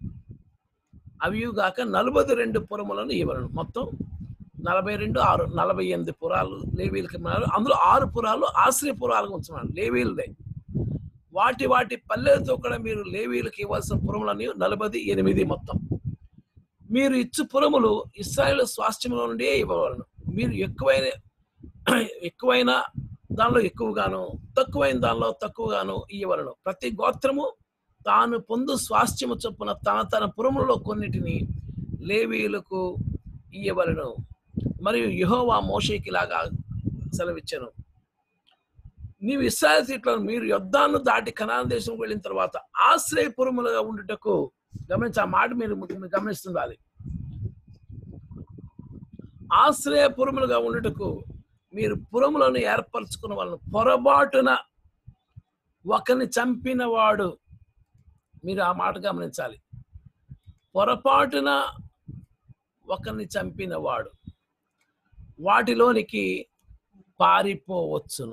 అవిగాక నలభై రెండు పురములను ఇవ్వలను మొత్తం నలభై రెండు ఆరు నలభై ఎనిమిది పురాలు లేవీలకి ఉన్నారు అందులో ఆరు పురాలు ఆశ్రయ పురాలుగా ఉంచున్నాను లేవీలదే వాటి వాటి పల్లెలతో కూడా మీరు లేవీలకు ఇవ్వాల్సిన పురములని నలభై ఎనిమిది మొత్తం మీరు ఇచ్చు పురములు ఇస్రాయేల్ స్వాస్థ్యంలో నుండే ఇవ్వవలను మీరు ఎక్కువైన ఎక్కువైన దానిలో ఎక్కువగాను తక్కువైన దానిలో తక్కువగాను ఇవ్వవలను ప్రతి గోత్రము తాను పొందు స్వాస్థ్యము చొప్పున తన తన పురములలో కొన్నిటిని లేవీయులకు ఇయ్యవలను మరియు యెహోవా మోషేకి లాగా సెలవిచ్చాను నీవు ఇస్రాయల్ సీట్లను మీరు యుద్ధాన్ని దాటి కనాన దేశం వెళ్ళిన తర్వాత ఆశ్రయపురములుగా ఉండుటకు గమనించి ఆ మాట మీరు మీరు గమనిస్తుండాలి ఆశ్రయపురములుగా ఉండుటకు మీరు పురములను ఏర్పరచుకున్న వాళ్ళను పొరపాటున ఒకరిని చంపిన వాడు మీరు ఆ మాట గమనించాలి పొరపాటున ఒకరిని చంపిన వాడు వాటిలోనికి పారిపోవచ్చును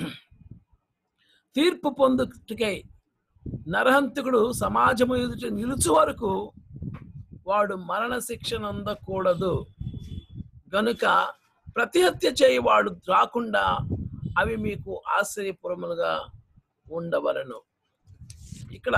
తీర్పు పొందుటకై నరహంతకుడు సమాజము ఎదుట నిలుచు వరకు వాడు మరణ శిక్షను అందకూడదు గనుక ప్రతిహత్య చేయవాడు రాకుండా అవి మీకు ఆశ్చర్యపురములుగా ఉండవలను ఇక్కడ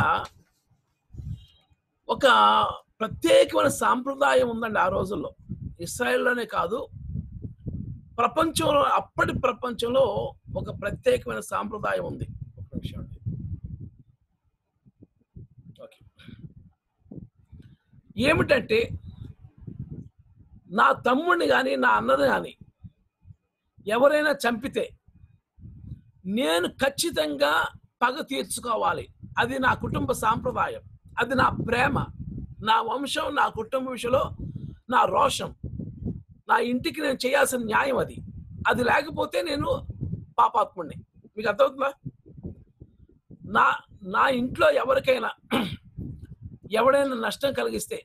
ఒక ప్రత్యేకమైన సాంప్రదాయం ఉందండి ఆ రోజుల్లో ఇస్రాయల్లోనే కాదు ప్రపంచంలో అప్పటి ప్రపంచంలో ఒక ప్రత్యేకమైన సాంప్రదాయం ఉంది ఒక నిమిషం అండి ఓకే ఏమిటంటే నా తమ్ముడిని కానీ నా అన్నని కానీ ఎవరైనా చంపితే నేను ఖచ్చితంగా పగ తీర్చుకోవాలి అది నా కుటుంబ సాంప్రదాయం అది నా ప్రేమ నా వంశం నా కుటుంబ విషయంలో నా రోషం నా ఇంటికి నేను చేయాల్సిన న్యాయం అది అది లేకపోతే నేను పాపాత్ముడిని మీకు అర్థమవుతుందా నా నా ఇంట్లో ఎవరికైనా ఎవడైనా నష్టం కలిగిస్తే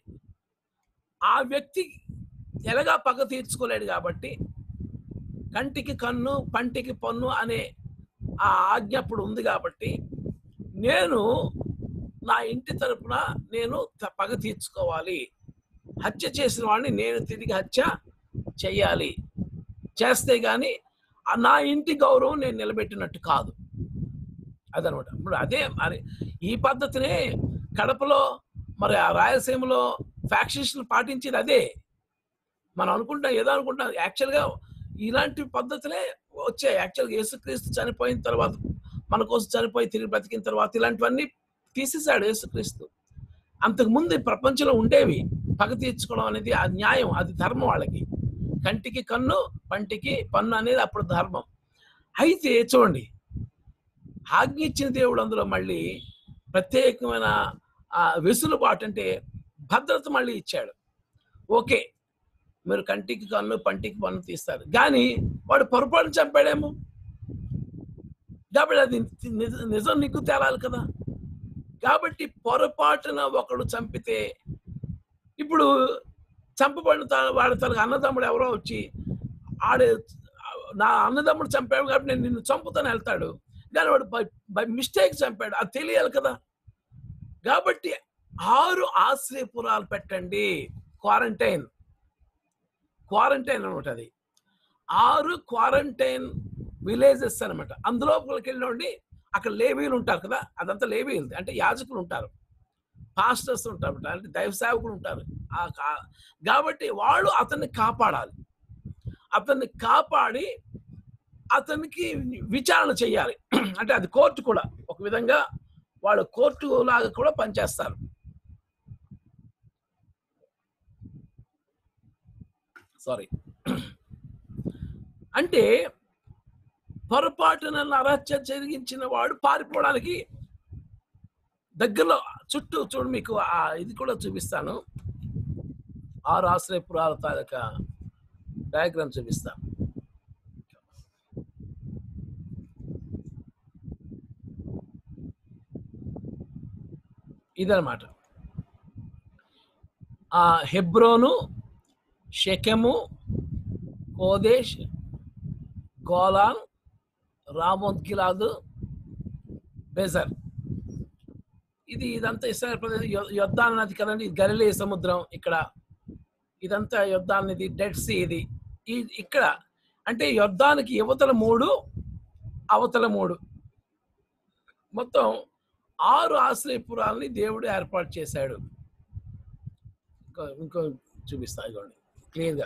ఆ వ్యక్తి ఎలాగా పగ తీర్చుకోలేడు కాబట్టి కంటికి కన్ను పంటికి పన్ను అనే ఆ ఆజ్ఞ అప్పుడు ఉంది కాబట్టి నేను నా ఇంటి తరపున నేను త- పగ తీర్చుకోవాలి హత్య చేసిన వాడిని నేను తిరిగి హత్య చెయ్యాలి చేస్తే గాని ఆ నా ఇంటి గౌరవం నేను నిలబెట్టినట్టు కాదు అదనమాట ఇప్పుడు అదే మరి ఈ పద్ధతినే కడపలో మరి ఆ రాయలసీమలో ఫ్యాక్షన్స్లు పాటించేది అదే మనం అనుకుంటాం ఏదో అనుకుంటాం యాక్చువల్గా ఇలాంటి పద్ధతులే వచ్చాయి యాక్చువల్గా యేసుక్రీస్తు చనిపోయిన తర్వాత మన కోసం చనిపోయి తిరిగి బ్రతికిన తర్వాత ఇలాంటివన్నీ తీసేశాడు యేసుక్రీస్తు అంతకుముందు ఈ ప్రపంచంలో ఉండేవి పగ తీర్చుకోవడం అనేది ఆ న్యాయం అది ధర్మం వాళ్ళకి కంటికి కన్ను పంటికి పన్ను అనేది అప్పుడు ధర్మం అయితే చూడండి ఆజ్ఞ ఇచ్చిన దేవుడు అందులో మళ్ళీ ప్రత్యేకమైన ఆ వెసులుబాటు అంటే భద్రత మళ్ళీ ఇచ్చాడు ఓకే మీరు కంటికి కన్ను పంటికి పన్ను తీస్తారు కానీ వాడు పొరపాటు చంపాడేమో కాబట్టి అది నిజ- నిజం నీకు తేలాలి కదా కాబట్టి పొరపాటున ఒకడు చంపితే ఇప్పుడు చంపబడిన త- వాడి తనకు అన్నదమ్ముడు ఎవరో వచ్చి ఆడే నా అన్నదమ్ముడు చంపాడు కాబట్టి నేను నిన్ను చంపుతాను వెళ్తాడు కానీ వాడు బై బై మిస్టేక్ చంపాడు అది తెలియాలి కదా కాబట్టి ఆరు ఆశ్రయపురాలు పెట్టండి క్వారంటైన్ క్వారంటైన్ అనమాట అది ఆరు క్వారంటైన్ విలేజెస్ అనమాట అందులోపలికి వెళ్ళండి అక్కడ లేవీలు ఉంటారు కదా అదంతా లేవీలు అంటే యాజకులు ఉంటారు పాస్టర్స్ ఉంటారు అంటే దైవ సేవకులు ఉంటారు ఆ కా- కాబట్టి వాళ్ళు అతన్ని కాపాడాలి అతన్ని కాపాడి అతనికి విచారణ చేయాలి అంటే అది కోర్టు కూడా ఒక విధంగా వాళ్ళు కోర్టు లాగా కూడా పనిచేస్తారు సారీ అంటే పొరపాటున అరహత్య జరిగించిన వాడు పారిపోవడానికి దగ్గరలో చుట్టూ చూడు మీకు ఆ ఇది కూడా చూపిస్తాను ఆరు ఆశ్రయపురాల తాలూకా డయాగ్రామ్ చూపిస్తాను ఇదనమాట ఆ Hebron Shechem Kedesh Golan Ramoth Gilead Bezer ఇది ఇదంతా ఇస్రాయల్ ప్రదేశం యొ- యొర్దాన్ నది కదండి ఇది గలిలే సముద్రం ఇక్కడ ఇదంతా యొర్దాన్ నది డెడ్ సీ ఇది ఈ ఇక్కడ అంటే యొర్దానికి యువతల మూడు అవతల మూడు మొత్తం ఆరు ఆశ్రయపురాలని దేవుడు ఏర్పాటు చేశాడు ఇంకో ఇంకో చూపిస్తా ఇదిగోండి క్లియర్గా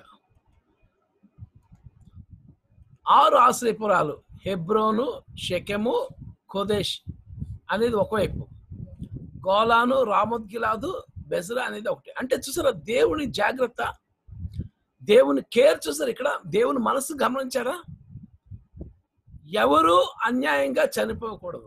ఆరు ఆశ్రయపురాలు హెబ్రోను షెకెము కొదేష్ అనేది ఒకవైపు గోలాను రామోద్గిలాదు బెజరా అనేది ఒకటి అంటే చూసారా దేవుని జాగ్రత్త దేవుని కేర్ చూసారు ఇక్కడ దేవుని మనసు గమనించారా ఎవరు అన్యాయంగా చనిపోకూడదు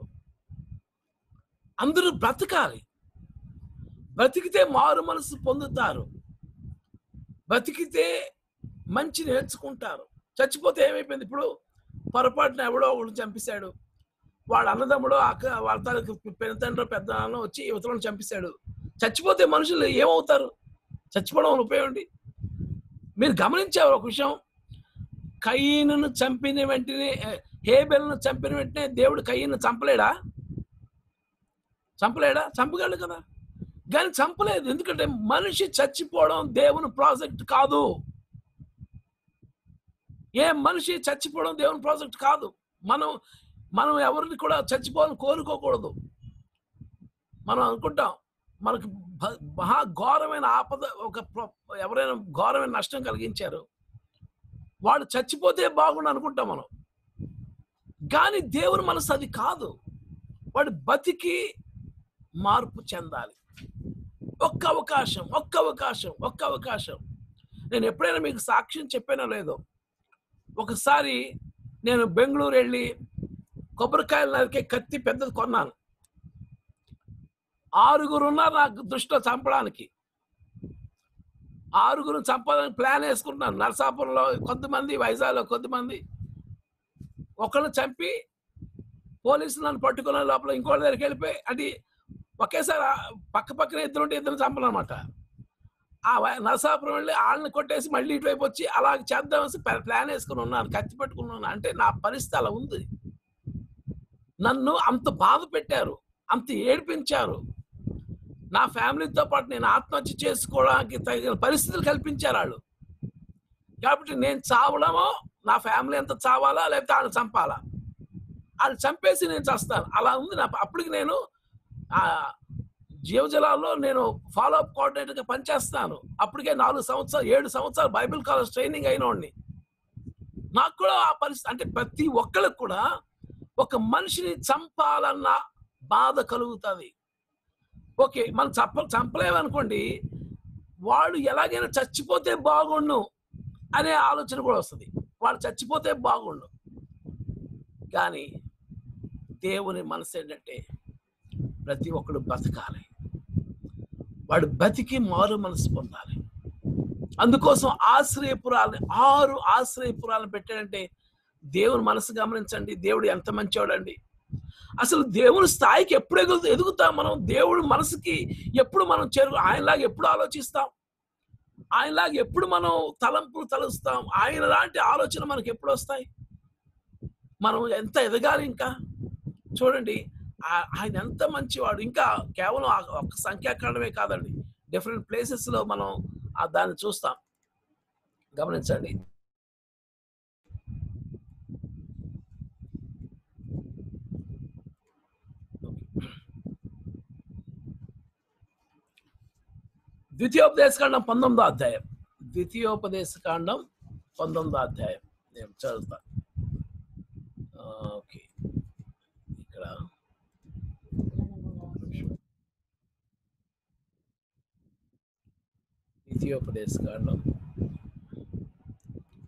అందరూ బ్రతకాలి బ్రతికితే మారు మనసు పొందుతారు బతికితే మంచి నేర్చుకుంటారు చచ్చిపోతే ఏమైపోయింది ఇప్పుడు పొరపాటున ఎవడో ఒకడు చంపేశాడు వాడు అన్నదమ్ముడో అక్క వాళ్ళ తాలూకు పెద్దతండ్రో పెద్ద వచ్చి యువతలను చంపేశాడు చచ్చిపోతే మనుషులు ఏమవుతారు చచ్చిపోవడం వల్ల ఉపయోగం ఏంటి? మీరు గమనించారు ఒక విషయం కయ్యను చంపిన వెంటనే హేబెల్ను చంపిన వెంటనే దేవుడు కయ్యను చంపలేడా చంపలేడా చంపగలడు కదా కానీ చంపలేదు ఎందుకంటే మనిషి చచ్చిపోవడం దేవుని ప్రాజెక్ట్ కాదు ఏ మనిషి చచ్చిపోవడం దేవుని ప్రాజెక్ట్ కాదు మనం మనం ఎవరిని కూడా చచ్చిపోవాలని కోరుకోకూడదు మనం అనుకుంటాం మనకు భ- మహా ఘోరమైన ఆపద ఒక ప్ర- ఎవరైనా ఘోరమైన నష్టం కలిగించారు వాడు చచ్చిపోతే బాగుండు అనుకుంటాం మనం కానీ దేవుని మనసు అది కాదు వాడు బతికి మార్పు చెందాలి ఒక్క అవకాశం ఒక్క అవకాశం ఒక్క అవకాశం నేను ఎప్పుడైనా మీకు సాక్ష్యం చెప్పానో లేదో ఒకసారి నేను బెంగళూరు వెళ్ళి కొబ్బరికాయలు నరికే కత్తి పెద్దది కొన్నాను ఆరుగురు ఉన్నారు నాకు దృష్టిలో చంపడానికి ఆరుగురు చంపాలని ప్లాన్ వేసుకుంటున్నాను నరసాపురంలో కొంతమంది వైజాగ్లో కొంతమంది ఒకరిని చంపి పోలీసులు నన్ను పట్టుకున్న లోపల ఇంకోటి దగ్గరికి వెళ్ళిపోయి అది ఒకేసారి ఆ పక్క పక్కన ఇద్దరు ఉంటే ఇద్దరు చంపాలన్నమాట ఆ వై- నరసాపురం వెళ్ళి వాళ్ళని కొట్టేసి మళ్ళీ ఇటువైపు వచ్చి అలా చేద్దామని ప్లా- ప్లాన్ వేసుకుని ఉన్నాను కత్తి పట్టుకున్నాను అంటే నా పరిస్థితి అలా ఉంది నన్ను అంత బాధ పెట్టారు అంత ఏడిపించారు నా ఫ్యామిలీతో పాటు నేను ఆత్మహత్య చేసుకోవడానికి తగిన పరిస్థితులు కల్పించారు వాళ్ళు కాబట్టి నేను చావడమో నా ఫ్యామిలీ ఎంత చావాలా లేకపోతే వాళ్ళని చంపాలా వాళ్ళు చంపేసి నేను చస్తాను అలా ఉంది నా అప్పటికి నేను ఆ జీవజలాల్లో నేను ఫాలో అప్ కోఆర్డినేటర్గా పనిచేస్తాను అప్పటికే నాలుగు సంవత్సరాలు ఏడు సంవత్సరాలు బైబిల్ కాలేజ్ ట్రైనింగ్ అయినోడిని నాకు కూడా ఆ పరిస్థితి అంటే ప్రతి ఒక్కరికి కూడా ఒక మనిషిని చంపాలన్న బాధ కలుగుతుంది ఓకే మనం చంప చంపలేమనుకోండి వాడు ఎలాగైనా చచ్చిపోతే బాగుండు అనే ఆలోచన కూడా వస్తుంది వాడు చచ్చిపోతే బాగుండు కానీ దేవుని మనసు ఏంటంటే ప్రతి ఒక్కడు బతకాలి వాడు బతికి మారు మనసు పొందాలి అందుకోసం ఆశ్రయపురాలని ఆరు ఆశ్రయపురాలను పెట్టాడంటే దేవుని మనసు గమనించండి దేవుడు ఎంత మంచివాడండి అసలు దేవుని స్థాయికి ఎప్పుడు ఎదుగు ఎదుగుతాం మనం దేవుడు మనసుకి ఎప్పుడు మనం చేరు ఆయనలాగా ఎప్పుడు ఆలోచిస్తాం ఆయనలాగా ఎప్పుడు మనం తలంపులు తలుస్తాం ఆయన లాంటి ఆలోచన మనకి ఎప్పుడు వస్తాయి మనం ఎంత ఎదగాలి ఇంకా చూడండి ఆ- ఆయన ఎంత మంచివాడు ఇంకా కేవలం ఆ ఒక్క సంఖ్యాకారణమే కాదండి డిఫరెంట్ ప్లేసెస్ లో మనం ఆ దాన్ని చూస్తాం గమనించండి ద్వితీయోపదేశకాండం పంతొమ్మిదో అధ్యాయం ద్వితీయోపదేశకాండం పంతొమ్మిదో అధ్యాయం నేను చదువుతా ఆ, ఓకే ఇక్కడ ద్వితీయోపదేశకాండం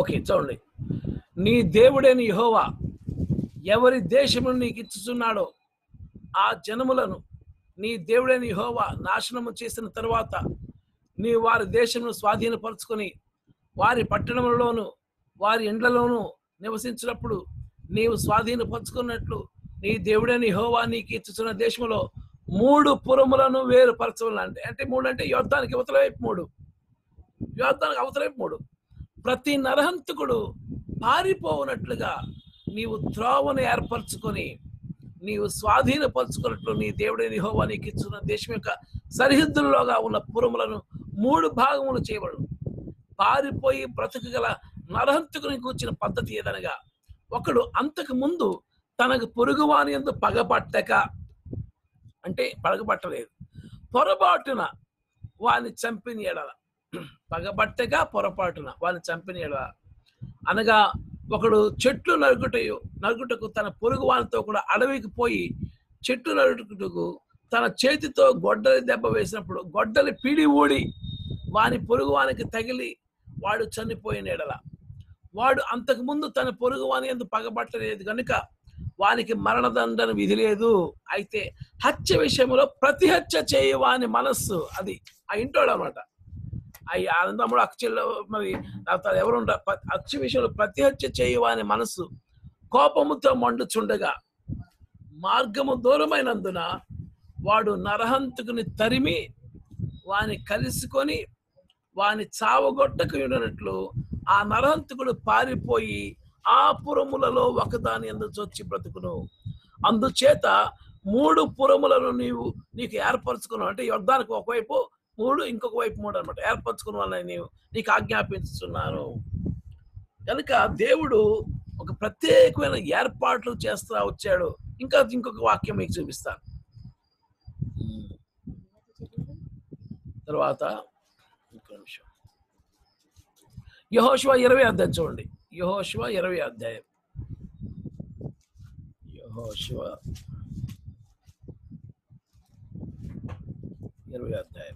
ఓకే చూడండి నీ దేవుడైన యెహోవా ఎవరి దేశమును నీకు ఇచ్చుచున్నాడో ఆ జనములను నీ దేవుడైన యెహోవా నాశనము చేసిన తరువాత నీ వారి దేశమును స్వాధీనపరుచుకొని వారి పట్టణములలోను వారి ఇండ్లలోను నివసించినప్పుడు నీవు స్వాధీనపరుచుకున్నట్లు నీ దేవుడైన యెహోవా నీకు ఇచ్చుచున్న దేశములో మూడు పురములను వేరుపరచవాలంటే అంటే మూడు అంటే యుద్ధానికి అవతల వైపు మూడు యుద్ధానికి అవతల వైపు మూడు ప్రతి నరహంతకుడు పారిపోవునట్లుగా నీవు త్రోవను ఏర్పరచుకొని నీవు స్వాధీనపరచుకున్నట్లు నీ దేవుడైన యెహోవా నీకు ఇచ్చిన దేశం యొక్క సరిహద్దుల్లోగా ఉన్న పురములను మూడు భాగములు చేయబడు పారిపోయి బ్రతకగల నరహంతకుని కూర్చిన పద్ధతి ఏదనగా ఒకడు అంతకు ముందు తనకు పొరుగువాని ఎందు పగపట్టక అంటే పగపట్టలేదు పొరపాటున వాని చంపిన ఎడల పగబట్టగా పొరపాటున వాని చంపిన ఎడల అనగా ఒకడు చెట్లు నరుకుటయు నరుకుటకు తన పొరుగు వానితో కూడా అడవికి పోయి చెట్లు నరుకుటకు తన చేతితో గొడ్డలి దెబ్బ వేసినప్పుడు గొడ్డలి పిడి ఊడి వాని పొరుగు వానికి తగిలి వాడు చనిపోయిన ఎడల వాడు అంతకుముందు తన పొరుగు వాని ఎందు పగబట్టలేదు కనుక వానికి మరణదండన విధి లేదు అయితే హత్య విషయంలో ప్రతి హత్య చేయవాని మనస్సు అది ఆ ఇంటోడు అనమాట అవి ఆనందముడు అక్షలు మరి తర్వాత ఎవరు హత్య విషయంలో ప్రతి హత్య చేయవాని మనస్సు కోపముతో మండుచుండగా మార్గము దూరమైనందున వాడు నరహంతుకుని తరిమి వాని కలుసుకొని వాని చావగొట్టకు ఉండినట్లు ఆ నరహంతకుడు పారిపోయి ఆ పురములలో ఒకదాని ఎందుకు వచ్చి బ్రతుకును అందుచేత మూడు పురములను నీవు నీకు ఏర్పరచుకున్నావు అంటే యుద్ధానికి ఒకవైపు మూడు ఇంకొక వైపు మూడు అనమాట ఏర్పరచుకున్న వాళ్ళని నీవు నీకు ఆజ్ఞాపించుతున్నాను కనుక దేవుడు ఒక ప్రత్యేకమైన ఏర్పాట్లు చేస్తా వచ్చాడు ఇంకా ఇంకొక వాక్యం మీకు చూపిస్తాను తర్వాత ఇంకో నిమిషం యహోశివ ఇరవై అధ్యాయం చూడండి యహోశివ ఇరవై అధ్యాయం యహోశివ ఇరవై అధ్యాయం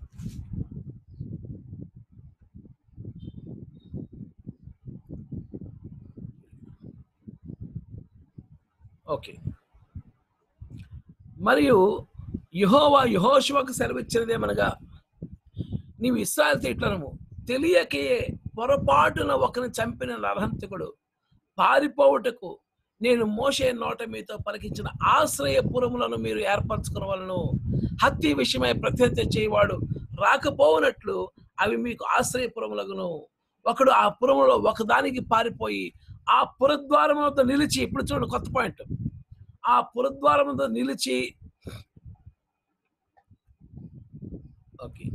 ఓకే మరియు యహోవా యహోశివకు సెలవిచ్చినదేమనగా నీవు ఇస్రాయల్ తీట్లను తెలియకే పొరపాటున ఒకరిని చంపిన నరహంతకుడు పారిపోవుటకు నేను మోసే నోట మీతో పలికించిన ఆశ్రయపురములను మీరు ఏర్పరచుకున్న వలను హత్య విషయమై ప్రత్యర్థ చేయవాడు రాకపోవునట్లు అవి మీకు ఆశ్రయపురములగును ఒకడు ఆ పురములో ఒకదానికి పారిపోయి ఆ పురద్వారం వద్ద నిలిచి ఇప్పుడు చూడండి కొత్త పాయింట్ ఆ పురద్వారం వద్ద నిలిచి ఓకే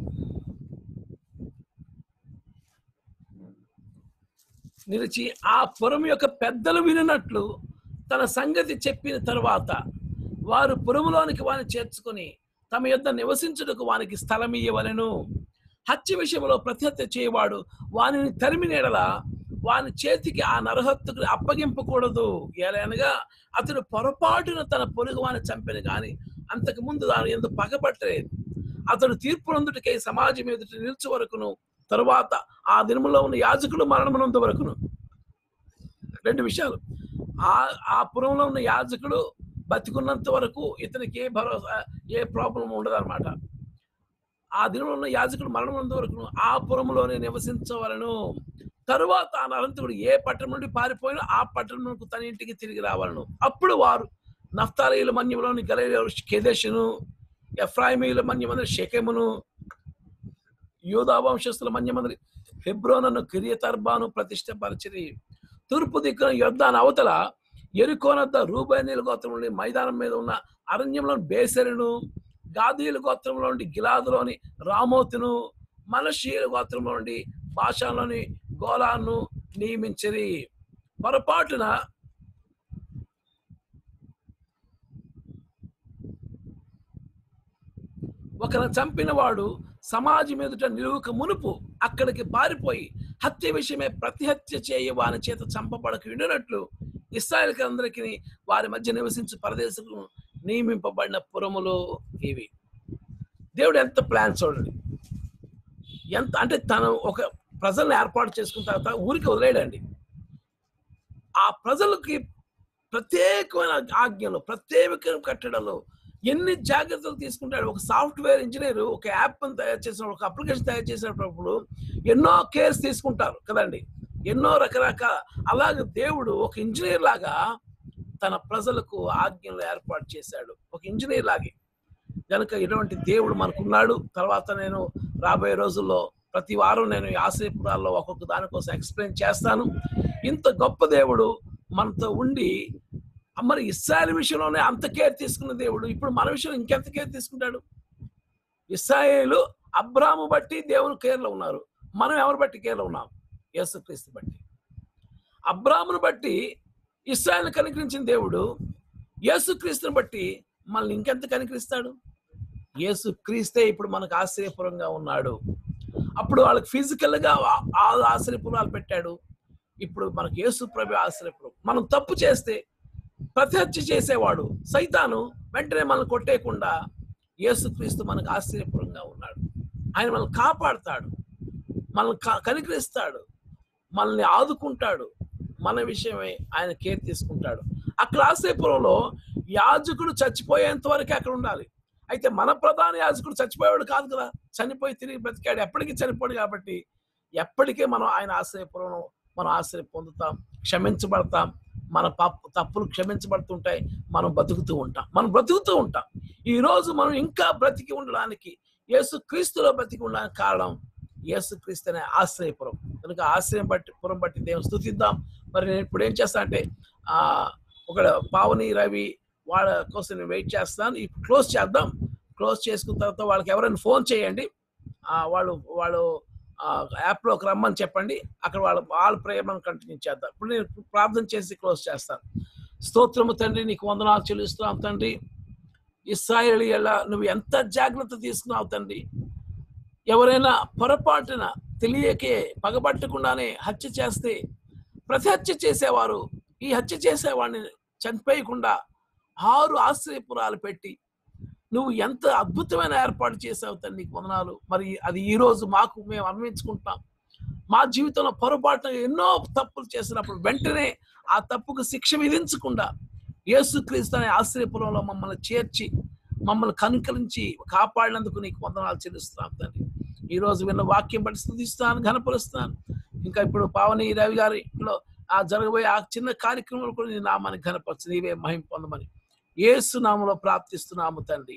నిలిచి ఆ పురం యొక్క పెద్దలు వినినట్లు తన సంగతి చెప్పిన తరువాత వారు పురములోనికి వాని చేర్చుకొని తమ యొద్ద నివసించుటకు వానికి స్థలం ఇయ్యవలెను హత్య విషయంలో ప్రతిహత్య చేయవాడు వానిని తరిమినేడల వాని చేతికి ఆ నరహత్తుకు అప్పగింపకూడదు ఏలైనగా అతడు పొరపాటున తన పొరుగు వాని చంపిన గాని అంతకు ముందు దాని ఎందుకు పగబట్టలేదు అతడు తీర్పు నందుటికై సమాజం ఎదుట నిలిచి వరకును తరువాత ఆ దినములో ఉన్న యాజకుడు మరణమునంత వరకును రెండు విషయాలు ఆ ఆ పురంలో ఉన్న యాజకుడు బతికున్నంత వరకు ఇతనికి ఏ భరోసా ఏ ప్రాబ్లం ఉండదు అనమాట ఆ దినంలో ఉన్న యాజకుడు మరణమునంత వరకు ఆ పురములోనే నివసించవలను తరువాత ఆ నరంతుడు ఏ పట్టణం నుండి పారిపోయినా ఆ పట్టణంకు తన ఇంటికి తిరిగి రావాలను అప్పుడు వారు నఫ్తాలీల మన్యంలోని గలీల కెదెషును ఎఫ్రాయిమీల మన్యమంది షెకెమును యూదా వంశస్థుల మన్యమంది హెబ్రోనను కిరియతర్బాను ప్రతిష్టపరిచిరి తూర్పు దిక్కున యుద్ధాన్ని అవతల ఎరుకోనద్ద రూబైనీల గోత్రం నుండి మైదానం మీద ఉన్న అరణ్యంలో బేసెరును గాదీల గోత్రంలో నుండి గిలాదులోని రామోతును మనషీల గోత్రంలో నుండి భాషలోని గోలాను నియమించిరి పొరపాటున ఒకరు చంపిన వాడు సమాజం ఎదుట నిలువక మునుపు అక్కడికి పారిపోయి హత్య విషయమే ప్రతిహత్య చేయ వాని చేత చంపబడక ఉండినట్లు ఇస్రాయల్కి అందరికీ వారి మధ్య నివసించు పరదేశకు నియమింపబడిన పురములు ఇవి దేవుడు ఎంత ప్లాన్ చూడండి ఎంత అంటే తను ఒక ప్రజల్ని ఏర్పాటు చేసుకున్న తర్వాత ఊరికి వదిలేయండి ఆ ప్రజలకి ప్రత్యేకమైన ఆజ్ఞలు ప్రత్యేక కట్టడాలు ఎన్ని జాగ్రత్తలు తీసుకుంటాడు ఒక సాఫ్ట్వేర్ ఇంజనీర్ ఒక యాప్ తయారు చేసిన ఒక అప్లికేషన్ తయారు చేసినప్పుడు ఎన్నో కేర్స్ తీసుకుంటారు కదండి ఎన్నో రకరకాల అలాగే దేవుడు ఒక ఇంజనీర్ లాగా తన ప్రజలకు ఆజ్ఞలు ఏర్పాటు చేశాడు ఒక ఇంజనీర్ లాగే కనుక ఇటువంటి దేవుడు మనకున్నాడు తర్వాత నేను రాబోయే రోజుల్లో ప్రతి వారం నేను ఈ ఆశ్రయపురాల్లో ఒక్కొక్క దానికోసం ఎక్స్ప్లెయిన్ చేస్తాను ఇంత గొప్ప దేవుడు మనతో ఉండి మరి ఇస్రాయల్ విషయంలోనే అంత కేర్ తీసుకున్న దేవుడు ఇప్పుడు మన విషయంలో ఇంకెంత కేర్ తీసుకుంటాడు ఇస్రాయేలు అబ్రాము బట్టి దేవుని కేర్లో ఉన్నారు మనం ఎవరు బట్టి కేర్లో ఉన్నాం యేసుక్రీస్తు బట్టి అబ్రామును బట్టి ఇస్రాయల్ని కనికరించిన దేవుడు యేసుక్రీస్తుని బట్టి మనల్ని ఇంకెంత కనికరిస్తాడు యేసు క్రీస్తే ఇప్పుడు మనకు ఆశ్చర్యపురంగా ఉన్నాడు అప్పుడు వాళ్ళకి ఫిజికల్ గా ఆ- ఆ ఆశ్చర్యపురాలు పెట్టాడు ఇప్పుడు మనకు యేసు ప్రభు ఆశ్చర్యపురం మనం తప్పు చేస్తే ప్రత్యక్ష చేసేవాడు సైతాను వెంటనే మనల్ని కొట్టేయకుండా యేసుక్రీస్తు మనకు ఆశ్చర్యపురంగా ఉన్నాడు ఆయన మనల్ని కాపాడుతాడు మనల్ని క- కనికరిస్తాడు మనల్ని ఆదుకుంటాడు మన విషయమై ఆయన కేర్ తీసుకుంటాడు అక్కడ ఆశ్రయపురంలో యాజకుడు చచ్చిపోయేంత వరకే అక్కడ ఉండాలి అయితే మన ప్రధాన యాజకుడు చచ్చిపోయేవాడు కాదు కదా చనిపోయి తిరిగి బ్రతికాడు ఎప్పటికీ చనిపోడు కాబట్టి ఎప్పటికీ మనం ఆయన ఆశ్రయపురం మనం ఆశ్రయం పొందుతాం క్షమించబడతాం మన పాప తప్పులు క్షమించబడుతుంటాయి మనం బతుకుతూ ఉంటాం మనం బ్రతుకుతూ ఉంటాం ఈ రోజు మనం ఇంకా బ్రతికి ఉండడానికి యేసు క్రీస్తులో బ్రతికి ఉండడానికి కారణం యేసు క్రీస్తు అనే ఆశ్రయపురం కనుక ఆశ్రయం బట్టి పురం బట్టి దేవుని స్థుతిద్దాం మరి నేను ఇప్పుడు ఏం చేస్తా అంటే ఆ ఒక పావని రవి వాళ్ళ కోసం నేను వెయిట్ చేస్తాను ఇప్పుడు క్లోజ్ చేద్దాం క్లోజ్ చేసుకున్న తర్వాత వాళ్ళకి ఎవరైనా ఫోన్ చేయండి ఆ, వాళ్ళు వాళ్ళు ఆ, యాప్లోకి రమ్మని చెప్పండి అక్కడ వాళ్ళ వాళ్ళ ప్రేమను కంటిన్యూ చేద్దాం ఇప్పుడు నేను ప్రార్థన చేసి క్లోజ్ చేస్తాను స్తోత్రము తండ్రి నీకు వందనాలు చెల్లిస్తున్నాం తండ్రి ఇస్రాయేల్ ఎలా నువ్వు ఎంత జాగ్రత్త తీసుకున్నావు తండ్రి ఎవరైనా పొరపాటున తెలియకే పగబట్టకుండానే హత్య చేస్తే ప్రతి హత్య చేసేవారు ఈ హత్య చేసేవాడిని చనిపోయకుండా ఆరు ఆశ్రయపురాలు పెట్టి నువ్వు ఎంత అద్భుతమైన ఏర్పాటు చేసావు తండ్రి నీకు వందనాలు మరి అది ఈ రోజు మాకు మేము అన్వయించుకుంటాం మా జీవితంలో పొరపాటున ఎన్నో తప్పులు చేసినప్పుడు వెంటనే ఆ తప్పుకు శిక్ష విధించకుండా యేసుక్రీస్తు అనే ఆశ్రయపురంలో మమ్మల్ని చేర్చి మమ్మల్ని కనుకరించి కాపాడినందుకు నీకు వందనాలు చెల్లిస్తున్నాం తండ్రి ఈ రోజు విన్న వాక్యం బట్టి స్థుతిస్తాను ఘనపరుస్తాను ఇంకా ఇప్పుడు పావని రవి గారిలో ఆ జరగబోయే ఆ చిన్న కార్యక్రమాలు కూడా నీ నామానికి ఘనపరచు నీవే మహిం పొందమని ఏసు నామంలో ప్రార్థిస్తున్నాము తండ్రి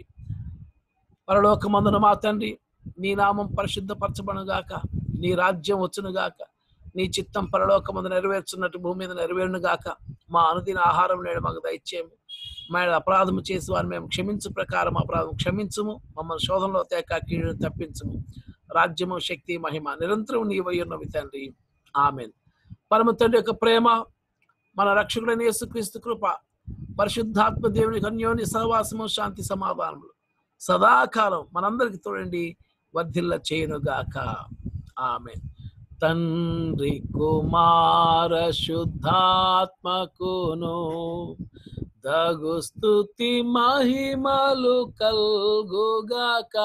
పరలోకమందున మా తండ్రి నీ నామం పరిశుద్ధపరచబడుగాక నీ రాజ్యం వచ్చునుగాక నీ చిత్తం పరలోకమందు నెరవేర్చున్నట్టు భూమి మీద నెరవేరును గాక మా అనుదిన ఆహారం నేడు మాకు దయచేయము మేడ అపరాధము చేసి వారిని మేము క్షమించు ప్రకారం అపరాధం క్షమించుము మమ్మల్ని శోధనలో తేక కీడును తప్పించుము రాజ్యము శక్తి మహిమ నిరంతరం నీవై ఉన్నవి తండ్రి ఆమెన్ పరమ తండ్రి యొక్క ప్రేమ మన రక్షకుడైన యేసుక్రీస్తు కృప పరిశుద్ధాత్మ దేవుని కన్యోని సహవాసము శాంతి సమాధానములు సదాకాలం మనందరికి తోడండి వర్ధిల్ల చేయనుగాక ఆమె తండ్రి కుమార శుద్ధాత్మకును దగు స్థుతి మహిమలు కల్గుగాక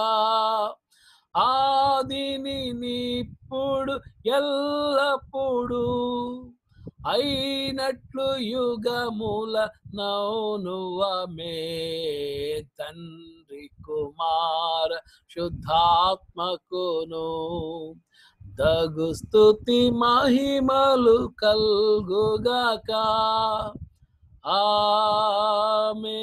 ఆదిని నిప్పుడు ఎల్లప్పుడు అయినట్లు యుగముల నౌనువమే తండ్రి కుమార శుద్ధాత్మకును దగు స్థుతి మహిమలు కల్గుగాక ఆమె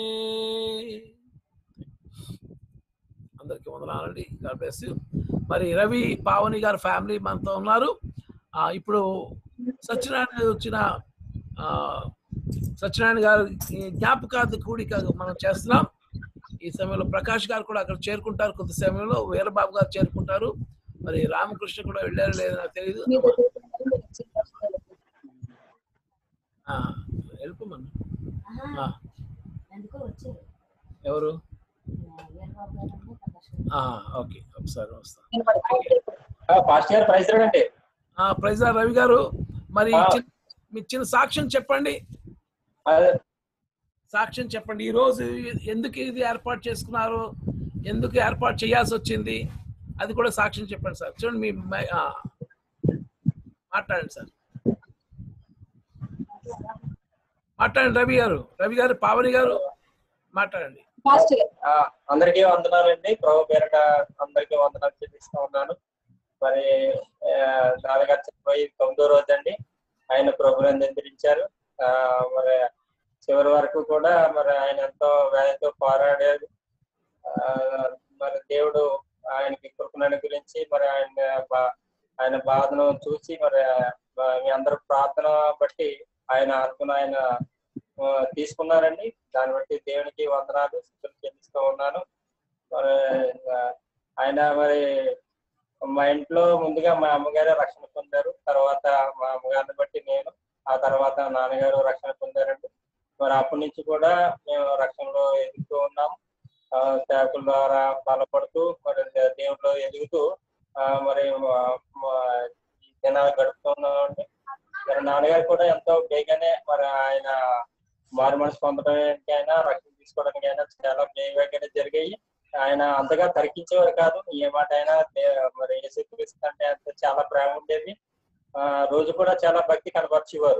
అందరికీ వందనాలండి గాడ్ బ్లెస్ యూ మరి రవి పావని గారి ఫ్యామిలీ మనతో ఉన్నారు ఆ, ఇప్పుడు సత్యనారాయణ గారు వచ్చిన ఆ, సత్యనారాయణ గారు ఈ జ్ఞాపకార్థ కూడిక మనం చేస్తున్నాం ఈ సమయంలో ప్రకాష్ గారు కూడా అక్కడ చేరుకుంటారు కొంత సమయంలో వీరబాబు గారు చేరుకుంటారు మరి రామకృష్ణ కూడా వెళ్ళారు లేదో నాకు తెలియదు ఆ, వెళ్ళిపోమను ఆ, ఎందుకో వచ్చారు ఎవరు వీరబాబు గారు ప్రకాష్ గారు. ఆ, ఓకే ఒకసారి వస్తాను పాస్ట్ గారు ప్రైజ్ అండి ఆ, ప్రైజ్ లార్డ్ రవి గారు మరి చిన్న- మీ చిన్న సాక్ష్యం చెప్పండి సాక్ష్యం చెప్పండి ఈ రోజు ఎందుకు ఇది ఏర్పాటు చేసుకున్నారు ఎందుకు ఏర్పాటు చేయాల్సి వచ్చింది అది కూడా సాక్ష్యం చెప్పండి సార్ చూడండి మీ మై- ఆ, మాట్లాడండి సార్ మాట్లాడండి రవి గారు రవి గారు పావని గారు మాట్లాడండి ఆ, అందరికీ వందనాలండి ప్రభు పేరట అందరికీ వందనాలు చెల్లిస్తూ ఉన్నాను మరి ఆ, నాన్నగారు చనిపోయి తొమ్మిదో రోజు అండి ఆయన ప్రభుని నిద్రించారు ఆ, మరి చివరి వరకు కూడా మరి ఆయన ఎంతో వ్యాధితో పోరాడారు ఆ, మరి దేవుడు ఆయనకి కృపణని గురించి మరి ఆయన బా- ఆయన బాధను చూసి మరి ఆ, మీ అందరూ ప్రార్థన బట్టి ఆయన ఆత్మను ఆయన ఆ, తీసుకున్నారండి దాన్ని బట్టి దేవునికి వందనాలు స్థుతులు చెల్లిస్తూ ఉన్నాను మరి ఆ, ఆయన మరి మా ఇంట్లో ముందుగా మా అమ్మగారే రక్షణ పొందారు తర్వాత మా అమ్మగారిని బట్టి నేను ఆ తర్వాత నాన్నగారు రక్షణ పొందారండి మరి అప్పటి నుంచి కూడా మేము రక్షణలో ఎదుగుతూ ఉన్నాము ఆ, సేవకుల ద్వారా బలపడుతూ మరి దే- దేవుడిలో ఎదుగుతూ ఆ, మరి మా- మా ఈ దినాలు గడుపుతున్నామండి మరి నాన్నగారు కూడా ఎంతో బేగానే మరి ఆయన మారు మనసు పొందడానికి అయినా రక్షణ తీసుకోవడానికి అయినా చాలా బేగానే జరిగాయి ఆయన అంతగా తరికించేవారు కాదు ఏ మాట అయినా దే- మరి యేసుక్రీస్తు అంటే అంత చాలా ప్రేమ ఉండేది ఆ రోజు కూడా చాలా భక్తి కనపరిచేవారు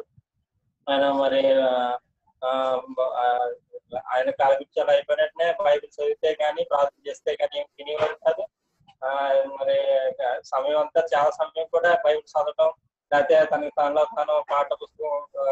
ఆయన మరి ఆ, ఆ, ఆ, ఆయన కాలకృత్యాలు అయిపోయినట్టునే బైబిల్ చదివితే కానీ ప్రార్థన చేస్తే కానీ ఏం తినేవారు కాదు ఆ, మరి సమయం అంతా చాలా సమయం కూడా బైబిల్ చదవడం లేకపోతే తనకి తనలో తాను పాట పుస్తకం ఆ,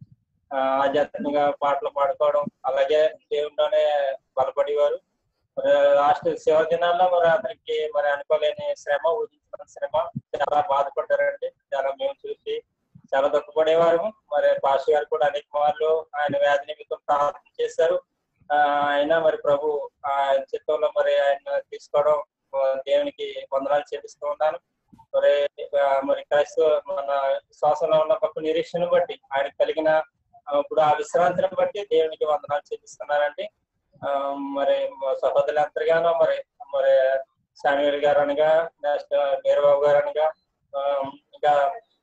ఆ, ఆధ్యాత్మికంగా పాటలు పాడుకోవడం అలాగే దేవుడిలోనే బలపడేవారు మరి లాస్ట్ శివ దినాల్లో మరి అతనికి మరి అనుకోలేని శ్రమ ఊహించిన శ్రమ చాలా బాధపడ్డారండి చాలా మేము చూసి చాలా దుఃఖపడేవారు మరి పాష గారు కూడా అనేక మార్లు ఆయన వ్యాధి నిమిత్తం ప్రార్థన చేశారు ఆ, అయినా మరి ప్రభు ఆ చిత్తంలో మరి ఆయన తీసుకోవడం ఆ, దేవునికి వందనాలు చెల్లిస్తూ ఉన్నాను మరి ఆ, మరి క్రైస్తవ మన విశ్వాసంలో ఉన్న గొప్ప నిరీక్షణ బట్టి ఆయన కలిగిన ఆ, ఇప్పుడు ఆ విశ్రాంతిని బట్టి దేవునికి వందనాలు చెల్లిస్తున్నానండి ఆ, మరి మా సహోదరులు ఎంతగానో మరి మరి శామ్యూల్ గారు అనగా నెక్స్ట్ వీరబాబు గారు అనగా ఆ, ఇంకా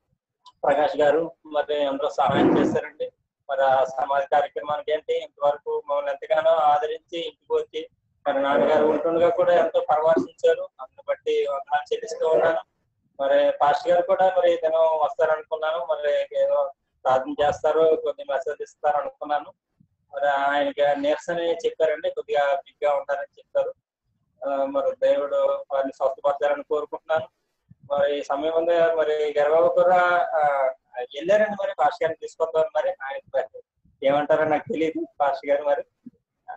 ప్రకాష్ గారు మరి అందరూ సహాయం చేశారండి మరి ఆ సమాజ కార్యక్రమానికి ఏంటి ఇంతవరకు మమ్మల్ని ఎంతగానో ఆదరించి ఇంటికి వచ్చి మరి నాన్నగారు ఉంటుండగా కూడా ఎంతో పరామర్శించారు అందుని బట్టి వందనాలు చెల్లిస్తూ ఉన్నాను మరి పాస్టర్ గారు కూడా మరి ఏదైనా వస్తారనుకున్నాను మరి ఏదో ప్రార్థన చేస్తారు కొద్ది మెసేజ్ ఇస్తారు అనుకున్నాను మరి ఆయనకి నీరసని చెప్పారండి కొద్దిగా బిగ్ గా ఉంటారని చెప్పారు ఆ, మరి దేవుడు వారిని స్వస్థపరచాలని కోరుకుంటున్నాను మరి ఈ సమయం ఉంది మరి గర్భబాబు కూడా ఆ, వెళ్ళారండి మరి పాస్టర్ గారిని తీసుకొద్దాం మరి ఆయన మరి ఏమంటారో నాకు తెలియదు పాస్టర్ గారు మరి ఆ,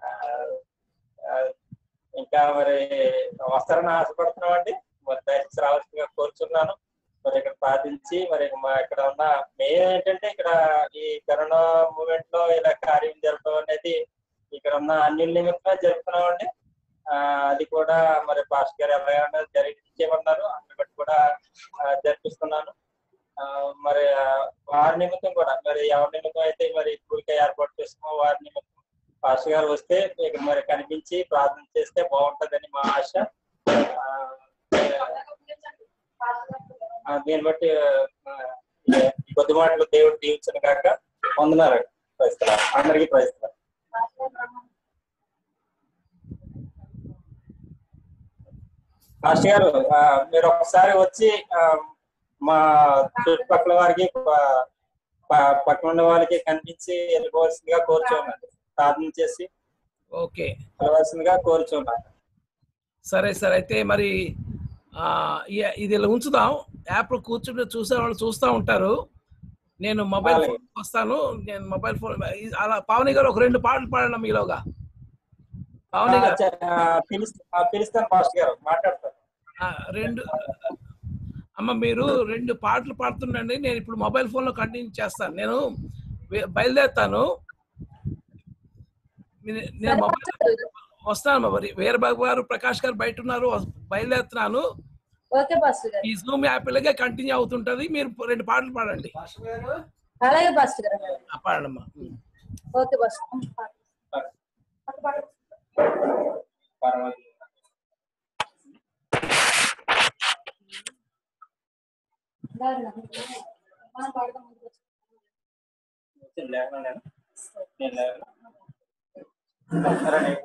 ఆ, ఇంకా మరి వస్తారని ఆశపడుతున్నాం అండి మరి దయచేసి రావాల్సిందిగా కోరుచున్నాను మరి ఇక్కడ ప్రార్థించి మరి మా ఇక్కడ ఉన్న మెయిన్ ఏంటంటే ఇక్కడ ఈ కరోనా మూమెంట్ లో ఇలా కార్యం జరపడం అనేది ఇక్కడ ఉన్న అన్ని నిమిత్తమే జరుపుతున్నామండి ఆ, అది కూడా మరి పాస్టర్ గారు ఎవరైనా జరిగించేమన్నారు అందుని బట్టి కూడా ఆ, జరిపిస్తున్నాను ఆ, మరి ఆ, వారి నిమిత్తం కూడా మరి ఎవరి నిమిత్తం అయితే మరి కూడిక ఏర్పాటు చేసుకున్నామో వారి నిమిత్తం పాస్టర్ గారు వస్తే ఇక్కడ మరి కనిపించి ప్రార్థన చేస్తే బాగుంటదని మా ఆశ ఆ, ఆ, దీన్ని బట్టి ఆ, ఈ కొద్ది మాటలు దేవుడు దీవించను కాక వందనాలు ప్రయత్నాలు అందరికీ ప్రయత్నాలు మాస్టర్ గారు ఆ, మీరు ఒకసారి వచ్చి ఆ, మా చుట్టుపక్కల వారికి ప- ప- పక్కన ఉన్న వాళ్ళకి కనిపించి వెళ్ళిపోవాల్సిందిగా కోరుచున్నాను ప్రార్థన చేసి ఓకే వెళ్ళవలసిందిగా కోరుచున్నాను సరే సరే అయితే మరి ఆ, ఇ- ఇది ఇలా ఉంచుదాం యాప్ కూర్చుంటే చూసే వాళ్ళు చూస్తూ ఉంటారు నేను మొబైల్ అలాగే. ఫోన్ వస్తాను నేను మొబైల్ ఫోన్ ఇ- అలా పావని గారు ఒక రెండు పాటలు పాడండి మీలోగా పావని ఆ, గారు చ- ఆ, పిలుస్తా- ఆ, పిలుస్తాను మాస్టర్ గారు మాట్లాడతాను ఆ, రెండు అమ్మ మీరు రెండు పాటలు పాడుతుండండి నేను ఇప్పుడు మొబైల్ ఫోన్ లో కంటిన్యూ చేస్తాను నేను వే- బయలుదేరుతాను మీ- నేను మొబైల్ వస్తాను మరి వీరబాబు గారు ప్రకాష్ గారు బయట ఉన్నారు వస్- బయలుదేరుతున్నాను ఓకే పాస్టర్ గారు ఈ జూమ్ యాప్ ఇలాగే కంటిన్యూ అవుతుంటది మీరు రెండు పాటలు పాడండి అలాగే పాస్టర్ గారు ఆ, పాడండమ్మా ఓకే పాస్టర్ పర్వాలేదు మనం పాడదాం వచ్చి లేకనా నేను నేను లేకనా సరే నేను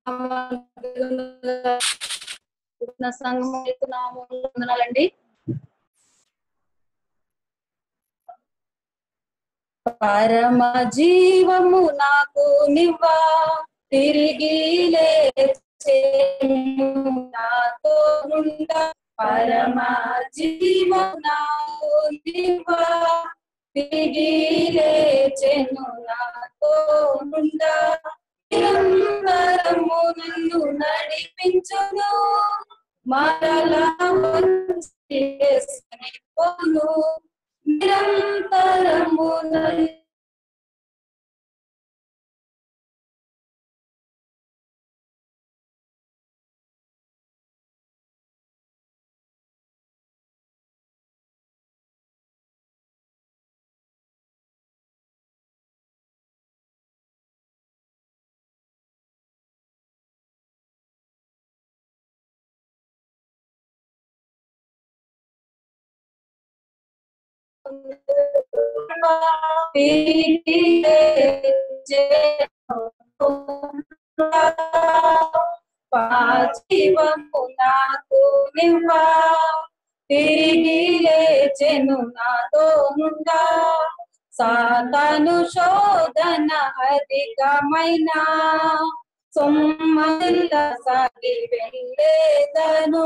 సంఘం వందనాలండి పరమ జీవము నాకు నివ్వా తిరిగి లేచెను నాతో నుండ పరమ జీవము నాకు నివ్వా తిరిగి లేచెను నాతో నుండ నిరంతరము నన్ను నడిపించును మరలా వచ్చి యేసుని పోను నిరంతరము నన్ను పాచివము నాకు నివ్వా తిరిగి లేచెను నాతో నుండా సాతాను శోధన అధికమైన సొమ్మల సాగి వెళ్ళేదను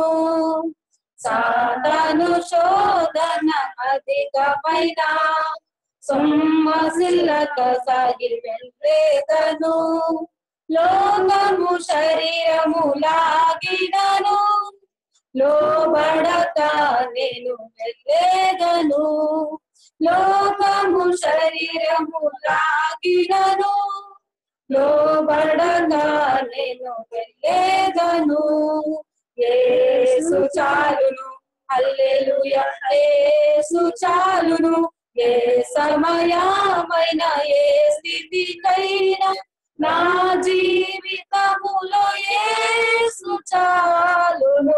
సాతాను శోధన అధికమైన సొమ్మసిల్లక సాగి వెళ్ళేదను లోకము శరీరము లాగినను లోబడక నేను వెళ్ళేదను లోకము శరీరము లాగినను లోబడక నేను వెళ్ళేదను ఏసు చాలును హల్లెలూయా ఏసు చాలును ఏ సమయమైన ఏ స్థితికైనా నా జీవితములో ఏసు చాలును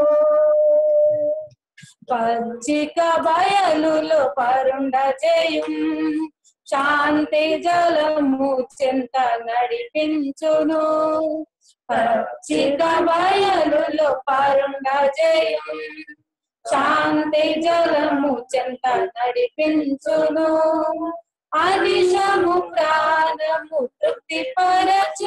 పచ్చిక బయలులో పరుండ చేయం శాంతి జలము చింత నడిపించును పచ్చిక బయలులో పరుండ చేయం శాంతి జలము చింత నడిపించును అనిశము ప్రాణము తృప్తి పరచు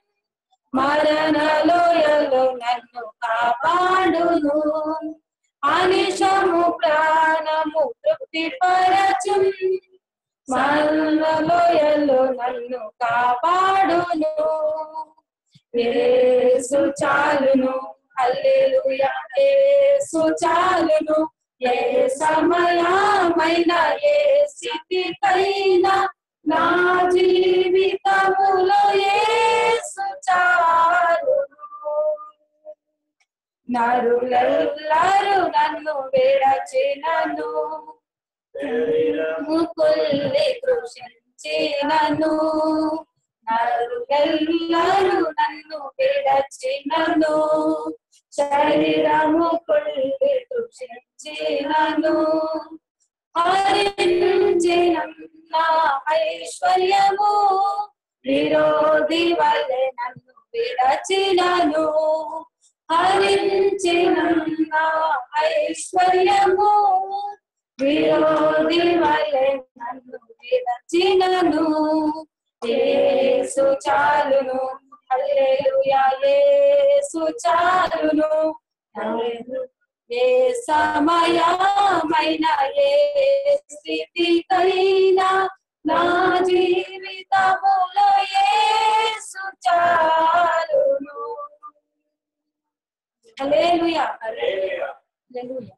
మరణలోయలో నన్ను కాపాడును అనిశము ప్రాణము తృప్తి పరచు మరణలోయలో నన్ను కాపాడును ఏసు చాలును హల్లెలూయా ఏసు చాలును ఏ సమయమైన ఏ స్థితికైనా నా జీవితములో ఏసు చాలును నరులెల్లరూ నన్ను విడచినను ముకుల్ని కృషించినను నరులెల్లరూ నన్ను విడచినను శరీరము కుళ్ళి కృషించినను హరించిన నా ఐశ్వర్యము విరోధి వలె నన్ను విడచినను హరించిన నా ఐశ్వర్యము విరోధి వలె నన్ను విడచినను ఏసు చాలును హల్లెలూయా యేసు చాలును ఏ సమయమైన ఏ స్థితికైనా నా జీవితములో యేసు చాలును హల్లెలూయా హల్లెలూయా హల్లెలూయా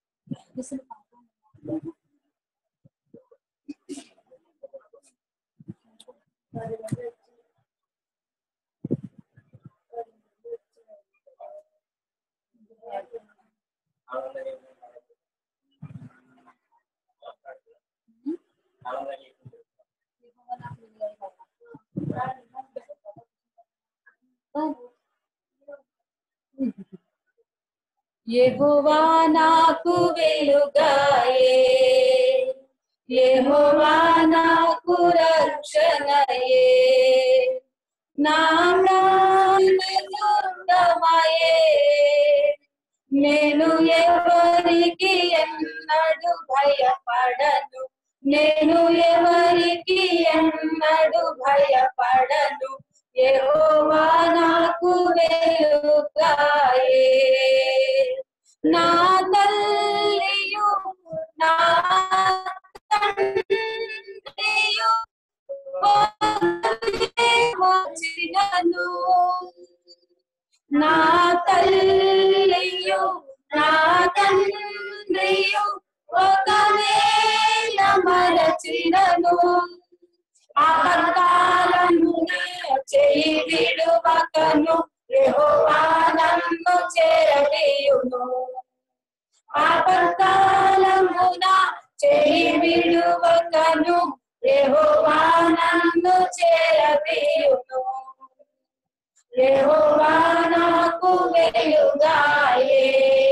యెహోవా నాకు వెలుగాయే యెహోవా నాకు రక్షణయే నా ప్రాణము దుర్గమయే నేను ఎవరికి ఎన్నడు భయపడను నేను ఎవరికి ఎన్నడు భయపడను యెహోవా నాకు వెలుగాయే నా తల్లియు నా తండ్రియు వచ్చినను నా తల్లియు నా తండ్రియు ఒకవేళ మరచినను ఆపత్కాలమున చేయి విడువకను యెహోవా నన్ను చేరదీయును ఆపత్కాలమున చేయి విడువకను యెహోవా నన్ను చేరదీయును యెహోవా నాకు వెలుగాయే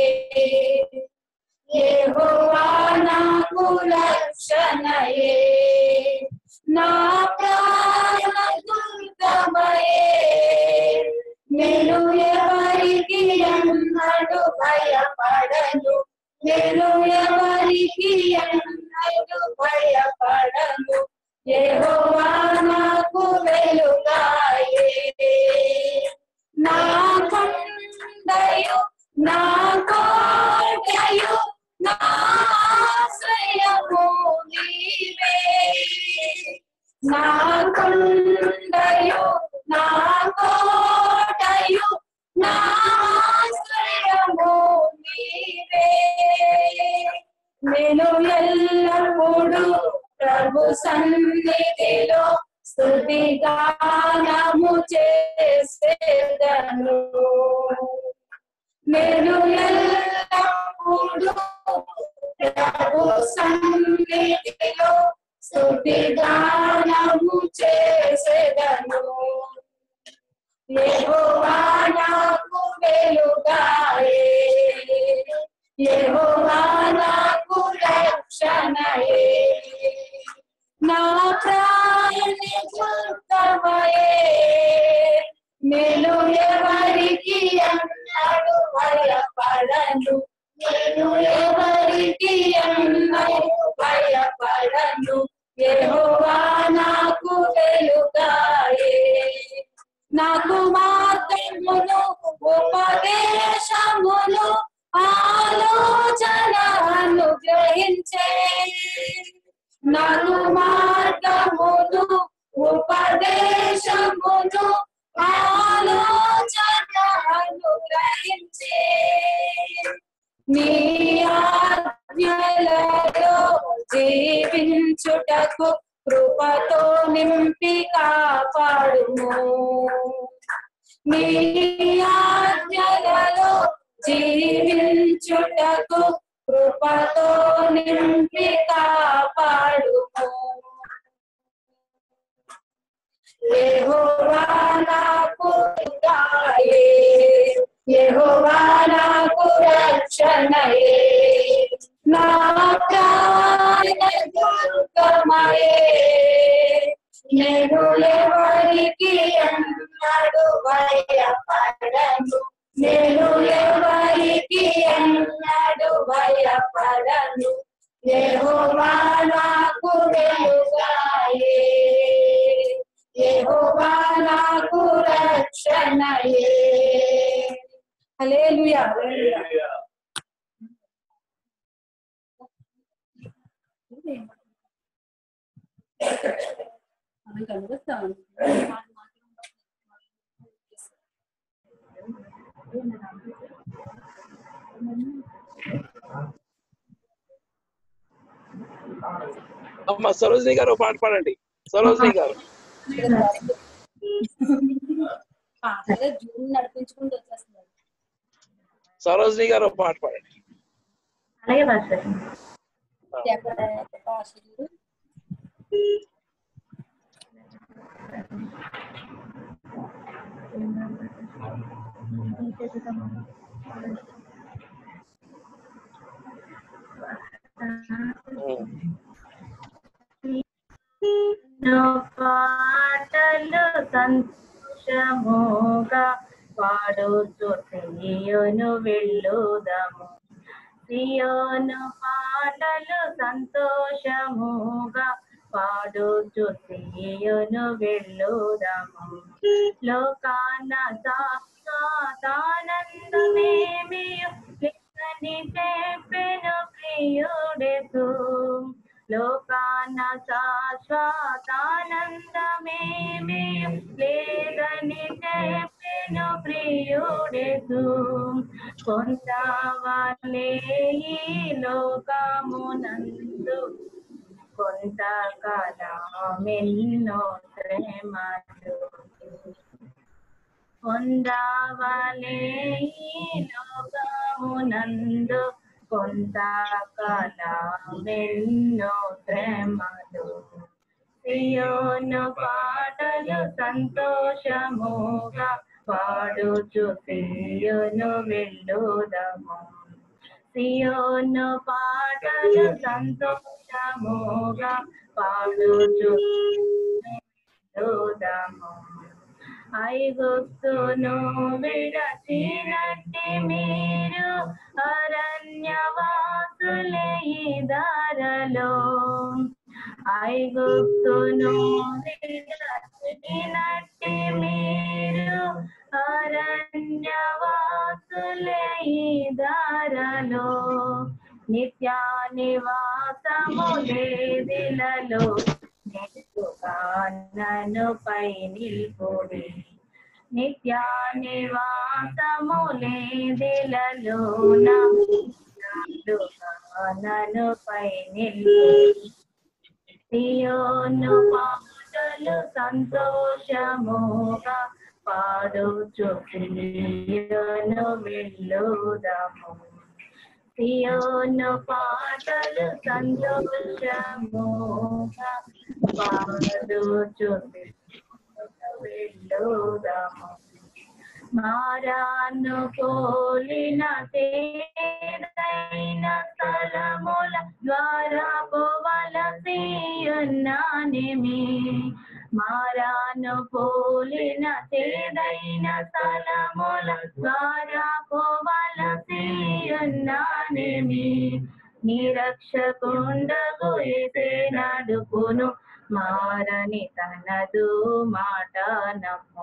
యెహోవా నాకు రక్షణయే నా ప్రాణ దుర్గమయే నేను ఎవరికి ఎన్నడు భయపడను నేను ఎవరికి ఎన్నడు భయపడను యెహోవా నాకు వెలుగాయే నా కొండయు నా కోటయు నా ఆశ్రయము నీవే నా కొండయు నా కోటయు నా ఆశ్రయము నీవే నేను ఎల్లప్పుడూ ప్రభు సన్నిధిలో స్తుతి గానము చేసేదను నేను ఎల్లప్పుడూ ప్రభు సన్నిధిలో స్తుతి గానము చేసేదను యెహోవా నాకు వెలుగాయే యెహోవా నాకు రక్షణయే నా ప్రాణి దుర్గమయే నేను ఎవరికి అన్నాడు భయపడను నేను ఎవరికి అన్నాడు భయపడను యెహోవా నాకు వెలుగాయే నాకు మార్గమును ఉపదేశమును ఆలోచన అనుగ్రహించే నాకు మార్గమును ఉపదేశమును ఆలోచన అనుగ్రహించే నీ ఆజ్ఞలలో జీవించుటకు కృపతో నింపి కాపాడుము నీ ఆజ్ఞలలో జీవించుటకు కృపతో నింపి కాపాడుము యెహోవా నాకు గాయే యెహోవా నాకు రక్షణయే నా ప్రాణ దుర్గమయే నేను ఎవరికి అన్నాడు భయపడను నేను ఎవరికి అన్నాడు భయపడను యెహోవా నాకు వెలుగాయే యెహోవా నాకు రక్షణయే హల్లెలూయా హల్లెలూయా మనం కలుగుతాం అమ్మ సరోజిని గారు ఒక పాట పాడండి సరోజిని గారు పాటగా జూన్ నడిపించుకుంటూ వచ్చేస్తున్నారు సరోజిని గారు ఒక పాట పాడండి అలాగే పాస్టర్ ఎక్కడ పాషలు పాటలు సంతోషముగా పాడుచు సియోను వెళ్ళుదాము సియోను పాటలు సంతోషముగా పాడుచు సియోను వెళ్ళుదాము లోకాన సాక్షాతానందమేమి లేదని చెప్పెను ప్రియుడెసు లోకాన శాశ్వతానందమేమి లేదని చెప్పెను ప్రియుడెసు కొంతవలే ఈ లోకమునందు కొంతకాలమెన్నో శ్రమలు పొందవలే ఈ లోకమునందు కొంతకాలమెన్నో శ్రమలు సియోను పాటలు సంతోషముగా పాడుచు సియోను వెళ్ళుదము సియోను పాటలు సంతోషముగా పాడుచు వెళ్ళుదము ఐగుప్తును విడచినట్టి మీరు అరణ్యవాసులే ఈ దారలో ఐగుప్తును విడచినట్టి మీరు అరణ్యవాసులే ఈ దారలో నిత్య నివాసము లేదిలలో నన్ను పై నిల్పుడి నిత్య నివాసము లేదిలలో నన్ను పై నిల్పుడి సియోను పాటలు సంతోషముగా పాడుచు సియోను వెళ్ళుదాము సియోను పాటలు సంతోషముగా పాడుచు వెళ్ళుదాము మారాను పోలిన తేదైన స్థలముల ద్వారా పోవలసియున్నానేమి మారాను పోలిన తేదైన స్థలముల ద్వారా పోవలసియున్నానేమి నిరక్షకుండగు ఏసే నడుపును మారని తనదు మాట నమ్ము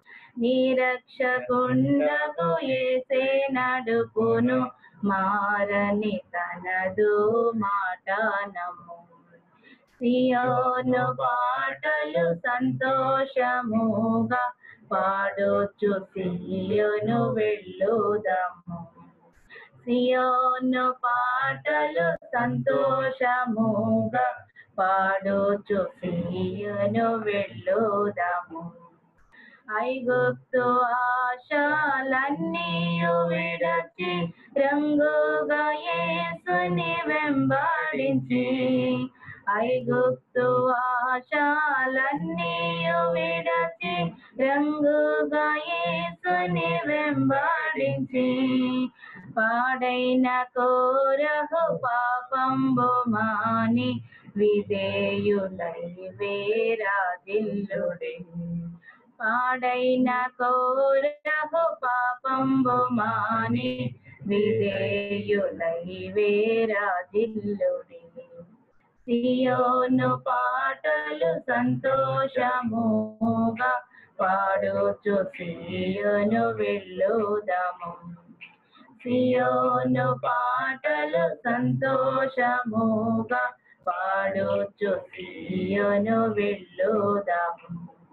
నిరక్షకుండగు ఏసే నడుపును మారని తనదు మాట నమ్ము సియోను పాటలు సంతోషముగా పాడొచ్చు సియోను వెళ్ళుదాము సియోను పాటలు సంతోషముగా పాడొచ్చు సియోను వెళ్ళుదాము ఐగుప్తు ఆశాలన్నీయు విడచి రంగుగా యేసుని వెంబడించి ఐగుప్తు ఆశాలన్నీయు విడచి రంగుగా యేసుని వెంబడించి పాడైన కోరహు పాపంబు మాని విధేయులై వేరాదిల్లుడే పాడైన కోరహు పాపంబు మాని విధేయులై వేరాదిల్లుడి సియోను పాటలు సంతోషముగా పాడుచు సియోను వెళ్ళుదాము సియోను పాటలు సంతోషముగా పాడుచు సియోను వెళ్ళుదాము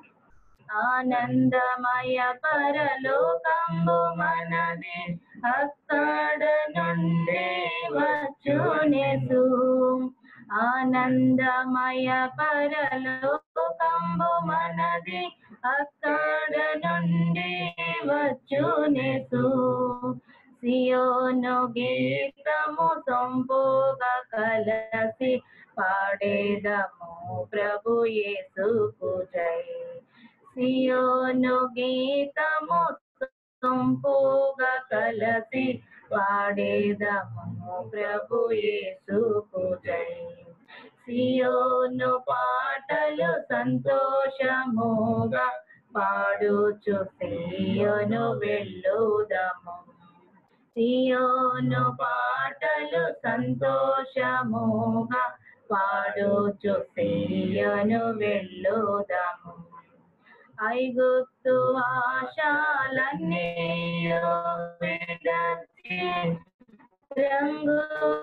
ఆనందమయ పరలోకంబు మనది అక్కడ నుండి వచ్చునేసు ఆనందమయ పరలోకంబు మనది అక్కడ నుండి వచ్చునేసు సియోను గీతము సొంపుగా కలసి పాడేదము ప్రభు యేసుకు జై సియోను గీతము సొంపుగా కలసి పాడేదము ప్రభు యేసుకు జై సియోను పాటలు సంతోషముగా పాడుచు సియోను వెళ్ళుదము సియోను పాటలు సంతోషముగా పాడుచు సియోను వెళ్ళుదము ఐగుప్తు ఆశాలన్నీ విడచి రంగు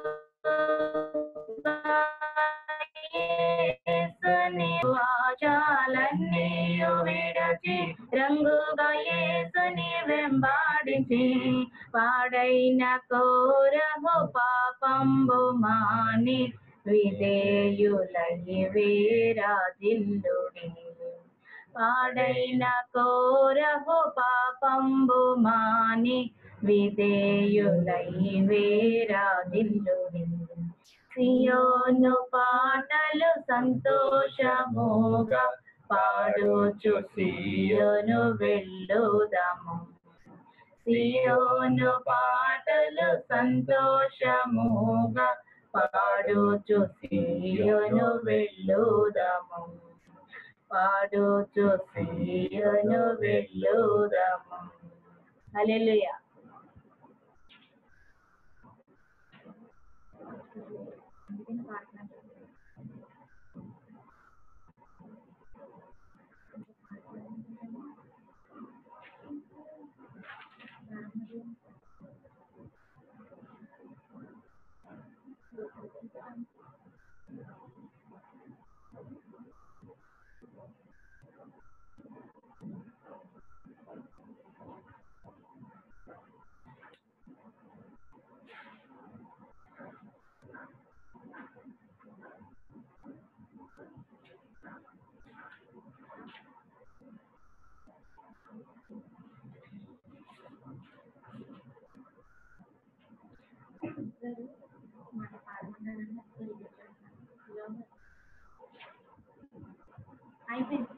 యేసుని ఆశాలన్నీ విడచి రంగుగా యేసుని వెంబాడించి పాడైన కోరహు పాపంబు మాని విధేయులై వీరాజిల్లుడి పాడైన కోరహు పాపంబు మాని విధేయులై వీరాజిల్లుడి సియోను పాటలు సంతోషముగా పాడుచు సియోను వెళ్ళుదాము సియోను పాటలు సంతోషముగా పాడుచు సియోను వెళ్ళుదాము పాడుచు సియోను వెళ్ళుదాము హల్లెలూయా అయిపోయింది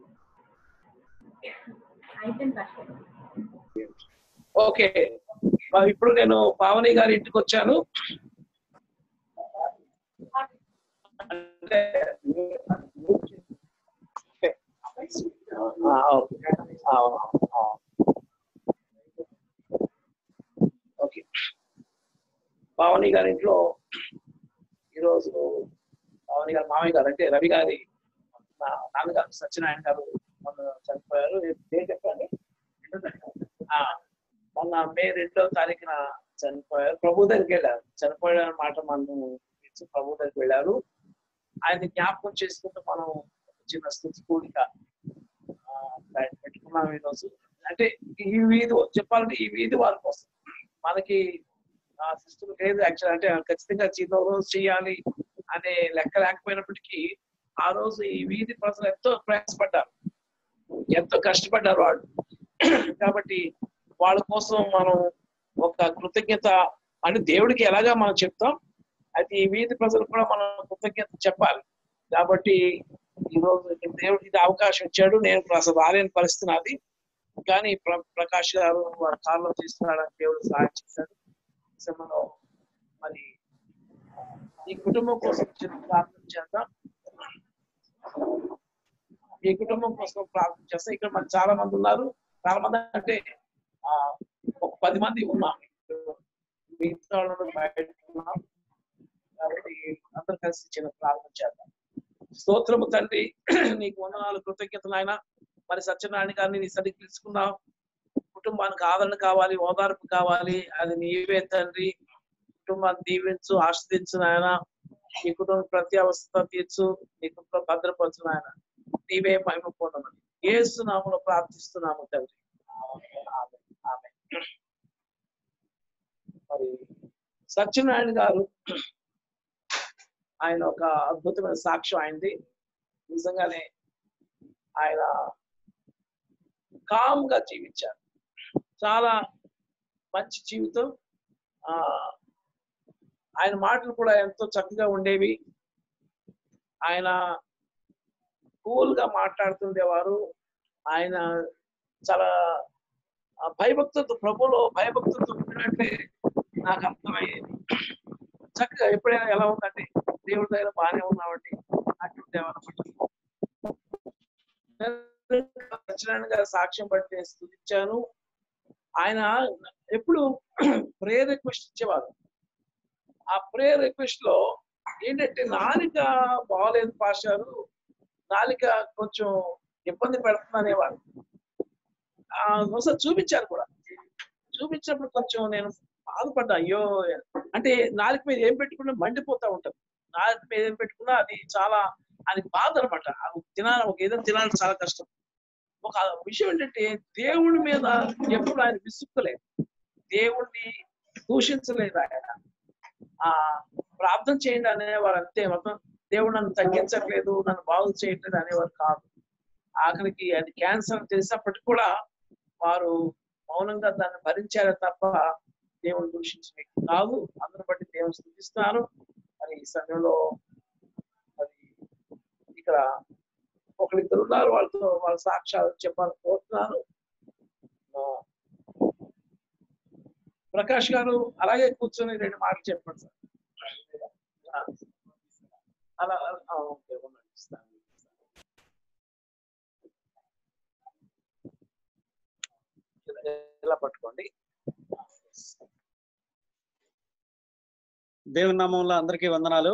అయిపోయింది కష్టం ఓకే ఆ, ఇప్పుడు నేను పావని గారి ఇంటికి వచ్చాను అంటే ఆ, ఓకే ఆ, ఆ. ఓకే పావని గారి ఇంట్లో ఈరోజు పావని గారు మామయ్య గారు అంటే రవి గారి నా నాన్నగారు సత్యనారాయణ గారు మొన్న చనిపోయారు ఏ చెప్పండి ఆ, మొన్న మే రెండో తారీఖున చనిపోయారు ప్రభు దగ్గరికి వెళ్ళారు చనిపోయారు మాట మనం ఇచ్చి ప్రభు దగ్గరికి వెళ్ళారు ఆయన జ్ఞాపకం చేసుకుంటూ మనం ఒక చిన్న స్థుతి కూడిక ఆ, ఆయన పెట్టుకున్నాం ఈరోజు అంటే ఈ వీధి చెప్పాలంటే ఈ వీధి వారి కోసం మనకి ఆ సిస్టమ్ లేదు యాక్చువల్ అంటే ఖచ్చితంగా చిన్న రోజు చేయాలి అనే లెక్క లేకపోయినప్పటికీ ఆ రోజు ఈ వీధి ప్రజలు ఎంతో ప్రయాసపడ్డారు ఎంతో కష్టపడ్డారు వాళ్ళు కాబట్టి వాళ్ళ కోసం మనం ఒక కృతజ్ఞత అంటే దేవుడికి ఎలాగా మనం చెప్తాం అయితే ఈ వీధి ప్రజలు కూడా మనం కృతజ్ఞత చెప్పాలి కాబట్టి ఈరోజు దేవుడు ఇది అవకాశం ఇచ్చాడు నేను అసలు రాలేని పరిస్థితి నాది కానీ ప్ర- ప్రకాష్ గారు వారి కారులో తీసుకురావడానికి దేవుడు సహాయం చేశాడు ఈ సమయంలో మరి ఈ కుటుంబం కోసం చిన్న ప్రార్థన చేద్దాం ఈ కుటుంబం కోసం ప్రార్థన చేస్తాం ఇక్కడ మరి చాలా మంది ఉన్నారు చాలా మంది అంటే ఆ, ఒక పది మంది ఉన్నాం మిగతా వాళ్ళు బయట ఉన్నాం కాబట్టి అందరు కలిసి చిన్న ప్రార్థన చేద్దాం స్తోత్రము తండ్రి నీకు వందనాలు కృతజ్ఞతలు ఆయన మరి సత్యనారాయణ గారిని నీ సరికి పిలుచుకున్నావు కుటుంబానికి ఆదరణ కావాలి ఓదార్పు కావాలి అది నీవే తండ్రి కుటుంబాన్ని దీవించు ఆశ్రదించు నాయన నీ కుటుంబం ప్రతి అవస్థ తీర్చు నీ కుటుంబం భద్రపరచు నాయన నీవే మహిమ పొందమని ఏసు నామలో ప్రార్థిస్తున్నాము తండ్రి ఆమేన్. ఆమేన్. మరి సత్యనారాయణ గారు ఆయన ఒక అద్భుతమైన సాక్ష్యం ఆయనది నిజంగానే ఆయన కామ్ గా జీవించారు చాలా మంచి జీవితం ఆ ఆయన మాటలు కూడా ఎంతో చక్కగా ఉండేవి ఆయన కూల్ గా మాట్లాడుతుండేవారు ఆయన చాలా ఆ భయభక్తులతో ప్రభులో భయభక్తులతో ఉండినట్టే నాకు అర్థమయ్యేది చక్కగా ఎప్పుడైనా ఎలా ఉందంటే దేవుడి దగ్గర బాగానే ఉన్నామండి అట్టుండేవాళ్ళమాట సత్యనారాయణ గారి సాక్ష్యం బట్టి నేను స్థుతించాను ఆయన ఎప్పుడు ప్రేయర్ రిక్వెస్ట్ ఇచ్చేవారు ఆ ప్రేయర్ రిక్వెస్ట్ లో ఏంటంటే నాలిక బాగలేదు పాశారు నాలిక కొంచెం ఇబ్బంది పెడుతుంది అనేవారు ఆ, ఒకసారి చూపించారు కూడా చూపించినప్పుడు కొంచెం నేను బాధపడ్డా అయ్యో అంటే నాలుగు మీద ఏం పెట్టుకున్నా మండిపోతా ఉంటది నాలుగు మీద ఏం పెట్టుకున్నా అది చాలా అది బాధ అనమాట తినాలి ఒక ఏదైనా తినాలి చాలా కష్టం ఒక విషయం ఏంటంటే దేవుడి మీద ఎప్పుడు ఆయన విసుక్కలేదు దేవుణ్ణి దూషించలేదు ఆయన ఆ ప్రార్థన చేయండి అనేవారు అంతే మొత్తం దేవుడు నన్ను తగ్గించట్లేదు నన్ను బాగు చేయట్లేదు అనేవారు కాదు ఆఖరికి అది క్యాన్సర్ అని తెలిసినప్పటికీ కూడా వారు మౌనంగా దాన్ని భరించారే తప్ప దేవుని దూషించిన వ్యక్తి కాదు అందరిని బట్టి దేవుని స్థుతిస్తున్నారు మరి ఈ సమయంలో మరి ఇక్కడ ఒకరిద్దరు ఉన్నారు వాళ్ళతో వాళ్ళ సాక్ష్యాలు చెప్పాలని కోరుతున్నాను ఆ, ప్రకాష్ గారు అలాగే కూర్చొని రెండు మాటలు చెప్పండి సార్ ఆ, అలా ఆ, ఓకే ఉండండి ఇస్తాను ఇలా పట్టుకోండి దేవుని నామంలో అందరికీ వందనాలు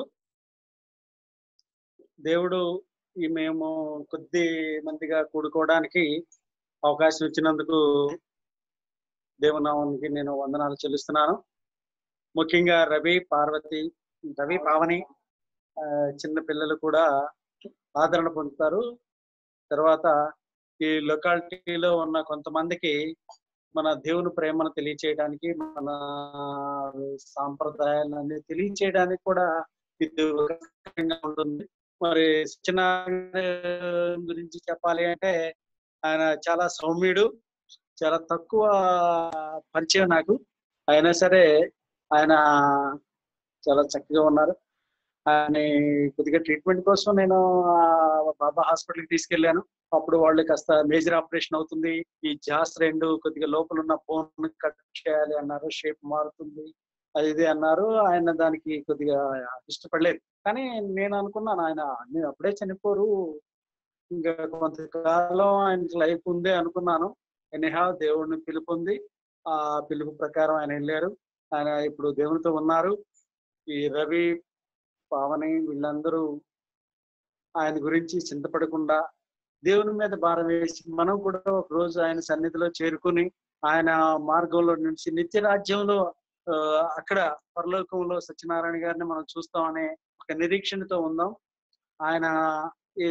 దేవుడు ఈ మేము కొద్ది మందిగా కూడుకోవడానికి అవకాశం ఇచ్చినందుకు దేవుని నామానికి నేను వందనాలు చెల్లిస్తున్నాను ముఖ్యంగా రవి పార్వతి రవి పావని ఆ, చిన్న పిల్లలు కూడా ఆదరణ పొందుతారు తర్వాత ఈ లొకాలిటీలో ఉన్న కొంతమందికి మన దేవుని ప్రేమను తెలియచేయడానికి మన సాంప్రదాయాలన్నీ తెలియచేయడానికి కూడా ఇది ఒక రకంగా ఉంటుంది మరి సత్యనారాయణ గురించి చెప్పాలి అంటే ఆయన చాలా సౌమ్యుడు చాలా తక్కువ పరిచయం నాకు అయినా సరే ఆయన చాలా చక్కగా ఉన్నారు అని కొద్దిగా ట్రీట్మెంట్ కోసం నేను ఆ, బాబా హాస్పిటల్కి తీసుకెళ్ళాను అప్పుడు వాళ్ళు కాస్త మేజర్ ఆపరేషన్ అవుతుంది ఈ జాస్ రెండు కొద్దిగా లోపల ఉన్న బోన్ కట్ చేయాలి అన్నారు షేప్ మారుతుంది అది ఇది అన్నారు ఆయన దానికి కొద్దిగా ఇష్టపడలేదు కానీ నేను అనుకున్నాను ఆయన నేను అప్పుడే చనిపోరు ఇంకా కొంతకాలం ఆయనకి లైఫ్ ఉంది అనుకున్నాను ఎనిహా దేవుడిని పిలుపు ఉంది ఆ పిలుపు ప్రకారం ఆయన వెళ్ళారు ఆయన ఇప్పుడు దేవునితో ఉన్నారు ఈ రవి పావని వీళ్ళందరూ ఆయన గురించి చింతపడకుండా దేవుని మీద భారం వేసి మనం కూడా ఒక రోజు ఆయన సన్నిధిలో చేరుకుని ఆయన మార్గంలో నుంచి నిత్య రాజ్యంలో ఆ, అక్కడ పరలోకంలో సత్యనారాయణ గారిని మనం చూస్తామనే ఒక నిరీక్షణతో ఉందాం ఆయన ఈ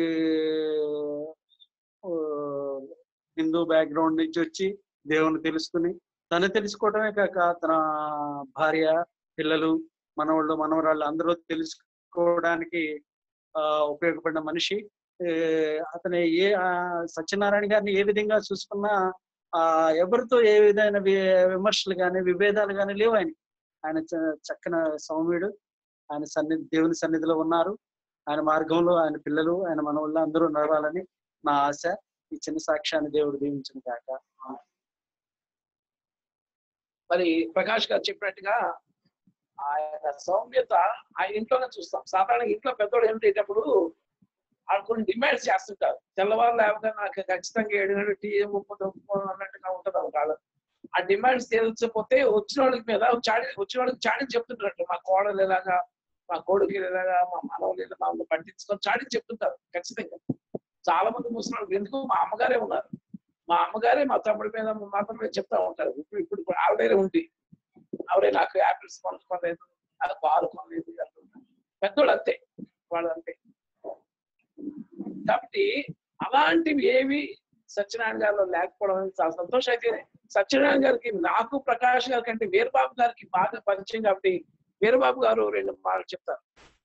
ఆ, హిందూ బ్యాక్గ్రౌండ్ నుంచి వచ్చి దేవుని తెలుసుకుని తను తెలుసుకోవడమే కాక తన భార్య పిల్లలు మనవాళ్ళు మనవరాళ్ళు అందరూ తెలుసుకోవడానికి ఆ, ఉపయోగపడిన మనిషి ఏ, అతని ఏ ఆ, సత్యనారాయణ గారిని ఏ విధంగా చూసుకున్నా ఆ ఎవరితో ఏ విధమైన వి- విమర్శలు కానీ విభేదాలు కానీ లేవు ఆయన ఆయన చ- చక్కన సౌమ్యుడు ఆయన సన్నిధి దేవుని సన్నిధిలో ఉన్నారు ఆయన మార్గంలో ఆయన పిల్లలు ఆయన మనవాళ్ళు అందరూ నడవాలని నా ఆశ ఈ చిన్న సాక్ష్యాన్ని దేవుడు దీవించిన కాక మరి ప్రకాష్ గారు చెప్పినట్టుగా ఆయన సౌమ్యత ఆయన ఇంట్లోనే చూస్తాం సాధారణంగా ఇంట్లో పెద్దోడు ఏమిటేటప్పుడు వాళ్ళు కొన్ని డిమాండ్స్ చేస్తుంటారు తెల్లవారు లేకపోతే నాకు ఖచ్చితంగా ఏడు గంటలు టీ ముప్పై ముప్పై అన్నట్టుగా ఉంటుంది ఒక కాలం ఆ డిమాండ్స్ తెలిసిపోతే వచ్చిన వాళ్ళకి మీద చాడి వచ్చిన వాళ్ళకి చాడీ చెప్తుంటారు మా కోడలు ఇలాగా మా కొడుకు ఇలాగా మా మనవలు ఇలా మమ్మల్ని పట్టించుకొని చాడీ చెప్తుంటారు ఖచ్చితంగా చాలా మంది ముసలి ఎందుకు మా అమ్మగారే ఉన్నారు మా అమ్మగారే మా తమ్ముడి మీద మా మాత్రం మీద చెప్తా ఉంటారు ఇప్పుడు ఇప్పుడు ఇప్పుడు ఆవిడే ఉంది ఆవిడే నాకు యాపిల్స్ కొనుక్కోలేదు అది పాలు కొనలేదు అంటుంటారు. పెద్దోళ్ళు అంతే వాళ్ళు అంతే కాబట్టి అలాంటివి ఏవి సత్యనారాయణ గారిలో లేకపోవడం అనేది చాలా సంతోషం అయితే సత్యనారాయణ గారికి నాకు ప్రకాష్ గారి కంటే వీరబాబు గారికి బాగా పరిచయం కాబట్టి వీరబాబు గారు రెండు మాటలు చెప్తారు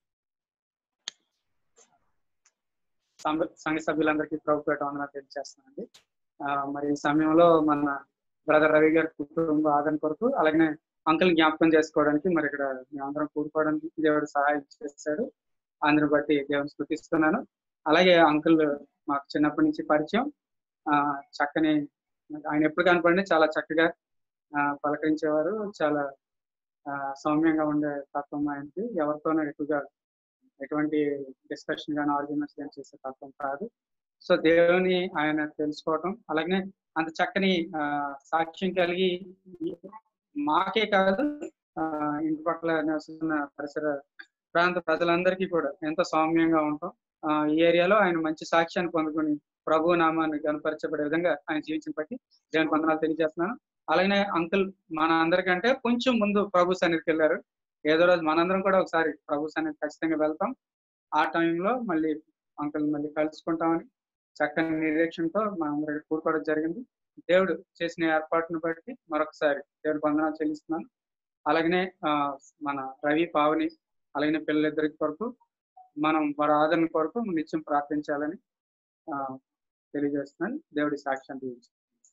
సంఘ సంఘ సభ్యులందరికీ ప్రభుపేట వందనాలు తెలియజేస్తున్నానండి ఆ, మరి ఈ సమయంలో మన బ్రదర్ రవి గారి కుటుంబ ఆదరణ కొరకు అలాగే అంకుల్ జ్ఞాపకం చేసుకోవడానికి మరి ఇక్కడ మేమందరం కూడుకోవడానికి దేవుడు సహాయం చేశాడు అందుని బట్టి దేవుని స్థుతిస్తున్నాను అలాగే అంకుల్ మాకు చిన్నప్పటి నుంచి పరిచయం ఆ చక్కని ఆయన ఎప్పుడు కనపడినా చాలా చక్కగా ఆ, పలకరించేవారు చాలా ఆ, సౌమ్యంగా ఉండే తత్వం ఆయనకి ఎవరితోనూ ఎక్కువగా ఎటువంటి డిస్కషన్ కానీ ఆర్గ్యుమెంట్స్ కానీ చేసే తత్వం కాదు సో దేవుని ఆయన తెలుసుకోవటం అలాగే అంత చక్కని ఆ, సాక్ష్యం కలిగి మాకే కాదు ఆ, ఇంటి పక్కల నివసిస్తున్న పరిసర ప్రాంత ప్రజలందరికీ కూడా ఎంతో సౌమ్యంగా ఉంటాం ఆ, ఈ ఏరియాలో ఆయన మంచి సాక్ష్యాన్ని పొందుకొని ప్రభు నామాన్ని కనపరచబడే విధంగా ఆయన జీవించిన బట్టి దేవుని వందనాలు తెలియజేస్తున్నాను అలాగే అంకుల్ మన అందరికంటే కొంచెం ముందు ప్రభు సన్నిధికి వెళ్ళారు ఏదో రోజు మనందరం కూడా ఒకసారి ప్రభు సన్నిధి ఖచ్చితంగా వెళ్తాం ఆ టైంలో మళ్ళీ అంకుల్ మళ్ళీ కలుసుకుంటామని చక్కని నిరీక్షణతో మా అందరి కూడుకోవడం జరిగింది దేవుడు చేసిన ఏర్పాటును బట్టి మరొకసారి దేవుడి వందనాలు చెల్లిస్తున్నాను అలాగనే ఆ, మన రవి పావని అలాగే పిల్లలిద్దరి కొరకు మనం వారి ఆదరణ కొరకు నిత్యం ప్రార్థించాలని ఆ, తెలియజేస్తున్నాను దేవుడి సాక్ష్యం దీవించు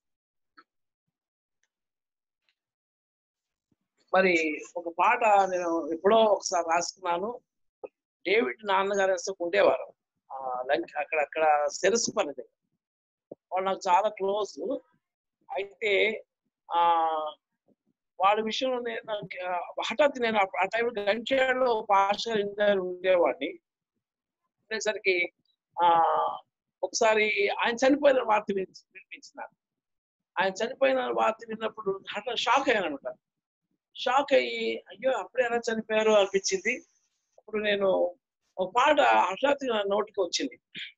మరి ఒక పాట నేను ఎప్పుడో ఒకసారి రాసుకున్నాను డేవిడ్ నాన్నగారు వేస్తే ఉండేవారు ఆ, లంక అక్కడ అక్కడ సెరసు పని దగ్గర వాళ్ళు నాకు చాలా క్లోజ్ అయితే ఆ వాళ్ళ విషయంలో నేను నాకు, ఆ, హఠాత్ నేను ఆ- ఆ టైంలో గంచేలో పాస్టర్ ఇంటర్ ఉండేవాడిని ఉండేసరికి ఆ ఒకసారి ఆయన చనిపోయిన వార్త విని- వినిపించినారు ఆయన చనిపోయిన వార్త విన్నప్పుడు హఠాత్ షాక్ అయ్యాను అనమాట షాక్ అయ్యి అయ్యో అప్పుడే ఎలా చనిపోయారు అనిపించింది అప్పుడు నేను ఒక పాట హఠాత్తుగా నా నోటికి వచ్చింది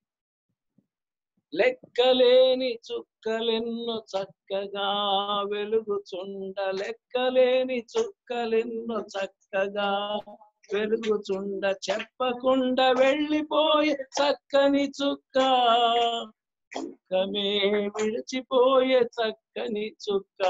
లెక్కలేని చుక్కలెన్నో చక్కగా వెలుగుచుండ లెక్కలేని చుక్కలెన్నో చక్కగా వెలుగుచుండ చెప్పకుండా వెళ్ళిపోయే చక్కని చుక్క చుక్కమే విడిచిపోయే చక్కని చుక్క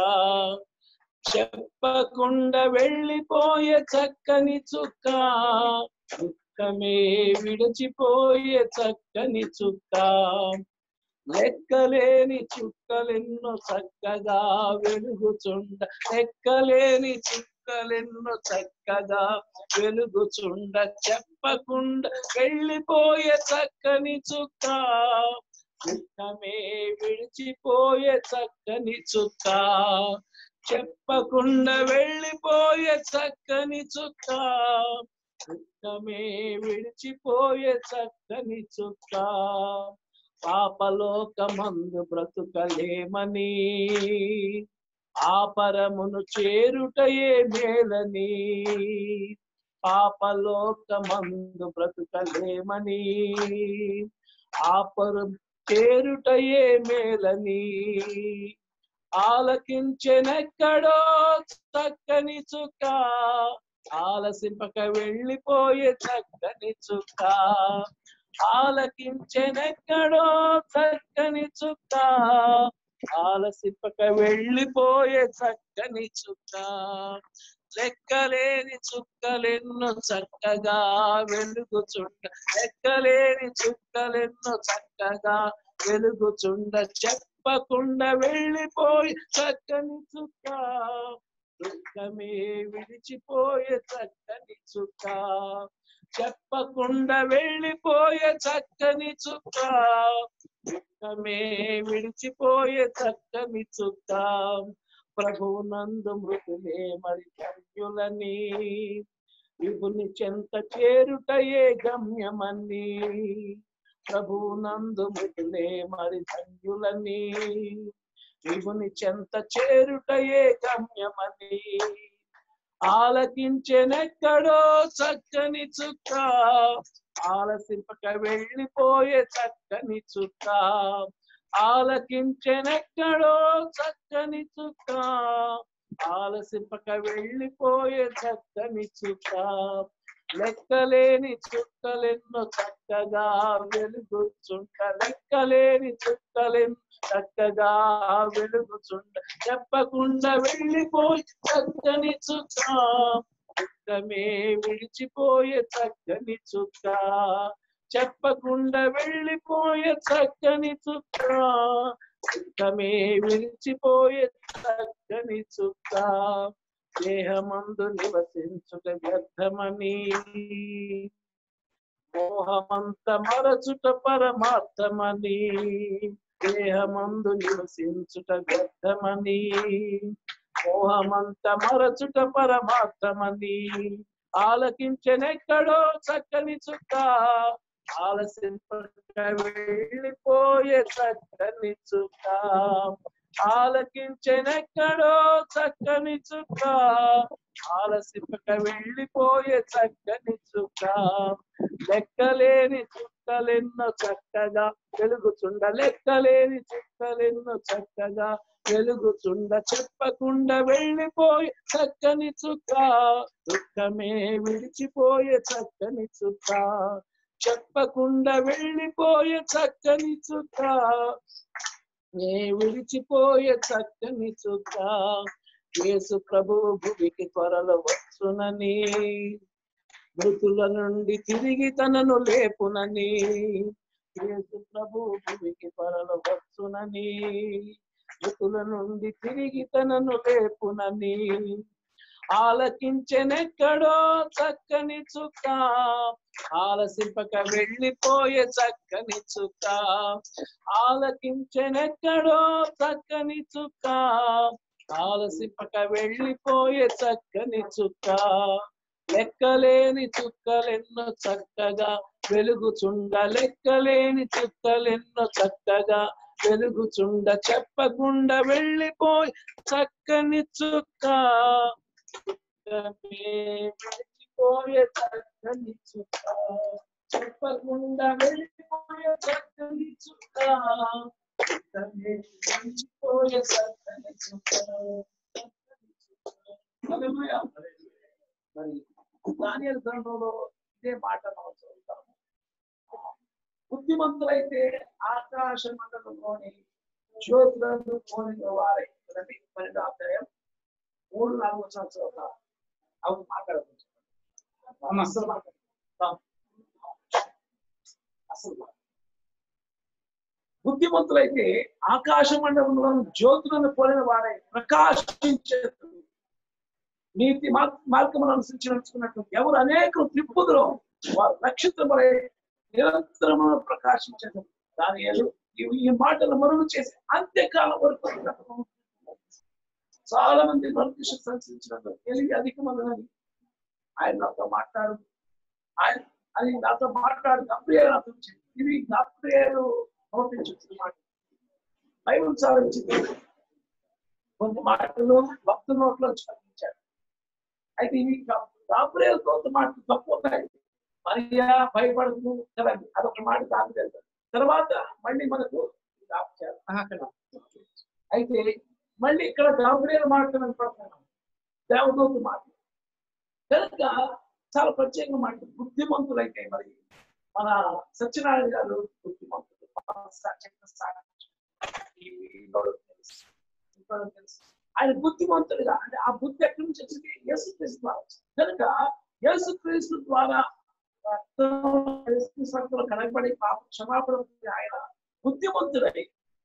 చెప్పకుండా వెళ్ళిపోయే చక్కని చుక్క దుఃఖమే విడిచిపోయే చక్కని చుక్క లెక్కలేని చుక్కలెన్నో చక్కగా వెలుగుచుండ లెక్కలేని చుక్క చుక్కలెన్నో చక్కగా వెలుగుచుండ చెప్పకుండా వెళ్ళిపోయే చక్కని చుక్క దుఃఖమే విడిచిపోయే చక్కని చుక్క చెప్పకుండా వెళ్ళిపోయే చక్కని చుక్క దుఃఖమే విడిచిపోయే చక్కని చుక్క పాపలోకమందు బ్రతుకలేమని ఆపరమును చేరుటయే మేలని పాపలోకమందు బ్రతుకలేమని ఆపరం చేరుటయే మేలని ఆలకించెనెక్కడో చక్కని చుక్క ఆలసింపక వెళ్ళిపోయే చక్కని చుక్క ఆలకించెనెక్కడో చక్కని చుక్క ఆలసింపక వెళ్ళిపోయే చక్కని చుక్క లెక్కలేని చుక్కలెన్నో చక్కగా వెలుగుచుండ లెక్కలేని చుక్కలెన్నో చక్కగా వెలుగుచుండ చెప్పకుండా వెళ్ళిపోయి చక్కని చుక్క దుఃఖమే విడిచిపోయే చక్కని చుక్క చెప్పకుండా వెళ్ళిపోయే చక్కని చుక్క దుఃఖమే విడిచిపోయే చక్కని చుక్క ప్రభునందు మృతులే మరి కర్యులని విభుని చెంత చేరుటయే గమ్యమని ప్రభునందు మృతులే మరి ధన్యులని విభుని చెంత చేరుటయే గమ్యమని ఆలకించెనెక్కడో చక్కని చుక్క ఆలసింపక వెళ్ళిపోయే చక్కని చుక్క ఆలకించెనెక్కడో చక్కని చుక్క ఆలసింపక వెళ్ళిపోయే చక్కని చుక్క లెక్కలేని చుక్కలెన్నో చక్కగా వెలుగుచుంట లెక్కలేని చుక్కలెన్నో చక్కగా వెలుగుచుండ చెప్పకుండా వెళ్ళిపోయి చక్కని చుక్క దుఃఖమే విడిచిపోయే చక్కని చుక్క చెప్పకుండా వెళ్ళిపోయే చక్కని చుక్క దుఃఖమే విడిచిపోయే చక్కని చుక్క దేహమందు నివసించుట వ్యర్థమని మోహమంత మరచుట పరమార్థమని దేహమందు నివసించుట వ్యర్థమని మోహమంత మరచుట పరమార్థమని ఆలకించెనెక్కడో చక్కని చుక్క ఆలసింపక వెళ్ళిపోయే చక్కని చుక్క ఆలకించెనెక్కడో చక్కని చుక్క ఆలసింపక వెళ్ళిపోయే చక్కని చుక్క లెక్కలేని చుక్కలెన్నో చక్కగా వెలుగుచుండ లెక్కలేని చుక్కలెన్నో చక్కగా వెలుగుచుండ చెప్పకుండా వెళ్ళిపోయి చక్కని చుక్క దుఃఖమే విడిచిపోయే చక్కని చుక్క చెప్పకుండా వెళ్ళిపోయే చక్కని చుక్క నే విడిచిపోయే చక్కని చుక్క యేసు ప్రభు భూమికి త్వరలో వచ్చునని మృతుల నుండి తిరిగి తనను లేపునని యేసు ప్రభు భూమికి త్వరలో వచ్చునని మృతుల నుండి తిరిగి తనను లేపునని ఆలకించెనెక్కడో చక్కని చుక్క ఆలసింపక వెళ్ళిపోయే చక్కని చుక్క ఆలకించెనెక్కడో చక్కని చుక్క ఆలసింపక వెళ్ళిపోయే చక్కని చుక్క లెక్కలేని చుక్కలెన్నో చక్కగా వెలుగుచుండ లెక్కలేని చుక్కలెన్నో చక్కగా వెలుగుచుండ చెప్పకుండా వెళ్ళిపోయి చక్కని చుక్క వెళ్ళిపోయే చక్కని చుక్క చెప్పకుండా వెళ్ళిపోయే చక్కని చుక్క వెళ్ళిపోయే చక్కని చుక్క హల్లెలూయా. మరి దానియల్ గ్రంథంలో ఇదే మాట మనం చదువుతాము బుద్ధిమంతులైతే ఆకాశ మండలంలోని జ్యోతులను పోలిన వారే కదండి పన్నెండు అధ్యాయం మూడు నాలుగు సంవత్సరాల అవి మాట్లాడుకుంటాం మనం అస్సలు మాట్లాడుతాం అసలు మాట్లాడం. బుద్ధిమంతులైతే ఆకాశ మండలంలో జ్యోతులను పోలిన వారే ప్రకాశించే నీతి మార్గమును అనుసరించి నడుచుకున్నట్టు ఎవరు అనేక త్రిప్పుదులో వారు నక్షత్రమై నిరంతరము ప్రకాశించదు దాని ఈ మాటలు మరుగు చేసి అంత్యకాలం వరకు చాలా మంది మనుషులు సంచరించినట్టు తెలివి అధికమందని ఆయన నాతో మాట్లాడు ఆయన అది నాతో మాట్లాడు గంభీర నాతో వచ్చింది ఇవి గంభీరు నోటించిన మాట బైబుల్ సాధించింది కొన్ని మాటలు భక్తు నోట్లో చదివించాడు అయితే ఇవి గాబ్రియల్ కొంత మాటలు తక్కువ ఉన్నాయి మరియా భయపడదు కదండి అదొక మాట దాని వెళ్తారు తర్వాత మళ్ళీ మనకు అక్కడ అయితే మళ్ళీ ఇక్కడ గాబ్రియల్ మాట కనపడుతున్నాం దేవదూత మాట కనుక చాలా ప్రత్యేకంగా మాట బుద్ధిమంతులైతే మరి మన సత్యనారాయణ గారు బుద్ధిమంతులు ఆయన బుద్ధిమంతుడిగా అంటే ఆ బుద్ధి ఎక్కడి నుంచి వచ్చింది యేసుక్రీస్తు ద్వారా కనుక యేసుక్రీస్తు ద్వారా సంఖ్యలో కనబడి పాప క్షమాపణ ఆయన బుద్ధిమంతుడై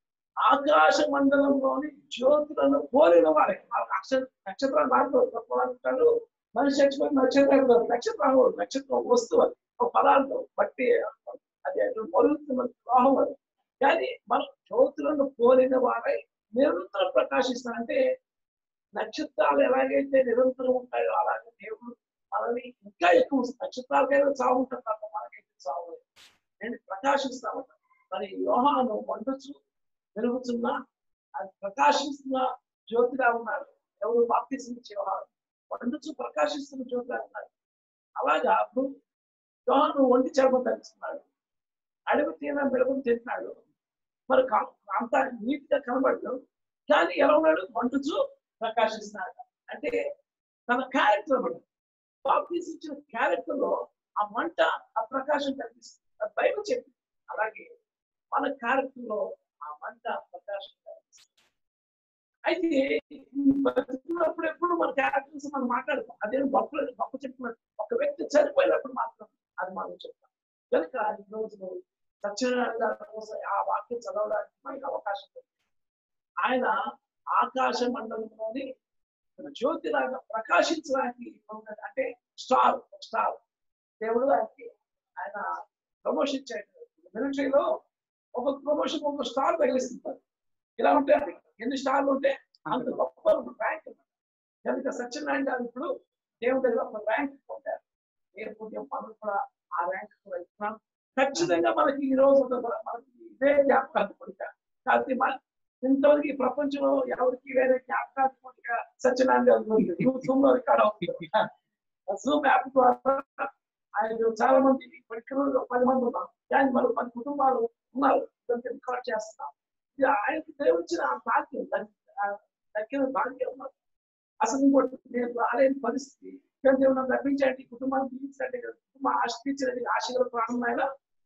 ఆకాశ మండలంలోని జ్యోతులను కోరిన వారే అక్షర నక్షత్రాలు దాంట్లో తప్పవారు మనిషి చచ్చిపోయి నక్షత్రం నక్షత్రం నక్షత్రం వస్తువు అది ఒక పదార్థం బట్టి అది మరుగుతున్న ప్రవాహం అది కానీ మనం జ్యోతులను కోరిన వారై నిరంతరం ప్రకాశిస్తాం అంటే నక్షత్రాలు ఎలాగైతే నిరంతరం ఉంటాయో అలాగే దేవుడు మనల్ని ఇంకా ఎక్కువ నక్షత్రాలకైనా చావు ఉంటుంది తప్ప మనకైతే చావు లేదు నేను ప్రకాశిస్తా ఉంటాను మరి యోహాను వండొచ్చు వెలుగుతున్న అది ప్రకాశిస్తున్న జ్యోతిగా ఉన్నాడు ఎవరు బాప్తిసించే యోహాను వండుచు ప్రకాశిస్తున్న జ్యోతిగా ఉన్నాడు అలాగా అప్పుడు యోహాను ఒంటి చేప తెలుస్తున్నాడు అడవి తీన మెరుగును తింటున్నాడు మరి అంత నీట్గా కనబడదు కానీ ఎలా ఉన్నాడు వండుచు ప్రకాశిస్తున్నాడు అంటే తన క్యారెక్టర్ బట్టి బాప్తీస్ ఇచ్చిన క్యారెక్టర్ లో ఆ మంట ఆ ప్రకాశం కనిపిస్తుంది అది బైబిల్ చెప్పింది అలాగే మన క్యారెక్టర్ లో ఆ మంట ప్రకాశం కనిపిస్తుంది అయితే బతుకున్నప్పుడు ఎప్పుడు మన క్యారెక్టర్స్ మనం మాట్లాడతాం అదే గొప్ప గొప్ప చెప్తున్నట్టు ఒక వ్యక్తి చనిపోయినప్పుడు మాత్రం అది మనం చెప్తాం కనుక ఈ రోజు సత్యనారాయణ గారి కోసం ఆ వాక్యం చదవడానికి మనకి అవకాశం ఉంది ఆయన ఆకాశ మండలంలోని జ్యోతిలాగా ప్రకాశించడానికి అంటే స్టార్ స్టార్ దేవుడు ఆయనకి ఆయన ప్రమోషన్ చేయడం మిలిటరీలో ఒక ప్రమోషన్ ఒక స్టార్ తగిలిస్తుంటారు ఇలా ఉంటే అది ఎన్ని స్టార్లు ఉంటే అంత గొప్ప ర్యాంక్ కనుక సత్యనారాయణ గారు ఇప్పుడు దేవుడి దగ్గర ఒక ర్యాంక్ పొందారు ఏ పుణ్యం మనం కూడా ఆ ర్యాంక్ వెళ్తున్నాం ఖచ్చితంగా మనకి ఈ రోజు మనకి ఇదే జ్ఞాపకాలు పొందిక కాబట్టి మన ఇంతవరకు ఈ ప్రపంచంలో ఎవరికి వేరే జ్ఞాపకాలు పొందిక సత్యనారాయణ గారు జూమ్ లో రికార్డ్ అవుతుంది జూమ్ యాప్ ద్వారా ఆయన చాలా మంది ఇక్కడ పది మంది ఉన్నారు కానీ మరి పది కుటుంబాలు ఉన్నారు దానికి రికార్డ్ చేస్తున్నాం ఇది ఆయనకి దేవుడిచ్చిన ఆ భాగ్యం దక్కిన భాగ్యం ఉన్నారు అసలు ఇంకోటి నేను రాలేని పరిస్థితి కానీ దేవుడు నన్ను రప్పించండి కుటుంబాన్ని జీవించండి కుటుంబ ఆశ్రయించండి ఆశీర్వాద ప్రాణం ఆయన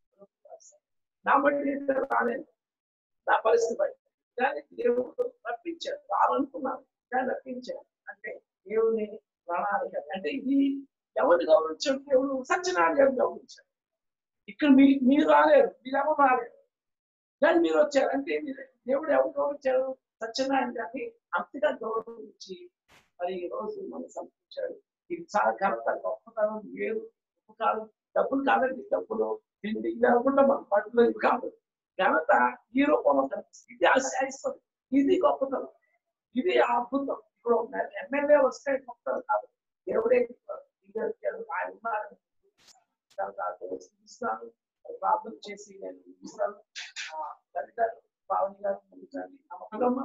నా బట్టి రాలేదు నా పరిస్థితి బట్టి కానీ దేవుడు రప్పించాడు రావాలనుకున్నాను కానీ రప్పించాడు అంటే దేవుని ప్రణాళిక అంటే ఇది ఎవరిని గౌరవించాడు దేవుడు సత్యనారాయణ గారిని గౌరవించాడు ఇక్కడ మీ మీరు రాలేరు మీరు ఎవరు రాలేరు కానీ మీరు వచ్చారు అంటే మీరు దేవుడు ఎవరు గౌరవించారు సత్యనారాయణ గారిని అంతగా గౌరవించి మరి ఈ రోజు మనం సమర్పించాడు ఇది చాలా ఘనత గొప్పతనం వేరు ఉపకారం డబ్బులు కాదండి డబ్బులు తిండి ఇది అనుకుంటాం మనం పట్టులో ఇవి కాదు ఘనత ఈ రూపంలో కనిపిస్తుంది ఇది ఆశ్రయిస్తుంది ఇది గొప్పతనం ఇది అద్భుతం ఇప్పుడు ఎమ్మెల్యే వస్తే గొప్పతనం కాదు దేవుడే ఆయన ఉన్నారని ఇస్తాను ప్రార్థన చేసి నేను ఇస్తాను లలిత పావని గారు ముగించండి నమ్మకమ్మ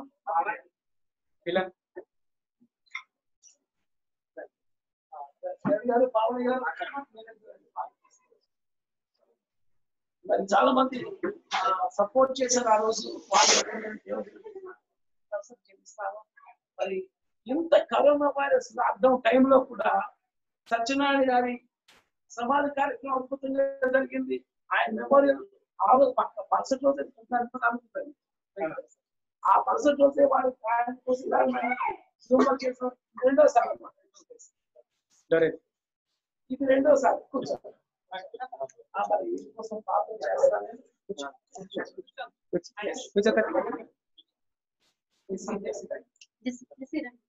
గారు పావని గారు మరి చాలా మంది సపోర్ట్ చేశారు ఆ రోజు వాళ్ళు చేపిస్తారు మరి ఇంత కరోనా వైరస్ లాక్డౌన్ టైంలో కూడా సత్యనారాయణ గారి సమాధి కార్యక్రమం అద్భుతంగా జరిగింది ఆయన మెమోరియల్ ఆ రోజు పక్క మరుసటి రోజే అనుకుంటుంది ఆ మరుసటి రోజే వాడు ఆయన కోసం చేసిన రెండోసారి అన్నమాట ఇది రెండోసారి కూర్చోండి మరి వీటి కోసం ప్రార్థన చేస్తాను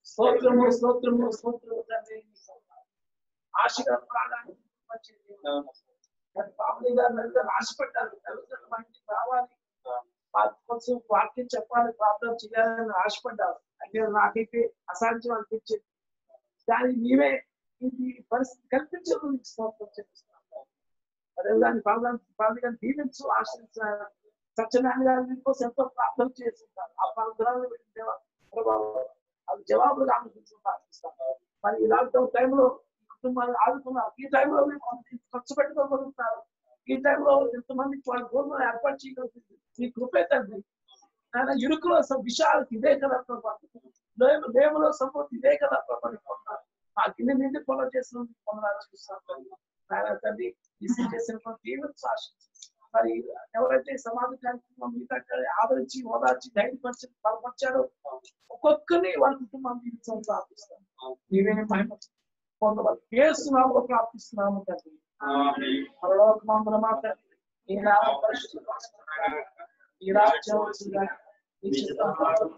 స్తోత్రము స్తోత్రము స్తోత్రము తండ్రి ఆశగా ప్రాణాన్ని మంచిది కానీ పాపని గారు నలుగురు ఆశపడ్డారు నలుగురు మా ఇంటికి రావాలి మా- కొంచెం వాక్యం చెప్పాలి ప్రార్థన చేయాలని ఆశపడ్డారు అంటే నాకైతే అసాధ్యం అనిపించింది దాన్ని నీవే ఇది పరిస్థితి కల్పించదు నీకు స్తోత్రం చెల్లిస్తున్నాను అదే దాన్ని పాపం పాపని గారిని దీవించు ఆశ్రయించారు సత్యనారాయణ గారి మీకోసం ఎంతో ప్రార్థన చేస్తుంటారు ఆ ప్రార్థనలు పెట్టిన దేవా, ప్రభావం అది జవాబులు ఆలోచించి ప్రార్థిస్తాను మరి ఈ లాక్డౌన్ టైంలో కుటుంబాన్ని ఆదుకున్నారు ఈ టైంలో మేము ఇంత ఖర్చు పెట్టుకోగలుగుతున్నారు ఈ టైంలో ఎంతమందికి వాళ్ళ భూములను ఏర్పాటు చేయగలుగుతుంది మీ కృపే తండ్రి ఆయన ఇరుకులో స- విషయాలకు ఇదే కదా ప్రభావం దేవులో సంపూర్తి ఇదే కదా ప్రభావం ఆ కింద నిండి పొలం చేసిన పొందాలని చూస్తాను ఆయన తండ్రి ఈ చేసిన తీవ్ర సాక్షి మరి ఎవరైతే ఈ సమాధి కార్యక్రమం మిగతా ఆదరించి ఓదార్చి ధైర్యపరిచి బలపరిచారో ఒక్కొక్కరిని వాళ్ళ కుటుంబాన్ని జీవితం ప్రార్థిస్తాను నీవే మహిమ పొందవాలి కేసునామలో ప్రార్థిస్తున్నాము తండ్రి పరలోకమందుల మాత్రం ఈ నామ పరిశుద్ధ ఈ రాజ్యం వచ్చిందా ఈ చిత్తం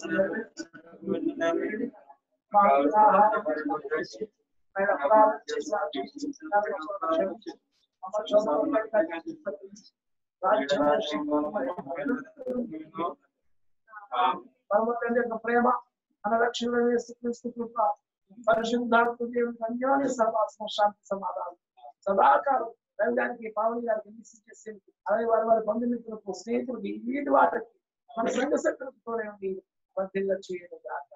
మాకు ఆహారం పరిశుద్ధ ఆయన అపరాధం చేసిన పరమతండ్రి యొక్క ప్రేమ మన రక్షణ యేసుక్రీస్తు కృప పరిశుద్ధాత్మ దేవుని అన్యోన్య సహవాసం శాంతి సమాధానం సదాకాలం రంగానికి పావని గారికి మిస్ చేసేది అలాగే వారి వారి బంధుమిత్రులకు స్నేహితులకి వీటి వాటికి మన సంఘ సభ్యులతోనే ఉండి వర్తిల్ల చేయను గాక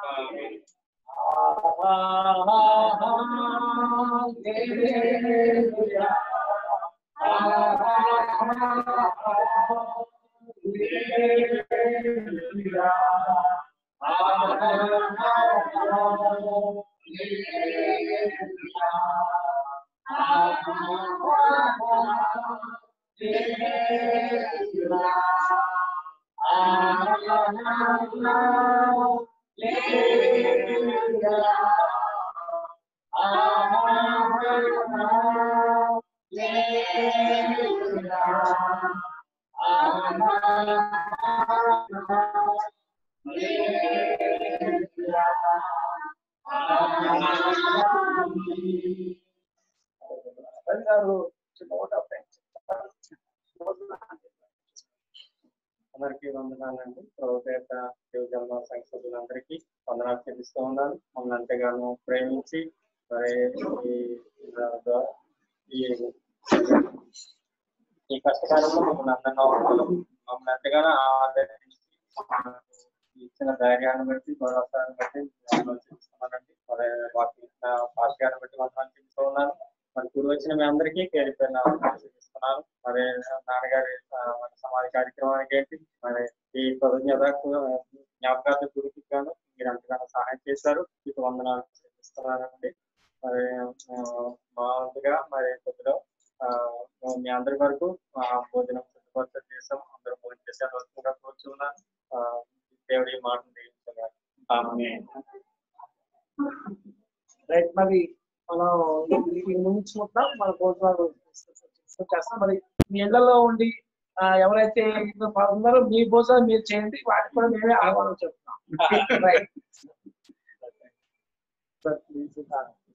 గారు చిన్న ఓట అందరికీ వందనాలండి ప్రభు పేట యువజన సంఘ సభ్యులందరికీ వందనాలు చెల్లిస్తూ ఉన్నాను మమ్మల్ని ఎంతగానో ప్రేమించి మరి ఈ ఈ ఈ కష్టకాలంలో మమ్మల్ని అందంగా మమ్మల్ని ఎంతగానో ఆదరించి ఇచ్చిన ధైర్యాన్ని బట్టి భరోసాన్ని బట్టి వందనాలు చెల్లిస్తున్నానండి మరి వాకి ఇచ్చిన పాఠ్యాన్ని బట్టి వందనాలు చెల్లిస్తూ ఉన్నాను మరి గురి వచ్చిన మీ అందరికీ పేరు పేరున వందనాలు చెల్లిస్తున్నాను మరి నాన్నగారి ఆ, మన సమాధి కార్యక్రమానికి ఏంటి మరి ఈ కృతజ్ఞత జ్ఞాపకార్థ గురికి గాను మీరు ఎంతగానో సహాయం చేశారు మీకు వందనాలు చెల్లిస్తున్నానండి మరి ఆ, మా వంతుగా మరి కొద్దిలో ఆ, మీ అందరి వరకు ఆ, భోజనం సిద్ధపరచ చేసాం అందరూ భోజనం చేసే వస్తుందిగా కూర్చున్నాను ఆ, దేవుడి ఈ మాటను దీవించగా ఆమేన్. రైట్ మరి మనం ఇది ముగించుకుంటాం మన భోజనాలు చేస్తాం మరి మీ ఇళ్లలో ఉండి ఆ, ఎవరైతే ఇంట్లో ఉన్నారో మీ భోజనం మీరు చేయండి వాటికి కూడా మేమే ఆహ్వానం చెప్తాం రైట్